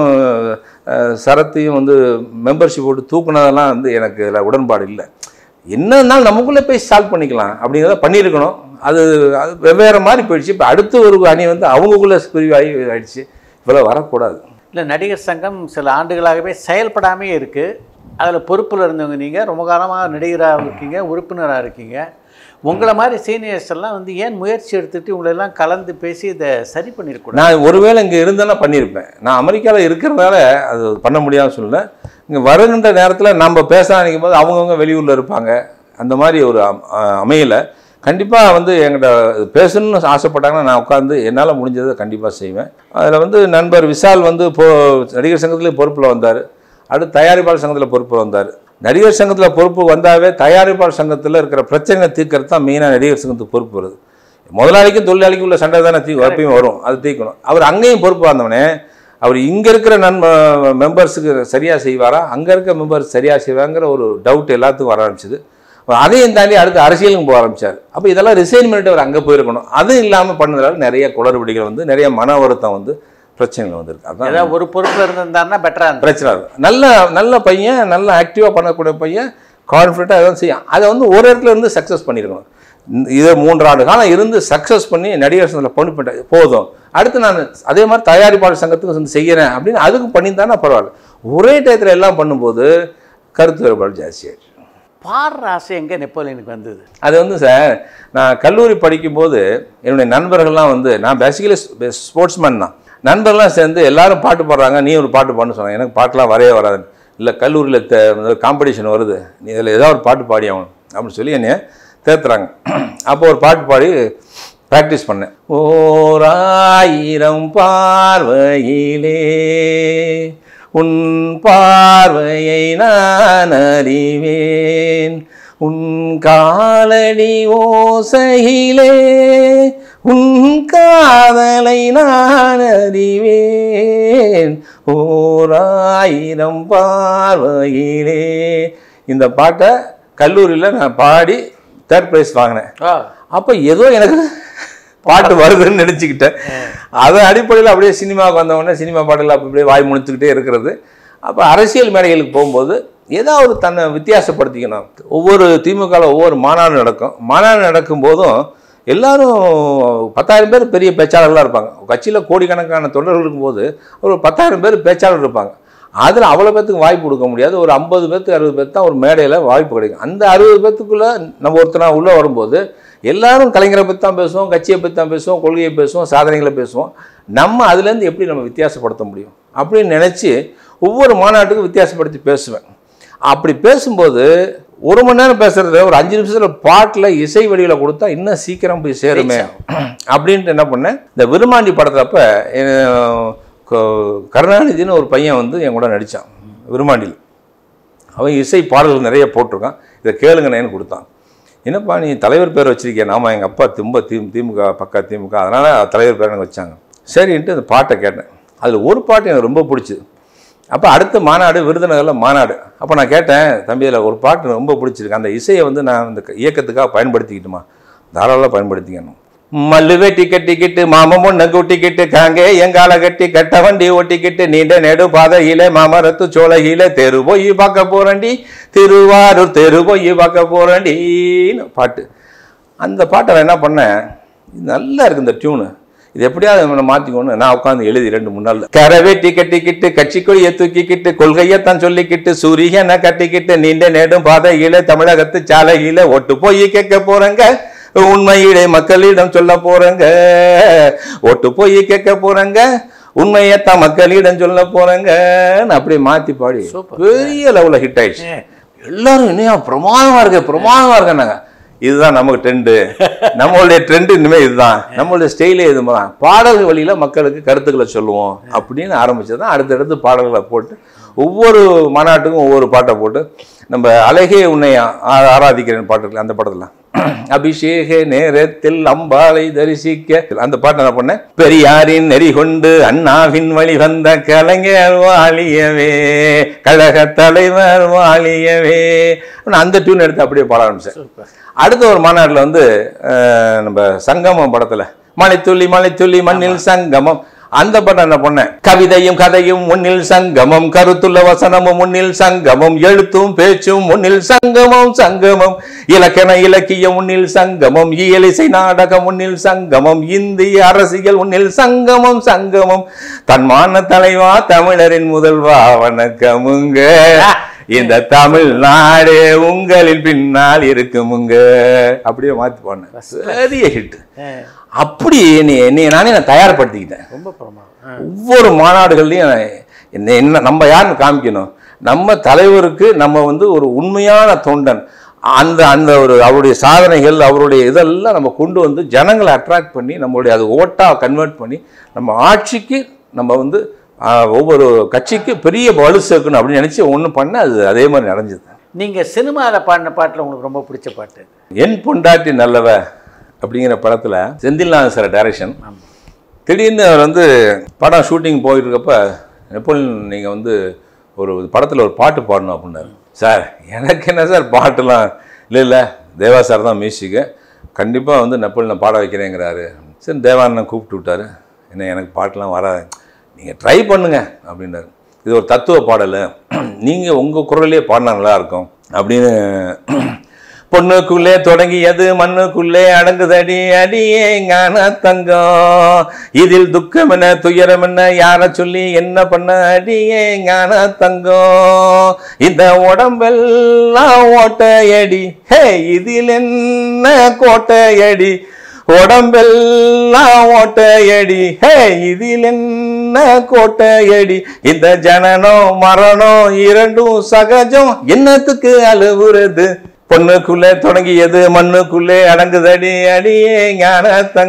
அஹ், சரத்தையும் வந்து மெம்பர்ஷிப் போட்டு தூக்குனதெல்லாம் வந்து எனக்கு இதில் உடன்பாடு இல்லை என்னன்னாலும் நமக்குள்ளே போய் சால்வ் பண்ணிக்கலாம் அப்படிங்கிறத பண்ணியிருக்கணும் அது அது வெவ்வேறு மாதிரி போயிடுச்சு இப்போ அடுத்த ஒரு அணி வந்து அவங்களுக்குள்ள பிரிவாகி ஆயிடுச்சு இவ்வளோ வரக்கூடாது இல்லை நடிகர் சங்கம் சில ஆண்டுகளாகவே செயல்படாமே இருக்குது அதில் பொறுப்பில் இருந்தவங்க நீங்கள் ரொம்ப காலமாக நடிகராக இருக்கீங்க உறுப்பினராக இருக்கீங்க உங்களை மாதிரி சீனியர்ஸ் எல்லாம் வந்து ஏன் முயற்சி எடுத்துட்டு உங்களை எல்லாம் கலந்து பேசி இதை சரி பண்ணிருக்கூடாது நான் ஒருவேளை இங்கே இருந்தேன்னா பண்ணியிருப்பேன் நான் அமெரிக்காவில் இருக்கிறதால அது பண்ண முடியாத சூழ்நிலை இங்கே வருகின்ற நேரத்தில் நம்ம பேச நினைக்கும் போது அவங்கவுங்க வெளியூரில் இருப்பாங்க அந்த மாதிரி ஒரு அம்- அ- அமையல கண்டிப்பாக வந்து என்கிட்ட பேசணும்னு ஆசைப்பட்டாங்கன்னா நான் உட்காந்து என்னால் முடிஞ்சதை கண்டிப்பாக செய்வேன் அதில் வந்து நண்பர் விஷால் வந்து இப்போ நடிகர் சங்கத்திலே பொறுப்பில் வந்தார் அடுத்து தயாரிப்பாளர் சங்கத்தில் பொறுப்பில் வந்தார் நடிகர் சங்கத்தில் பொறுப்பு வந்தாவே தயாரிப்பாளர் சங்கத்தில் இருக்கிற பிரச்சனைகளை தீர்க்கறது தான் மெயினாக நடிகர் சங்கத்துக்கு பொறுப்பு வருது முதலாளிக்கும் தொழிலாளிக்கும் உள்ள சண்டை தானே தீ எப்பயும் வரும் அது தீர்க்கணும் அவர் அங்கேயும் பொறுப்பு வந்தவனே அவர் இங்கே இருக்கிற நண்ப மெம்பர்ஸுக்கு சரியாக செய்வாரா அங்கே இருக்க மெம்பர்ஸ் சரியாக செய்வாங்கிற ஒரு டவுட் எல்லாத்துக்கும் வர ஆரம்பிச்சது அதையும் தாண்டி அடுத்து அரசியலுக்கும் போக ஆரம்பிச்சார் அப்போ இதெல்லாம் ரிசைன் பண்ணிட்டு அவர் அங்கே போயிருக்கணும் அதுவும் இல்லாமல் பண்ணதால நிறைய குளறுபடிகள் வந்து நிறைய மன வருத்தம் வந்து பிரச்சனைகள் வந்திருக்கு அதான் ஏதாவது ஒரு பொறுப்பில் இருந்திருந்தாருன்னா பெட்டராக இருந்தது பிரச்சனை இருக்கும் நல்ல நல்ல பையன் நல்ல ஆக்டிவாக பண்ணக்கூடிய பையன் கான்ஃபிடண்ட்டாக எதாவது செய்யும் அதை வந்து ஒரு இடத்துல இருந்து சக்ஸஸ் பண்ணியிருக்கணும் இந்த- இதை மூன்று ஆண்டு காலம் இருந்து சக்ஸஸ் பண்ணி நடிகர் சங்கத்தில் பொண்ணு பண்ணிட்டேன் போதும் அடுத்து நான் அதே மாதிரி தயாரிப்பாளர் சங்கத்துக்கு வந்து செய்கிறேன் அப்படின்னு அதுக்கு பண்ணியிருந்தானா பரவாயில்ல ஒரே டயத்தில் எல்லாம் பண்ணும்போது கருத்து வேறுபாடு ஜாஸ்தியாயிடுச்சு பாடுற ஆசை எங்கே நெப்போலியனுக்கு வந்தது அது வந்து சார் நான் கல்லூரி படிக்கும்போது என்னுடைய நண்பர்கள்லாம் வந்து நான் பேசிக்கலி ஸ்போர்ட்ஸ்மேன் தான் நண்பர்கள்லாம் சேர்ந்து எல்லாரும் பாட்டு பாடுறாங்க நீ ஒரு பாட்டு பாடுன்னு சொன்னாங்க எனக்கு பாட்டெலாம் வரைய வராது இல்லை கல்லூரியில் காம்படிஷன் வருது நீ இதில் ஏதாவது ஒரு பாட்டு பாடி ஆகணும் அப்படின்னு சொல்லி என்னைய தேத்துறாங்க அப்போ ஒரு பாட்டு பாடி ப்ராக்டிஸ் பண்ணேன் ஓராயிரம் பார்வையிலே உன் பார்வையை நான் அறிவேன் உன் காலடி ஓசையிலே உன் காதலை நான் அறிவேன் ஓராயிரம் பார்வையிலே இந்த பாட்டை கல்லூரியில் நான் பாடி தேர்ட் ப்ரைஸ் வாங்கினேன் ஓ அப்போ ஏதோ எனக்கு பாட்டு வருதுன்னு நினச்சிக்கிட்டேன் அதன் அடிப்படையில் அப்படியே சினிமாவுக்கு வந்தவொடனே சினிமா பாடல் அப்படி அப்படியே வாய் முழிச்சுக்கிட்டே இருக்கிறது அப்போ அரசியல் மேடைகளுக்கு போகும்போது ஏதாவது தன்னை வித்தியாசப்படுத்திக்கணும் ஒவ்வொரு திமுகவில் ஒவ்வொரு மாநாடு நடக்கும் மாநாடு நடக்கும் போதும் எல்லாரும் பத்தாயிரம் பேர் பெரிய பேச்சாளர்களாக இருப்பாங்க கட்சியில் கோடிக்கணக்கான தொண்டர்கள் இருக்கும்போது ஒரு பத்தாயிரம் பேர் பேச்சாளர் இருப்பாங்க அதில் அவ்வளோ பேத்துக்கு வாய்ப்பு கொடுக்க முடியாது ஒரு ஐம்பது பேத்துக்கு அறுபது பேர் தான் ஒரு மேடையில் வாய்ப்பு கிடைக்கும் அந்த அறுபது பேத்துக்குள்ளே நம்ம ஒருத்தனா உள்ளே வரும்போது எல்லாரும் கலைஞரை பற்றி தான் பேசுவோம் கட்சியை பற்றி தான் பேசுவோம் கொள்கையை பேசுவோம் சாதனைகளை பேசுவோம் நம்ம அதுலேருந்து எப்படி நம்ம வித்தியாசப்படுத்த முடியும் அப்படின்னு நினச்சி ஒவ்வொரு மாநாட்டுக்கும் வித்தியாசப்படுத்தி பேசுவேன் அப்படி பேசும்போது ஒரு மணி நேரம் பேசுறது ஒரு அஞ்சு நிமிஷத்தில் பாட்டில் இசை வடிவில் கொடுத்தா இன்னும் சீக்கிரம் போய் சேருமே அப்படின்ட்டு என்ன பண்ணேன் இந்த விருமாண்டி படத்தப்ப கருணாநிதினு ஒரு பையன் வந்து என் கூட நடித்தான் விருமாண்டியில் அவன் இசை பாடல்கள் நிறைய போட்டிருக்கான் இதை கேளுங்கண்ணேன்னு கொடுத்தான் என்னப்பா நீ தலைவர் பேர் வச்சிருக்கிய நாம எங்கள் அப்பா திம்ப தி திமுக பக்கா திமுக அதனால் தலைவர் பேர் எனக்கு வச்சாங்க சரின்ட்டு அந்த பாட்டை கேட்டேன் அதில் ஒரு பாட்டு எனக்கு ரொம்ப பிடிச்சிது அப்போ அடுத்த மாநாடு விருதுநகரில் மாநாடு அப்போ நான் கேட்டேன் தம்பி அதில் ஒரு பாட்டு எனக்கு ரொம்ப பிடிச்சிருக்கு அந்த இசையை வந்து நான் இந்த இயக்கத்துக்காக பயன்படுத்திக்கிட்டுமா தாராளமாக பயன்படுத்திக்கணும் மல்லு வெட்டி கட்டிக்கிட்டு மாமம் பொண்ணு கூட்டிக்கிட்டு காங்கே எங்கால கட்டி கட்ட வண்டி ஓட்டிக்கிட்டு நீண்ட நெடு பாதையில மாமரத்து சோலையில தெரு போய் பார்க்க போறேன்டி திருவாரூர் தெரு போய் பார்க்க போறேன்டின்னு பாட்டு அந்த பாட்டை நான் என்ன பண்ணேன் இது நல்லா இருக்கு இந்த டியூனு இது எப்படியாவது இவனை மாற்றிக்கணும் நான் உட்காந்து எழுதி ரெண்டு மூணு நாள் கரை வெட்டி கட்டிக்கிட்டு கட்சி கொடியை தூக்கிக்கிட்டு கொள்கையத்தான் சொல்லிக்கிட்டு சூரியனை கட்டிக்கிட்டு நீண்ட நேடும் பாதையில தமிழகத்து சாலையில ஒட்டு போய் கேட்க போறேங்க உண்மையிலே மக்களிடம் சொல்ல போறேங்க ஒட்டு போய் கேட்க போறேங்க உண்மையத்தான் மக்களிடம் சொல்ல போறேங்கன்னு அப்படியே மாத்தி பாடி பெரிய லெவலில் ஹிட் ஆயிடுச்சு எல்லாரும் இன்னும் பிரமாதமா இருக்கு பிரமாதமா இருக்கேன்னாங்க இதுதான் நமக்கு ட்ரெண்டு நம்மளுடைய ட்ரெண்டு இனிமேல் இதுதான் நம்மளுடைய ஸ்டைலே இது தான் பாடல்கள் வழியில மக்களுக்கு கருத்துக்களை சொல்லுவோம் அப்படின்னு ஆரம்பிச்சது தான் அடுத்தடுத்து பாடல்களை போட்டு ஒவ்வொரு மாநாட்டுக்கும் ஒவ்வொரு பாட்டை போட்டு நம்ம அழகே உன்னை ஆ- ஆராதிக்கிறேன் பாட்டு இருக்குல்ல, அந்த படத்துல அபிஷேக நேரத்தில் அம்பாளை தரிசிக்க அந்த பாட்டை என்ன பண்ணேன் பெரியாரின் நெறி கொண்டு அண்ணாவின் வழி வந்த கலைஞர் வாழியவே கழக தலைவர் வாழியவே நான் அந்த டியூன் எடுத்து அப்படியே பாட ஆரம்பிச்சேன் அடுத்த ஒரு மாநாட்டில் வந்து அஹ், நம்ம சங்கமம் படத்துல மலைத்துள்ளி மலைத்துள்ளி மண்ணில் சங்கமம் அந்த படம் என்ன பண்ணேன் கவிதையும் கதையும் முன்னில் சங்கமம் கருத்துள்ள வசனமும் முன்னில் சங்கமம் எழுத்தும் பேச்சும் முன்னில் சங்கமம் சங்கமம் இலக்கண இலக்கியம் முன்னில் சங்கமம் இயலிசை நாடகம் முன்னில் சங்கமம் இந்திய அரசியல் முன்னில் சங்கமம் சங்கமம் தன்மான தலைவா தமிழரின் முதல்வா வணக்கமுங்க இந்த தமிழ்நாடு உங்களின் பின்னால் இருக்குமுங்க அப்படியே மாத்தி போனேன் பெரிய ஹிட் அப்படி என்னை என்னை நானே நான் தயார்படுத்திக்கிட்டேன் ரொம்ப பிரமாதம் ஒவ்வொரு மாநாடுகள்லையும் என்ன என்ன நம்ம யாருன்னு காமிக்கணும் நம்ம தலைவருக்கு நம்ம வந்து ஒரு உண்மையான தொண்டன் அந்த அந்த ஒரு அவருடைய சாதனைகள் அவருடைய இதெல்லாம் நம்ம கொண்டு வந்து ஜனங்களை அட்ராக்ட் பண்ணி நம்மளுடைய அது ஓட்டாக கன்வெர்ட் பண்ணி நம்ம ஆட்சிக்கு நம்ம வந்து ஆஹ், ஒவ்வொரு கட்சிக்கு பெரிய வலு சேர்க்கணும் அப்படின்னு நினச்சி ஒன்று பண்ண அது அதே மாதிரி நடந்தது நீங்கள் சினிமாவில் பாடின பாட்டில் உங்களுக்கு ரொம்ப பிடிச்ச பாட்டு என் பொண்டாட்டி நல்லவ அப்படிங்கிற படத்தில் செந்தில்நாதன் சார் டைரக்ஷன் திடீர்னு அவர் வந்து படம் ஷூட்டிங் போயிட்டு இருக்கப்ப நெப்போலியன் நீங்கள் வந்து ஒரு படத்தில் ஒரு பாட்டு பாடணும் அப்படின்னாரு சார் எனக்கு என்ன சார் பாட்டுலாம் இல்லை இல்லை தேவா சார் தான் மியூசிக்கு கண்டிப்பாக வந்து நெப்போலியனை பாட வைக்கிறேங்கிறாரு சரி தேவா அண்ணன் கூப்பிட்டு விட்டாரு என்ன எனக்கு பாட்டுலாம் வராது நீங்கள் ட்ரை பண்ணுங்க அப்படின்னாரு இது ஒரு தத்துவ பாடல் நீங்கள் உங்கள் குரல்லையே பாடினா நல்லா இருக்கும் அப்படின்னு பொண்ணுக்குள்ளே தொடங்கியது மண்ணுக்குள்ளே அடங்குதடி அடியே ஞான தங்கம் இதில் துக்கம் என்ன துயரம் என்ன யார சொல்லி என்ன பண்ண அடியே ஞான தங்கம் இந்த உடம்பெல்லாம் ஓட்டையடி ஹே இதில் என்ன கோட்டையடி உடம்பெல்லாம் ஓட்டையடி ஹே இதில் என்ன கோட்டையடி இந்த ஜனனம் மரணம் இரண்டும் சகஜம் என்னத்துக்கு அழுவுறது பொண்ணுக்குள்ளே தொடங்கியது மண்ணுக்குள்ளே அடங்குதடி அடியே ஞான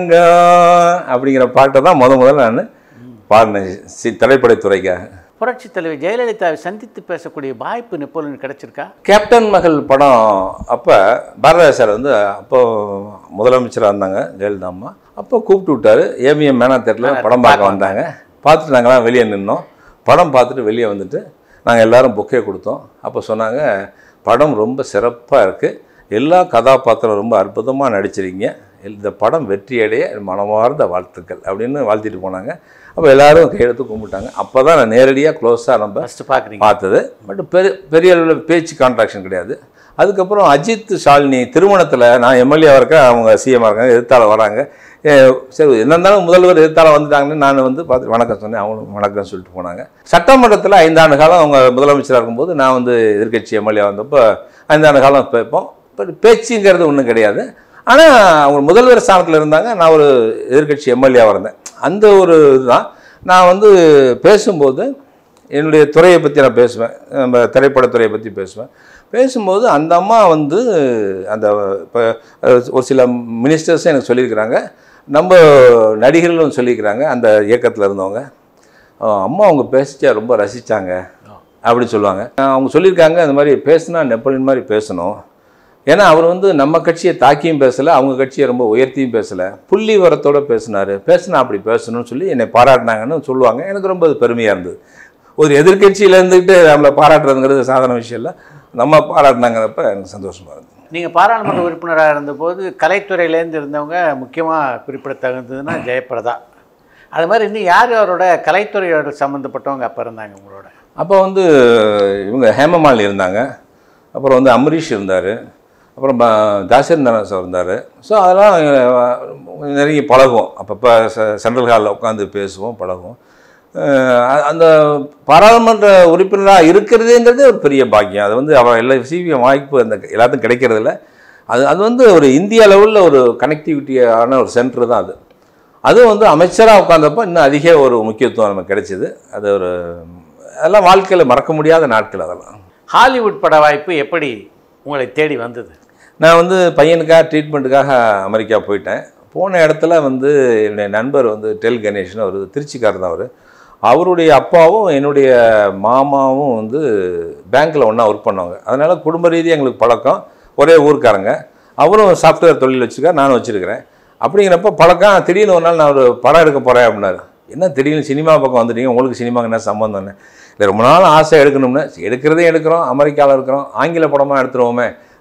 தங்கம் அப்படிங்கிற பாட்டை தான் முத முதல்ல நான் பாடினேன் சி திரைப்படத்துறைக்காக புரட்சி தலைவி ஜெயலலிதாவை சந்தித்து பேசக்கூடிய வாய்ப்பு நெப்போலியன் கிடைச்சிருக்கா கேப்டன் மகள் படம் அப்போ பாரதிராஜ சார் வந்து அப்போ முதலமைச்சராக இருந்தாங்க ஜெயலலிதா அம்மா அப்போ கூப்பிட்டு விட்டாரு ஏவிஎம் மேனா தேட்டரில் படம் பார்க்க வந்தாங்க பார்த்துட்டு நாங்களாம் வெளியே நின்னோம் படம் பார்த்துட்டு வெளியே வந்துட்டு நாங்கள் எல்லாரும் புக்கே கொடுத்தோம் அப்போ சொன்னாங்க படம் ரொம்ப சிறப்பாக இருக்குது எல்லா கதாபாத்திரம் ரொம்ப அற்புதமாக நடிச்சிருக்கீங்க இந்த படம் வெற்றியடைய மனமார்ந்த வாழ்த்துக்கள் அப்படின்னு வாழ்த்திட்டு போனாங்க அப்போ எல்லாரும் கையெழுத்து கும்பிட்டாங்க அப்போ தான் நான் நேரடியாக க்ளோஸாக நம்ம ஃபஸ்ட்டு பார்க்குறீங்க பார்த்தது பட் பெரிய பெரிய அளவில் பேச்சு கான்ட்ராக்ஷன் கிடையாது அதுக்கப்புறம் அஜித் ஷாலினி திருமணத்தில் நான் எம்எல்ஏவாக இருக்கேன் அவங்க சிஎம்மாக இருக்காங்க எதிர்த்தால வராங்க ஏ, சரி என்ன இருந்தாலும் முதல்வர் எதிர்த்தால வந்துட்டாங்கன்னு நான் வந்து பார்த்து வணக்கம் சொன்னேன் அவங்களும் வணக்கம் சொல்லிட்டு போனாங்க சட்டமன்றத்தில் ஐந்தாண்டு காலம் அவங்க முதலமைச்சராக இருக்கும்போது நான் வந்து எதிர்க்கட்சி எம்எல்ஏ வந்தப்போ ஐந்தாண்டு காலம் பேப்போம் பட் பேச்சுங்கிறது ஒன்றும் கிடையாது ஆனால் அவங்க முதல்வர் ஸ்தானத்தில் இருந்தாங்க நான் ஒரு எதிர்க்கட்சி எம்எல்ஏவாக இருந்தேன் அந்த ஒரு இதுதான் நான் வந்து பேசும்போது என்னுடைய துறையை பற்றி நான் பேசுவேன் நம்ம திரைப்படத்துறையை பற்றி பேசுவேன் பேசும்போது அந்த அம்மா வந்து அந்த இப்போ ஒரு சில மினிஸ்டர்ஸும் எனக்கு சொல்லியிருக்கிறாங்க நம்ம நடிகர்களும் சொல்லியிருக்கிறாங்க அந்த இயக்கத்தில் இருந்தவங்க அஹ் அம்மா அவங்க பேசிச்சா ரொம்ப ரசித்தாங்க அப்படி சொல்லுவாங்க அஹ் அவங்க சொல்லியிருக்காங்க அந்த மாதிரி பேசுனா நெப்போலியன் மாதிரி பேசணும் ஏன்னா அவர் வந்து நம்ம கட்சியை தாக்கியும் பேசலை அவங்க கட்சியை ரொம்ப உயர்த்தியும் பேசலை புள்ளி வரத்தோட பேசினார் பேசினா அப்படி பேசணும்னு சொல்லி என்னை பாராட்டினாங்கன்னு சொல்லுவாங்க எனக்கு ரொம்ப அது பெருமையாக இருந்தது ஒரு எதிர்க்கட்சியில் இருந்துக்கிட்டு நம்மளை பாராட்டுறதுங்கிறது சாதாரண விஷயம் இல்லை நம்ம பாராட்டினாங்கிறப்ப எனக்கு சந்தோஷமாக இருந்தது நீங்கள் பாராளுமன்ற உறுப்பினராக இருந்தபோது கலைத்துறையிலேருந்து இருந்தவங்க முக்கியமாக குறிப்பிடத்தகுந்ததுன்னா ஜெயபிரதா அது மாதிரி இன்னும் யார் அவரோட கலைத்துறையோட சம்மந்தப்பட்டவங்க அப்போ இருந்தாங்க உங்களோட அப்போ வந்து இவங்க ஹேமமாலினி இருந்தாங்க அப்புறம் வந்து அம்பரீஷ் இருந்தார் அப்புறம் ப- தாசிர் நாராயண் சார் இருந்தார் ஸோ அதெல்லாம் அஹ், நெருங்கி பழகுவோம் அப்பப்போ செ- சென்ட்ரல் ஹாலில் உட்காந்து பேசுவோம் பழகுவோம் அஹ், அ- அந்த பாராளுமன்ற உறுப்பினராக இருக்கிறதுங்கிறதே ஒரு பெரிய பாக்கியம் அது வந்து அவன் எல்லா சிபிஎம் வாய்ப்பு அந்த எல்லாத்துக்கும் கிடைக்கிறதில்ல அது அது வந்து ஒரு இந்திய லெவலில் ஒரு கனெக்டிவிட்டியான ஒரு சென்டர் தான் அது அதுவும் வந்து அமைச்சராக உட்காந்தப்போ இன்னும் அதிக ஒரு முக்கியத்துவம் நமக்கு கிடைச்சிது அது ஒரு அதெல்லாம் வாழ்க்கையில் மறக்க முடியாத நாட்கள் அதெல்லாம் ஹாலிவுட் பட வாய்ப்பு எப்படி உங்களை தேடி வந்தது நான் வந்து பையனுக்காக ட்ரீட்மெண்ட்டுக்காக அமெரிக்கா போயிட்டேன் போன இடத்துல வந்து என்னுடைய நண்பர் வந்து டெல் கணேஷ்னு அவர் திருச்சிக்காரர் தான் அவர் அவருடைய அப்பாவும் என்னுடைய மாமாவும் வந்து பேங்க்கில் ஒன்றா ஒர்க் பண்ணவங்க அதனால் குடும்ப ரீதியாக எங்களுக்கு பழக்கம் ஒரே ஊர்க்காரங்க அவரும் சாஃப்ட்வேர் தொழில் வச்சுருக்கார் நானும் வச்சுருக்கிறேன் அப்படிங்கிறப்ப பழக்கம் திடீர்னு ஒரு நாள் நான் ஒரு படம் எடுக்க போகிறேன் அப்படின்னாரு என்ன திடீர்னு சினிமா பக்கம் வந்துட்டீங்க உங்களுக்கு சினிமாக்கு என்ன சம்மந்தம்னு இல்லை ரொம்ப நாள் ஆசை எடுக்கணும்னு சரி, எடுக்கிறதே எடுக்கிறோம் அமெரிக்காவில் இருக்கிறோம் ஆங்கில படமாக எடுத்துருவோமே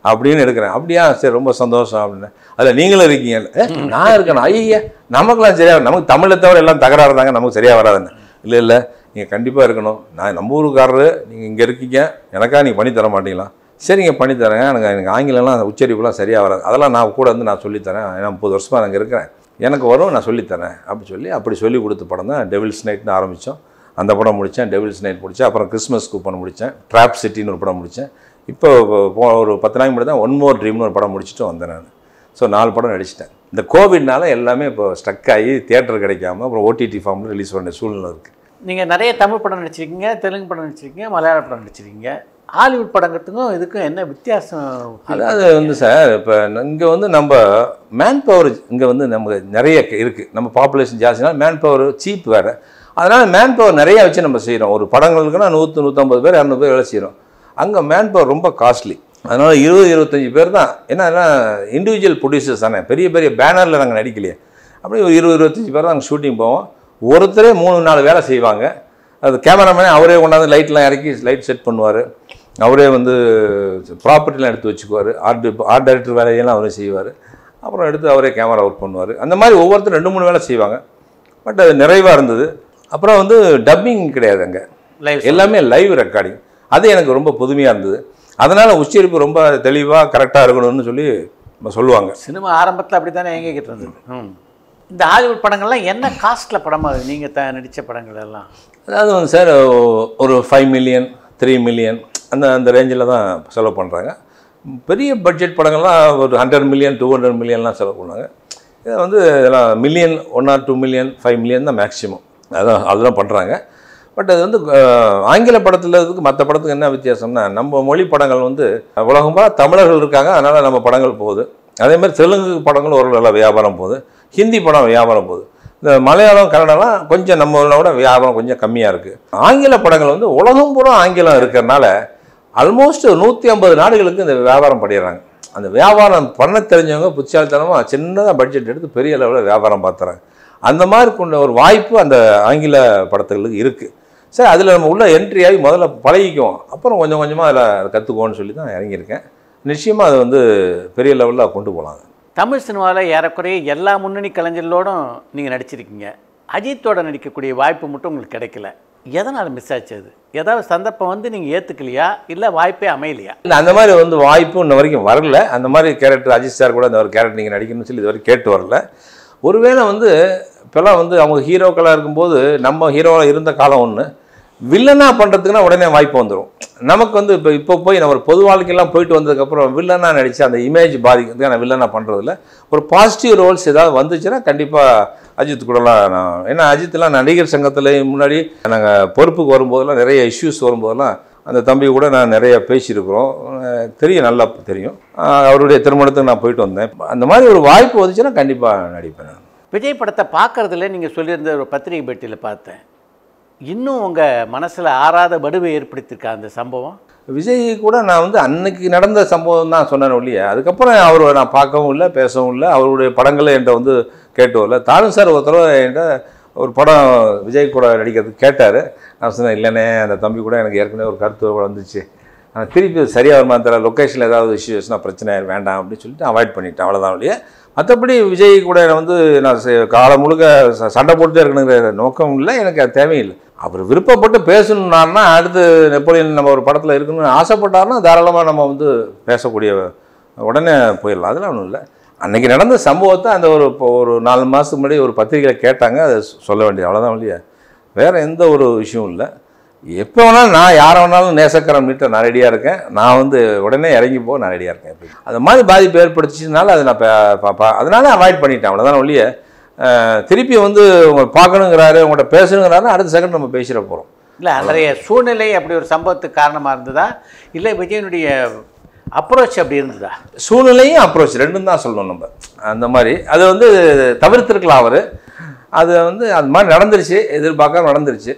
அப்படின்னு எடுக்கிறேன் அப்படியா சரி ரொம்ப சந்தோஷம் அப்படின்னு அதில் நீங்களும் இருக்கீங்க "ஏ, நான் இருக்கேன் ஐயா நமக்குலாம் சரியா வரும். நமக்கு தமிழை தவிர எல்லாம் தகராறு தாங்க நமக்கு சரியாக வராதுன்னு இல்லை இல்லை நீங்கள் கண்டிப்பாக இருக்கணும் நான் நம்ம ஊருக்காரரு நீங்கள் இங்கே இருக்கீங்க எனக்கா நீங்கள் பண்ணி தர மாட்டீங்களா சரிங்க பண்ணி தரேன் எனக்கு எனக்கு ஆங்கிலம்லாம் உச்சரிப்புலாம் சரியாக வராது அதெல்லாம் நான் கூட வந்து நான் சொல்லித்தரேன் ஏன்னா முப்பது வருஷமாக அங்கே இருக்கிறேன் எனக்கு வரும் நான் சொல்லித்தரேன் அப்படி சொல்லி அப்படி சொல்லி கொடுத்த படம் தான் டெவில்ஸ் நைட்னு ஆரம்பித்தோம் அந்த படம் முடித்தேன் டெவில்ஸ் நைட் முடித்தேன் அப்புறம் கிறிஸ்மஸ் கூப்பன் முடித்தேன் ட்ராப் சிட்டின்னு ஒரு படம் முடித்தேன் இப்போ போ- ஒரு பத்து நாளைக்கு முன்னாடி தான் ஒன் மோர் ட்ரீம்னு ஒரு படம் முடிச்சுட்டு வந்தேன் நான் ஸோ நாலு படம் நடிச்சிட்டேன் இந்த கோவிட்னால எல்லாமே இப்போ ஸ்டக் ஆகி தியேட்டர் கிடைக்காம அப்புறம் ஓடிடி ஃபார்மில் ரிலீஸ் பண்ண சூழ்நிலை இருக்குது நீங்கள் நிறைய தமிழ் படம் நடிச்சிருக்கீங்க தெலுங்கு படம் நடிச்சிருக்கீங்க மலையாள படம் நடிச்சிருக்கீங்க ஹாலிவுட் படங்கிறதுக்கும் இதுக்கும் என்ன வித்தியாசம் அதாவது வந்து சார் இப்போ இங்கே வந்து நம்ம மேன் பவர் இங்கே வந்து நமக்கு நிறைய இருக்குது நம்ம பாப்புலேஷன் ஜாஸ்தினா மேன் பவர் சீப் வேறு அதனால் மேன் பவர் நிறைய வச்சு நம்ம செய்கிறோம் ஒரு படங்களுக்குன்னா நூற்று நூற்றம்பது பேர் இரநூறு பேர் வேலை செய்கிறோம் அங்கே மேன் பவர் ரொம்ப காஸ்ட்லி அதனால் இருபது இருபத்தஞ்சி பேர் தான் ஏன்னா இண்டிவிஜுவல் ப்ரொடியூசர்ஸ் தானே பெரிய பெரிய பேனரில் நாங்கள் நடிக்கலையே அப்படியே ஒரு இருபது இருபத்தஞ்சி பேர் தான் நாங்கள் ஷூட்டிங் போவோம் ஒருத்தரே மூணு நாலு வேலை செய்வாங்க அது கேமராமேனே அவரே கொண்டாந்து லைட்லாம் இறக்கி லைட் செட் பண்ணுவார் அவரே வந்து ப்ராப்பர்ட்டிலாம் எடுத்து வச்சுக்குவார் ஆர்ட் ஆர்ட் டைரக்டர் வேலையெல்லாம் அவரே செய்வார் அப்புறம் எடுத்து அவரே கேமரா ஒர்க் பண்ணுவார் அந்த மாதிரி ஒவ்வொருத்தரும் ரெண்டு மூணு வேலை செய்வாங்க பட் அது நிறைவாக இருந்தது அப்புறம் வந்து டப்பிங் கிடையாது அங்கே லைவ் எல்லாமே லைவ் ரெக்கார்டிங் அது எனக்கு ரொம்ப புதுமையாக இருந்தது அதனால் உச்சரிப்பு ரொம்ப தெளிவாக கரெக்டாக இருக்கணும்னு சொல்லி நம்ம சொல்லுவாங்க சினிமா ஆரம்பத்தில் அப்படி தானே இயங்கிக்கிட்டு இருந்தது ம். இந்த ஹாலிவுட் படங்கள்லாம் என்ன காஸ்ட்டில் படமாக நீங்கள் த நடித்த படங்கள் எல்லாம் அதாவது வந்து சார் ஒரு ஃபைவ் மில்லியன் த்ரீ மில்லியன் அந்த அந்த ரேஞ்சில் தான் செலவு பண்ணுறாங்க பெரிய பட்ஜெட் படங்கள்லாம் ஒரு ஹண்ட்ரட் மில்லியன் டூ ஹண்ட்ரட் மில்லியன்லாம் செலவு பண்ணாங்க இதை வந்து இதெல்லாம் million one or two million five million தான் மேக்ஸிமம் அதான் அதெல்லாம் பண்ணுறாங்க பட் அது வந்து அஹ், ஆங்கில படத்தில் இதுக்கு மற்ற படத்துக்கு என்ன வித்தியாசம்னா நம்ம மொழி படங்கள் வந்து உலகமாக தமிழர்கள் இருக்காங்க அதனால் நம்ம படங்கள் போகுது அதே மாதிரி தெலுங்கு படங்களும் ஒரு நல்ல வியாபாரம் போகுது ஹிந்தி படம் வியாபாரம் போகுது இந்த மலையாளம் கன்னடம்லாம் கொஞ்சம் நம்மளோட வியாபாரம் கொஞ்சம் கம்மியாக இருக்குது ஆங்கில படங்கள் வந்து உலகம் பூரா ஆங்கிலம் இருக்கிறனால ஆல்மோஸ்ட் நூற்றி ஐம்பது நாடுகளுக்கு இந்த வியாபாரம் பண்ணிடுறாங்க அந்த வியாபாரம் பண்ண தெரிஞ்சவங்க புத்திசாலித்தனமாக சின்னதாக பட்ஜெட் எடுத்து பெரிய லெவலில் வியாபாரம் பார்த்துறாங்க அந்த மாதிரி கொண்ட ஒரு வாய்ப்பு அந்த ஆங்கில படத்துகளுக்கு இருக்குது சரி அதில் நம்ம உள்ள என்ட்ரி ஆகி முதல்ல பழகிக்குவோம் அப்புறம் கொஞ்சம் கொஞ்சமாக அதில் கற்றுக்குவோன்னு சொல்லி தான் இறங்கியிருக்கேன் நிச்சயமாக அது வந்து பெரிய லெவலில் கொண்டு போகலாம் தமிழ் சினிமாவில் ஏறக்குறைய எல்லா முன்னணி கலைஞர்களோடும் நீங்கள் நடிச்சிருக்கீங்க அஜித்தோட நடிக்கக்கூடிய வாய்ப்பு மட்டும் உங்களுக்கு கிடைக்கல எதனால் மிஸ் ஆச்சு அது ஏதாவது சந்தர்ப்பம் வந்து நீங்கள் ஏற்றுக்கலையா இல்லை வாய்ப்பே அமையலையா இல்லை அந்த மாதிரி வந்து வாய்ப்பு இன்ன வரைக்கும் வரல அந்த மாதிரி கேரக்டர் அஜித் சார் கூட இந்த ஒரு கேரக்டர் நீங்கள் நடிக்கணும்னு சொல்லி இது வரைக்கும் கேட்டு வரல ஒருவேளை வந்து இப்போல்லாம் வந்து அவங்க ஹீரோக்களாக இருக்கும்போது நம்ம ஹீரோவாக இருந்த காலம் ஒன்று வில்லனாக பண்ணுறதுக்குன்னா உடனே வாய்ப்பு வந்துடும் நமக்கு வந்து இப்போ இப்போ போய் நம்ம ஒரு பொது வாழ்க்கையெல்லாம் போயிட்டு வந்ததுக்கப்புறம் வில்லனாக நடித்து அந்த இமேஜ் பாதிக்கிறதுக்கு நான் வில்லனாக பண்ணுறதில்ல ஒரு பாசிட்டிவ் ரோல்ஸ் ஏதாவது வந்துச்சுன்னா கண்டிப்பாக அஜித் கூடலாம் நான் ஏன்னா அஜித்லாம் நடிகர் சங்கத்தில் முன்னாடி நாங்கள் பொறுப்புக்கு வரும்போதெல்லாம் நிறைய இஷ்யூஸ் வரும்போதெல்லாம் அந்த தம்பி கூட நான் நிறைய பேசியிருக்கிறோம் அஹ் தெரியும் நல்லா தெரியும் அஹ் அவருடைய திருமணத்துக்கு நான் போயிட்டு வந்தேன் அந்த மாதிரி ஒரு வாய்ப்பு வந்துச்சுன்னா கண்டிப்பாக நடிப்பேன் நான் விஜய் படத்தை பார்க்கறதுல நீங்கள் சொல்லியிருந்த ஒரு பத்திரிகை பேட்டியில் பார்த்தேன் இன்னும் உங்கள் மனசில் ஆறாத வடுவை ஏற்படுத்தியிருக்கா அந்த சம்பவம் விஜய் கூட நான் வந்து அன்னைக்கு நடந்த சம்பவம் தான் சொன்னேன் ஒழிய அதுக்கப்புறம் அவரை நான் பார்க்கவும் இல்லை பேசவும் இல்லை அவருடைய படங்களை என்கிட்ட வந்து கேட்டு வரல தானும் சார் ஒரு தடவை என்கிட்ட ஒரு படம் விஜய் கூட நடிக்கிறதுக்கு கேட்டார் நான் சொன்னேன் இல்லைண்ணே அந்த தம்பி கூட எனக்கு ஏற்கனவே ஒரு கருத்து வந்துச்சு ஆனால் திருப்பி அது சரியாக வருமா தெரியல லொக்கேஷனில் ஏதாவது இஷ்யூஸ்னா பிரச்சனை வேண்டாம் அப்படின்னு சொல்லிட்டு அவாய்ட் பண்ணிட்டேன் அவ்வளோதான் ஒழிய மற்றபடி விஜய் கூட வந்து நான் செ- காலம் முழுக்க ச- சண்டை போட்டுட்டே இருக்கணுங்கிற நோக்கம் இல்லை எனக்கு அது தேவையில்லை அவர் விருப்பப்பட்டு பேசணுன்னாருன்னா அடுத்து நெப்போலியன் நம்ம ஒரு படத்தில் இருக்கணும்னு ஆசைப்பட்டாருன்னா தாராளமாக நம்ம வந்து பேசக்கூடிய உடனே போயிடலாம் அதெல்லாம் ஒன்றும் இல்லை அன்னைக்கு நடந்த சம்பவத்தை அந்த ஒரு இப்போ ஒரு நாலு மாதத்துக்கு முன்னாடி ஒரு பத்திரிகையில் கேட்டாங்க அதை சொல்ல வேண்டியது அவ்வளோதான் இல்லையா வேறு எந்த ஒரு விஷயம் இல்லை எப்போ வேணாலும் நான் யாரை வேணாலும் நேசக்கரம் மீட்ட நான் ரெடியாக இருக்கேன் நான் வந்து உடனே இறங்கி போக நான் ரெடியாக இருக்கேன் எப்பயும். அது மாதிரி பாதிப்பு ஏற்படுத்திச்சதுனால அதை நான் பா- பா- பா- அதனால அவாய்ட் பண்ணிட்டேன் அவ்வளோதான் ஒழிய அஹ், திருப்பி வந்து உங்களை பார்க்கணுங்கிறாரு உங்கள்கிட்ட பேசணுங்கிறாரு அடுத்த செகண்ட் நம்ம பேசிட போகிறோம் இல்லை அன்றைய சூழ்நிலை அப்படி ஒரு சம்பவத்துக்கு காரணமாக இருந்ததா இல்லை விஜயனுடைய அப்ரோச் அப்படி இருந்ததா சூழ்நிலையும் அப்ரோச் ரெண்டும் தான் சொல்லணும் நம்ம அந்த மாதிரி அது வந்து தவிர்த்திருக்கலாம் அவர் அது வந்து அந்த மாதிரி நடந்துருச்சு எதிர்பார்க்காம நடந்துருச்சு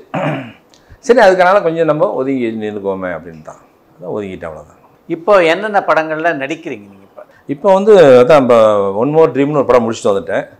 சரி அதுக்கனால கொஞ்சம் நம்ம ஒதுங்கி நின்றுக்கோமே அப்படின்னு தான் அதான் ஒதுங்கிட்டேன் அவ்வளோதான் இப்போ என்னென்ன படங்கள்ல நடிக்கிறீங்க நீங்கள் இப்போ இப்போ வந்து அதான் இப்போ ஒன் மோர் ட்ரீம்னு ஒரு படம் முடிச்சுட்டு வந்துட்டேன்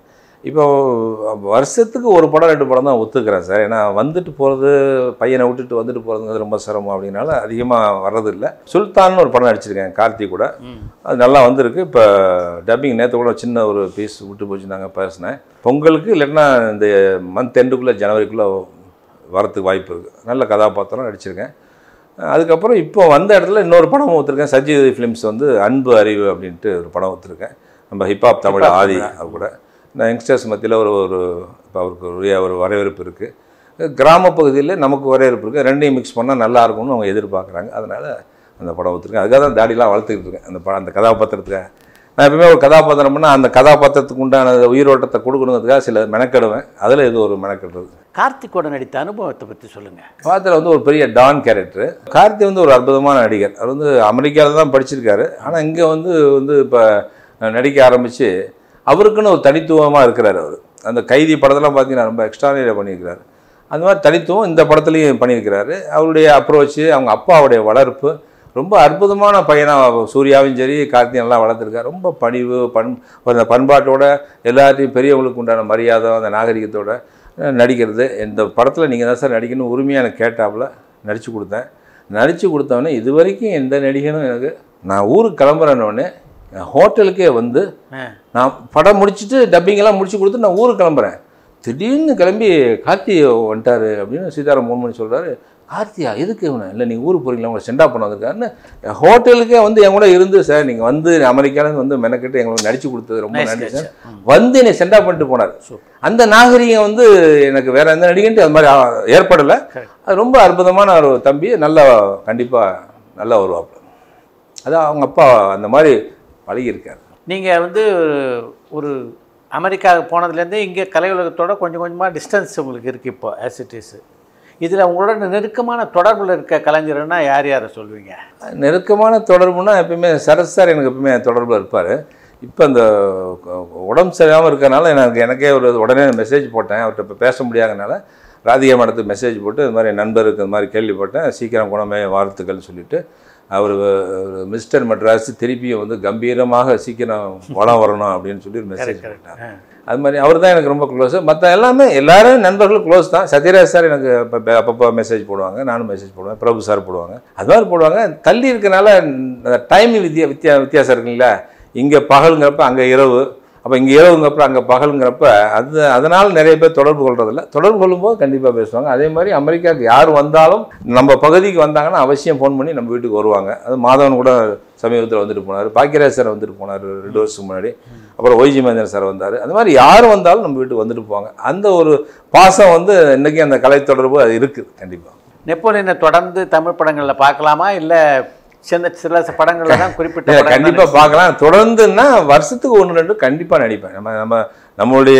இப்போ வருஷத்துக்கு ஒரு படம் ரெண்டு படம் தான் ஒத்துக்கிறேன் சார் ஏன்னா வந்துட்டு போகிறது பையனை விட்டுட்டு வந்துட்டு போகிறதுங்கிறது ரொம்ப சிரமம் அப்படின்னால அதிகமாக வர்றதில்லை சுல்தான்னு ஒரு படம் நடிச்சிருக்கேன் கார்த்தி கூட அது நல்லா வந்திருக்கு இப்போ டப்பிங் நேற்று கூட சின்ன ஒரு பீஸ் விட்டு போச்சு நாங்கள் பேசினேன் பொங்கலுக்கு இல்லைன்னா இந்த மந்த் எண்டுக்குள்ளே ஜனவரிக்குள்ளே வரத்துக்கு வாய்ப்பு இருக்குது நல்ல கதாபாத்திரம் நடிச்சிருக்கேன் அதுக்கப்புறம் இப்போ வந்த இடத்துல இன்னொரு படம் ஒத்துருக்கேன் சஜித் ஃபிலிம்ஸ் வந்து அன்பு அறிவு அப்படின்ட்டு ஒரு படம் ஒத்துருக்கேன் நம்ம ஹிப்ஹாப் தமிழ் ஆதி அது கூட நான் யங்ஸ்டர்ஸ் மத்தியில் ஒரு ஒரு இப்போ அவருக்கு உரிய ஒரு வரவேற்பு இருக்குது கிராம பகுதியில் நமக்கு வரவேற்பு இருக்குது ரெண்டையும் மிக்ஸ் பண்ணால் நல்லா இருக்கும்னு அவங்க எதிர்பார்க்குறாங்க அதனால் அந்த படம் ஒத்துருக்கேன் அதுக்காக தான் தாடிலாம் வளர்த்துக்கிட்டு இருக்கேன் அந்த படம் அந்த கதாபாத்திரத்துக்காக நான் எப்பவுமே ஒரு கதாபாத்திரம் பண்ணால் அந்த கதாபாத்திரத்துக்கு உண்டான உயிரோட்டத்தை கொடுக்கணுங்கிறதுக்காக சில மெனக்கெடுவேன் அதில் இது ஒரு மெனக்கெடுறது கார்த்திக்கோட நடித்த அனுபவத்தை பற்றி சொல்லுங்கள் பாத்தில் வந்து ஒரு பெரிய டான் கேரக்டர் கார்த்தி வந்து ஒரு அற்புதமான நடிகர் அவர் வந்து அமெரிக்காவில் தான் படிச்சிருக்காரு ஆனால் இங்கே வந்து வந்து இப்போ நடிக்க ஆரம்பித்து அவருக்குன்னு ஒரு தனித்துவமாக இருக்கிறார் அவர் அந்த கைதி படத்தெல்லாம் பார்த்தீங்கன்னா ரொம்ப எக்ஸ்ட்ரானரியாக பண்ணியிருக்கிறாரு அந்த மாதிரி தனித்துவம் இந்த படத்துலையும் பண்ணியிருக்கிறாரு அவருடைய அப்ரோச்சு அவங்க அப்பாவுடைய வளர்ப்பு ரொம்ப அற்புதமான பையனாக சூர்யாவும் சரி கார்த்தியும் நல்லா வளர்த்துருக்காரு ரொம்ப பணிவு பண் அந்த பண்பாட்டோட எல்லாத்தையும் பெரியவங்களுக்கு உண்டான மரியாதை அந்த நாகரிகத்தோட அஹ், நடிக்கிறது இந்த படத்தில் நீங்கள் தான் சார் நடிக்கணும் உரிமையாக எனக்கு கேட்டாப்புல நடித்து கொடுத்தேன் நடித்து கொடுத்தவொடனே இது வரைக்கும் எந்த நடிகனும் எனக்கு நான் ஊருக்கு கிளம்புறேன்னொடனே என் ஹோட்டலுக்கே வந்து நான் படம் முடிச்சுட்டு டப்பிங் எல்லாம் முடிச்சு கொடுத்து நான் ஊருக்கு கிளம்புறேன் திடீர்னு கிளம்பி கார்த்தி வந்துட்டாரு அப்படின்னு சீதாராம் மூணு மணி சொல்கிறாரு கார்த்தியா எதுக்கு இவனை இல்லை நீங்கள் ஊருக்கு போகிறீங்களா உங்களை சென்டா பண்ண வந்திருக்காருன்னு என் ஹோட்டலுக்கே வந்து என் கூட இருந்து சார் நீங்கள் வந்து அமெரிக்காலேருந்து வந்து மெனக்கெட்டு எங்களுக்கு நடிச்சு கொடுத்தது ரொம்ப நன்றி சார் வந்து என்னை சென்டா பண்ணிட்டு போனார் அந்த நாகரிகம் வந்து எனக்கு வேற எந்த நடிகன்ட்டு அது மாதிரி ஆ- ஏற்படலை அது ரொம்ப அற்புதமான ஒரு தம்பி நல்லா கண்டிப்பாக நல்லா வருவாப்புல அதான் அவங்க அப்பா அந்த மாதிரி பழகியிருக்காரு நீங்கள் வந்து ஒரு அமெரிக்காவுக்கு போனதுலேருந்தே இங்கே கலை உலகத்தோட கொஞ்சம் கொஞ்சமாக டிஸ்டன்ஸ் உங்களுக்கு இருக்குது இப்போ ஆஸ் இட் இஸ் இதில் உங்களோட நெருக்கமான தொடர்பில் இருக்க கலைஞர்னா யார் யாரை சொல்வீங்க நெருக்கமான தொடர்புனா எப்பயுமே சரத் சார் எனக்கு எப்பயுமே தொடர்பில் இருப்பார் இப்போ அந்த உடம்பு சரியாமல் இருக்கறனால எனக்கு எனக்கே ஒரு உடனே மெசேஜ் போட்டேன் அவர்கிட்ட இப்போ பேச முடியாதனால ராதிகா மேடத்துக்கு மெசேஜ் போட்டு இது மாதிரி நண்பருக்கு இது மாதிரி கேள்விப்பட்டேன் சீக்கிரம் குணமே வாழ்த்துக்கள் சொல்லிட்டு அவர் மிஸ்டர் மெட்ராஸ் திருப்பியும் வந்து கம்பீரமாக சீக்கிரம் வளம் வரணும் அப்படின்னு சொல்லி மெசேஜ் போட்டார் அது மாதிரி அவர் தான் எனக்கு ரொம்ப க்ளோஸு மற்ற எல்லாமே எல்லாரும் நண்பர்களும் க்ளோஸ் தான் சத்யராஜ் சார் எனக்கு அப்பப்போ அப்பப்போ மெசேஜ் போடுவாங்க நானும் மெசேஜ் போடுவேன் பிரபு சார் போடுவாங்க அது மாதிரி போடுவாங்க தள்ளி இருக்கனால டைம் வித்தியா வித்தியா வித்தியாசம் இருக்குங்களா இங்கே பகலுங்கிறப்ப அங்கே இரவு அப்போ இங்கே இரவுங்கிறப்ப அங்கே பகலுங்கிறப்ப அது அதனால் நிறைய பேர் தொடர்பு கொள்றதில்ல தொடர்பு கொள்ளும்போது கண்டிப்பாக பேசுவாங்க அதே மாதிரி அமெரிக்காவுக்கு யார் வந்தாலும் நம்ம பகுதிக்கு வந்தாங்கன்னா அவசியம் ஃபோன் பண்ணி நம்ம வீட்டுக்கு வருவாங்க அது மாதவன் கூட சமீபத்தில் வந்துட்டு போனார் பாக்கியராஜ் சார் வந்துட்டு போனார் ரெண்டு வருஷத்துக்கு முன்னாடி அப்புறம் ஒய்ஜி மகேந்திரன் சார் வந்தார் அந்த மாதிரி யார் வந்தாலும் நம்ம வீட்டுக்கு வந்துட்டு போவாங்க அந்த ஒரு பாசம் வந்து இன்றைக்கி அந்த கலை தொடர்பு அது இருக்குது கண்டிப்பாக நெப்போலியனை தொடர்ந்து தமிழ் படங்களில் பார்க்கலாமா இல்லை சின்ன சில படங்களில் தான் குறிப்பிட்ட இல்ல, படங்கள் கண்டிப்பா பார்க்கலாம் தொடர்ந்துன்னா வருஷத்துக்கு ஒன்று ரெண்டு கண்டிப்பா நடிப்பேன் நம்ம நம்ம நம்மளுடைய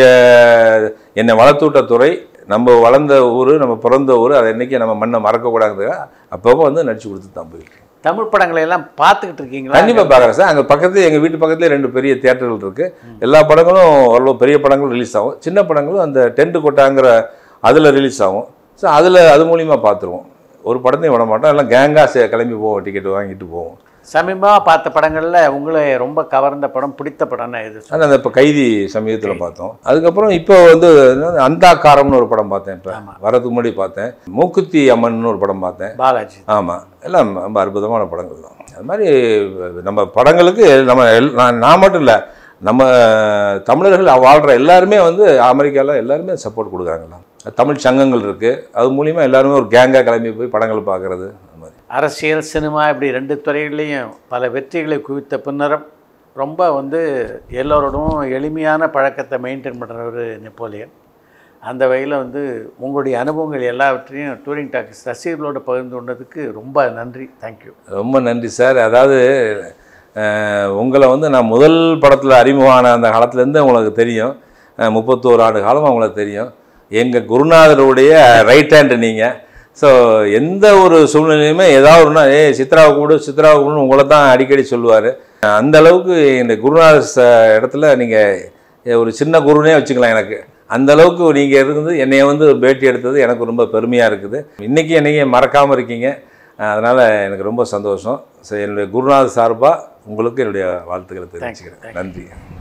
என்னை வளர்த்துவிட்ட துறை நம்ம வளர்ந்த ஊர் நம்ம பிறந்த ஊர் அதை என்னைக்கு நம்ம மண்ணை மறக்கக்கூடாது அப்பப்போ வந்து நடிச்சு கொடுத்துட்டு தான் போயிருக்கேன் தமிழ் படங்களை எல்லாம் பார்த்துக்கிட்டு இருக்கீங்களா கண்டிப்பாக பார்க்குறேன் சார் அங்கே பக்கத்துல எங்கள் வீட்டு பக்கத்துலேயே ரெண்டு பெரிய தியேட்டர்கள் இருக்குது எல்லா படங்களும் ஓரளவு பெரிய படங்களும் ரிலீஸ் ஆகும் சின்ன படங்களும் அந்த டென்ட் கொட்டாங்கிற அதில் ரிலீஸ் ஆகும் ஸோ அதில் அது மூலிமா பார்த்துருவோம் ஒரு படத்தையும் விட மாட்டோம் எல்லாம் கேங்காக கிளம்பி போவோம் டிக்கெட் வாங்கிட்டு போவோம் சமீபமாக பார்த்த படங்களில் உங்களை ரொம்ப கவர்ந்த படம் பிடித்த படம்னா எது ஆனால் அந்த இப்போ கைதி சமீபத்தில் பார்த்தோம் அதுக்கப்புறம் இப்போ வந்து என்னது, அந்தாக்காரம்னு ஒரு படம் பார்த்தேன் இப்போ வரதுக்கு முன்னாடி பார்த்தேன் மூக்குத்தி அம்மன் ஒரு படம் பார்த்தேன் பாலாஜி ஆமாம் எல்லாம் ரொம்ப அற்புதமான படங்கள் தான் அது மாதிரி நம்ம படங்களுக்கு நம்ம எல்- நான் நான் மட்டும் இல்லை நம்ம தமிழர்கள் வாழ்கிற எல்லாருமே வந்து அமெரிக்காவில் எல்லாருமே சப்போர்ட் கொடுக்குறாங்கல்லாம் தமிழ் சங்கங்கள் இருக்குது அது மூலிமா எல்லாருமே ஒரு கேங்காக கிளம்பி போய் படங்கள் பார்க்குறது அந்த மாதிரி அரசியல் சினிமா இப்படி ரெண்டு துறைகள்லையும் பல வெற்றிகளை குவித்த பின்னரும் ரொம்ப வந்து எல்லோரோடும் எளிமையான பழக்கத்தை மெயின்டைன் பண்ணுறவர் நெப்போலியன் அந்த வகையில் வந்து உங்களுடைய அனுபவங்கள் எல்லாவற்றையும் டூரிங் டாக்கிஸ் ரசிகர்களோடு பகிர்ந்து கொண்டதுக்கு ரொம்ப நன்றி தேங்க்யூ ரொம்ப நன்றி சார் அதாவது அஹ், உங்களை வந்து நான் முதல் படத்தில் அறிமுகமான அந்த காலத்துலேருந்து உங்களுக்கு தெரியும் அஹ், முப்பத்தோரு ஆண்டு காலம் உங்களுக்கு தெரியும் எங்கள் குருநாதருடைய ரைட் ஹேண்டு நீங்கள் ஸோ எந்த ஒரு சூழ்நிலையுமே ஏதாவது ஒன்றா ஏ சித்ராவை கூடு சித்ராவை கூடுன்னு உங்களை தான் அடிக்கடி சொல்லுவார் அந்த அளவுக்கு இந்த குருநாதர் ச- இடத்துல நீங்கள் ஒரு சின்ன குருனே வச்சுக்கலாம் எனக்கு அந்த அளவுக்கு நீங்கள் இருந்து என்னைய வந்து பேட்டி எடுத்தது எனக்கு ரொம்ப பெருமையாக இருக்குது இன்றைக்கி என்னைய மறக்காமல் இருக்கீங்க அதனால் எனக்கு ரொம்ப சந்தோஷம் ஸோ என்னுடைய குருநாதர் சார்பாக உங்களுக்கு என்னுடைய வாழ்த்துக்களை தெரிவிச்சுக்கிறேன் நன்றி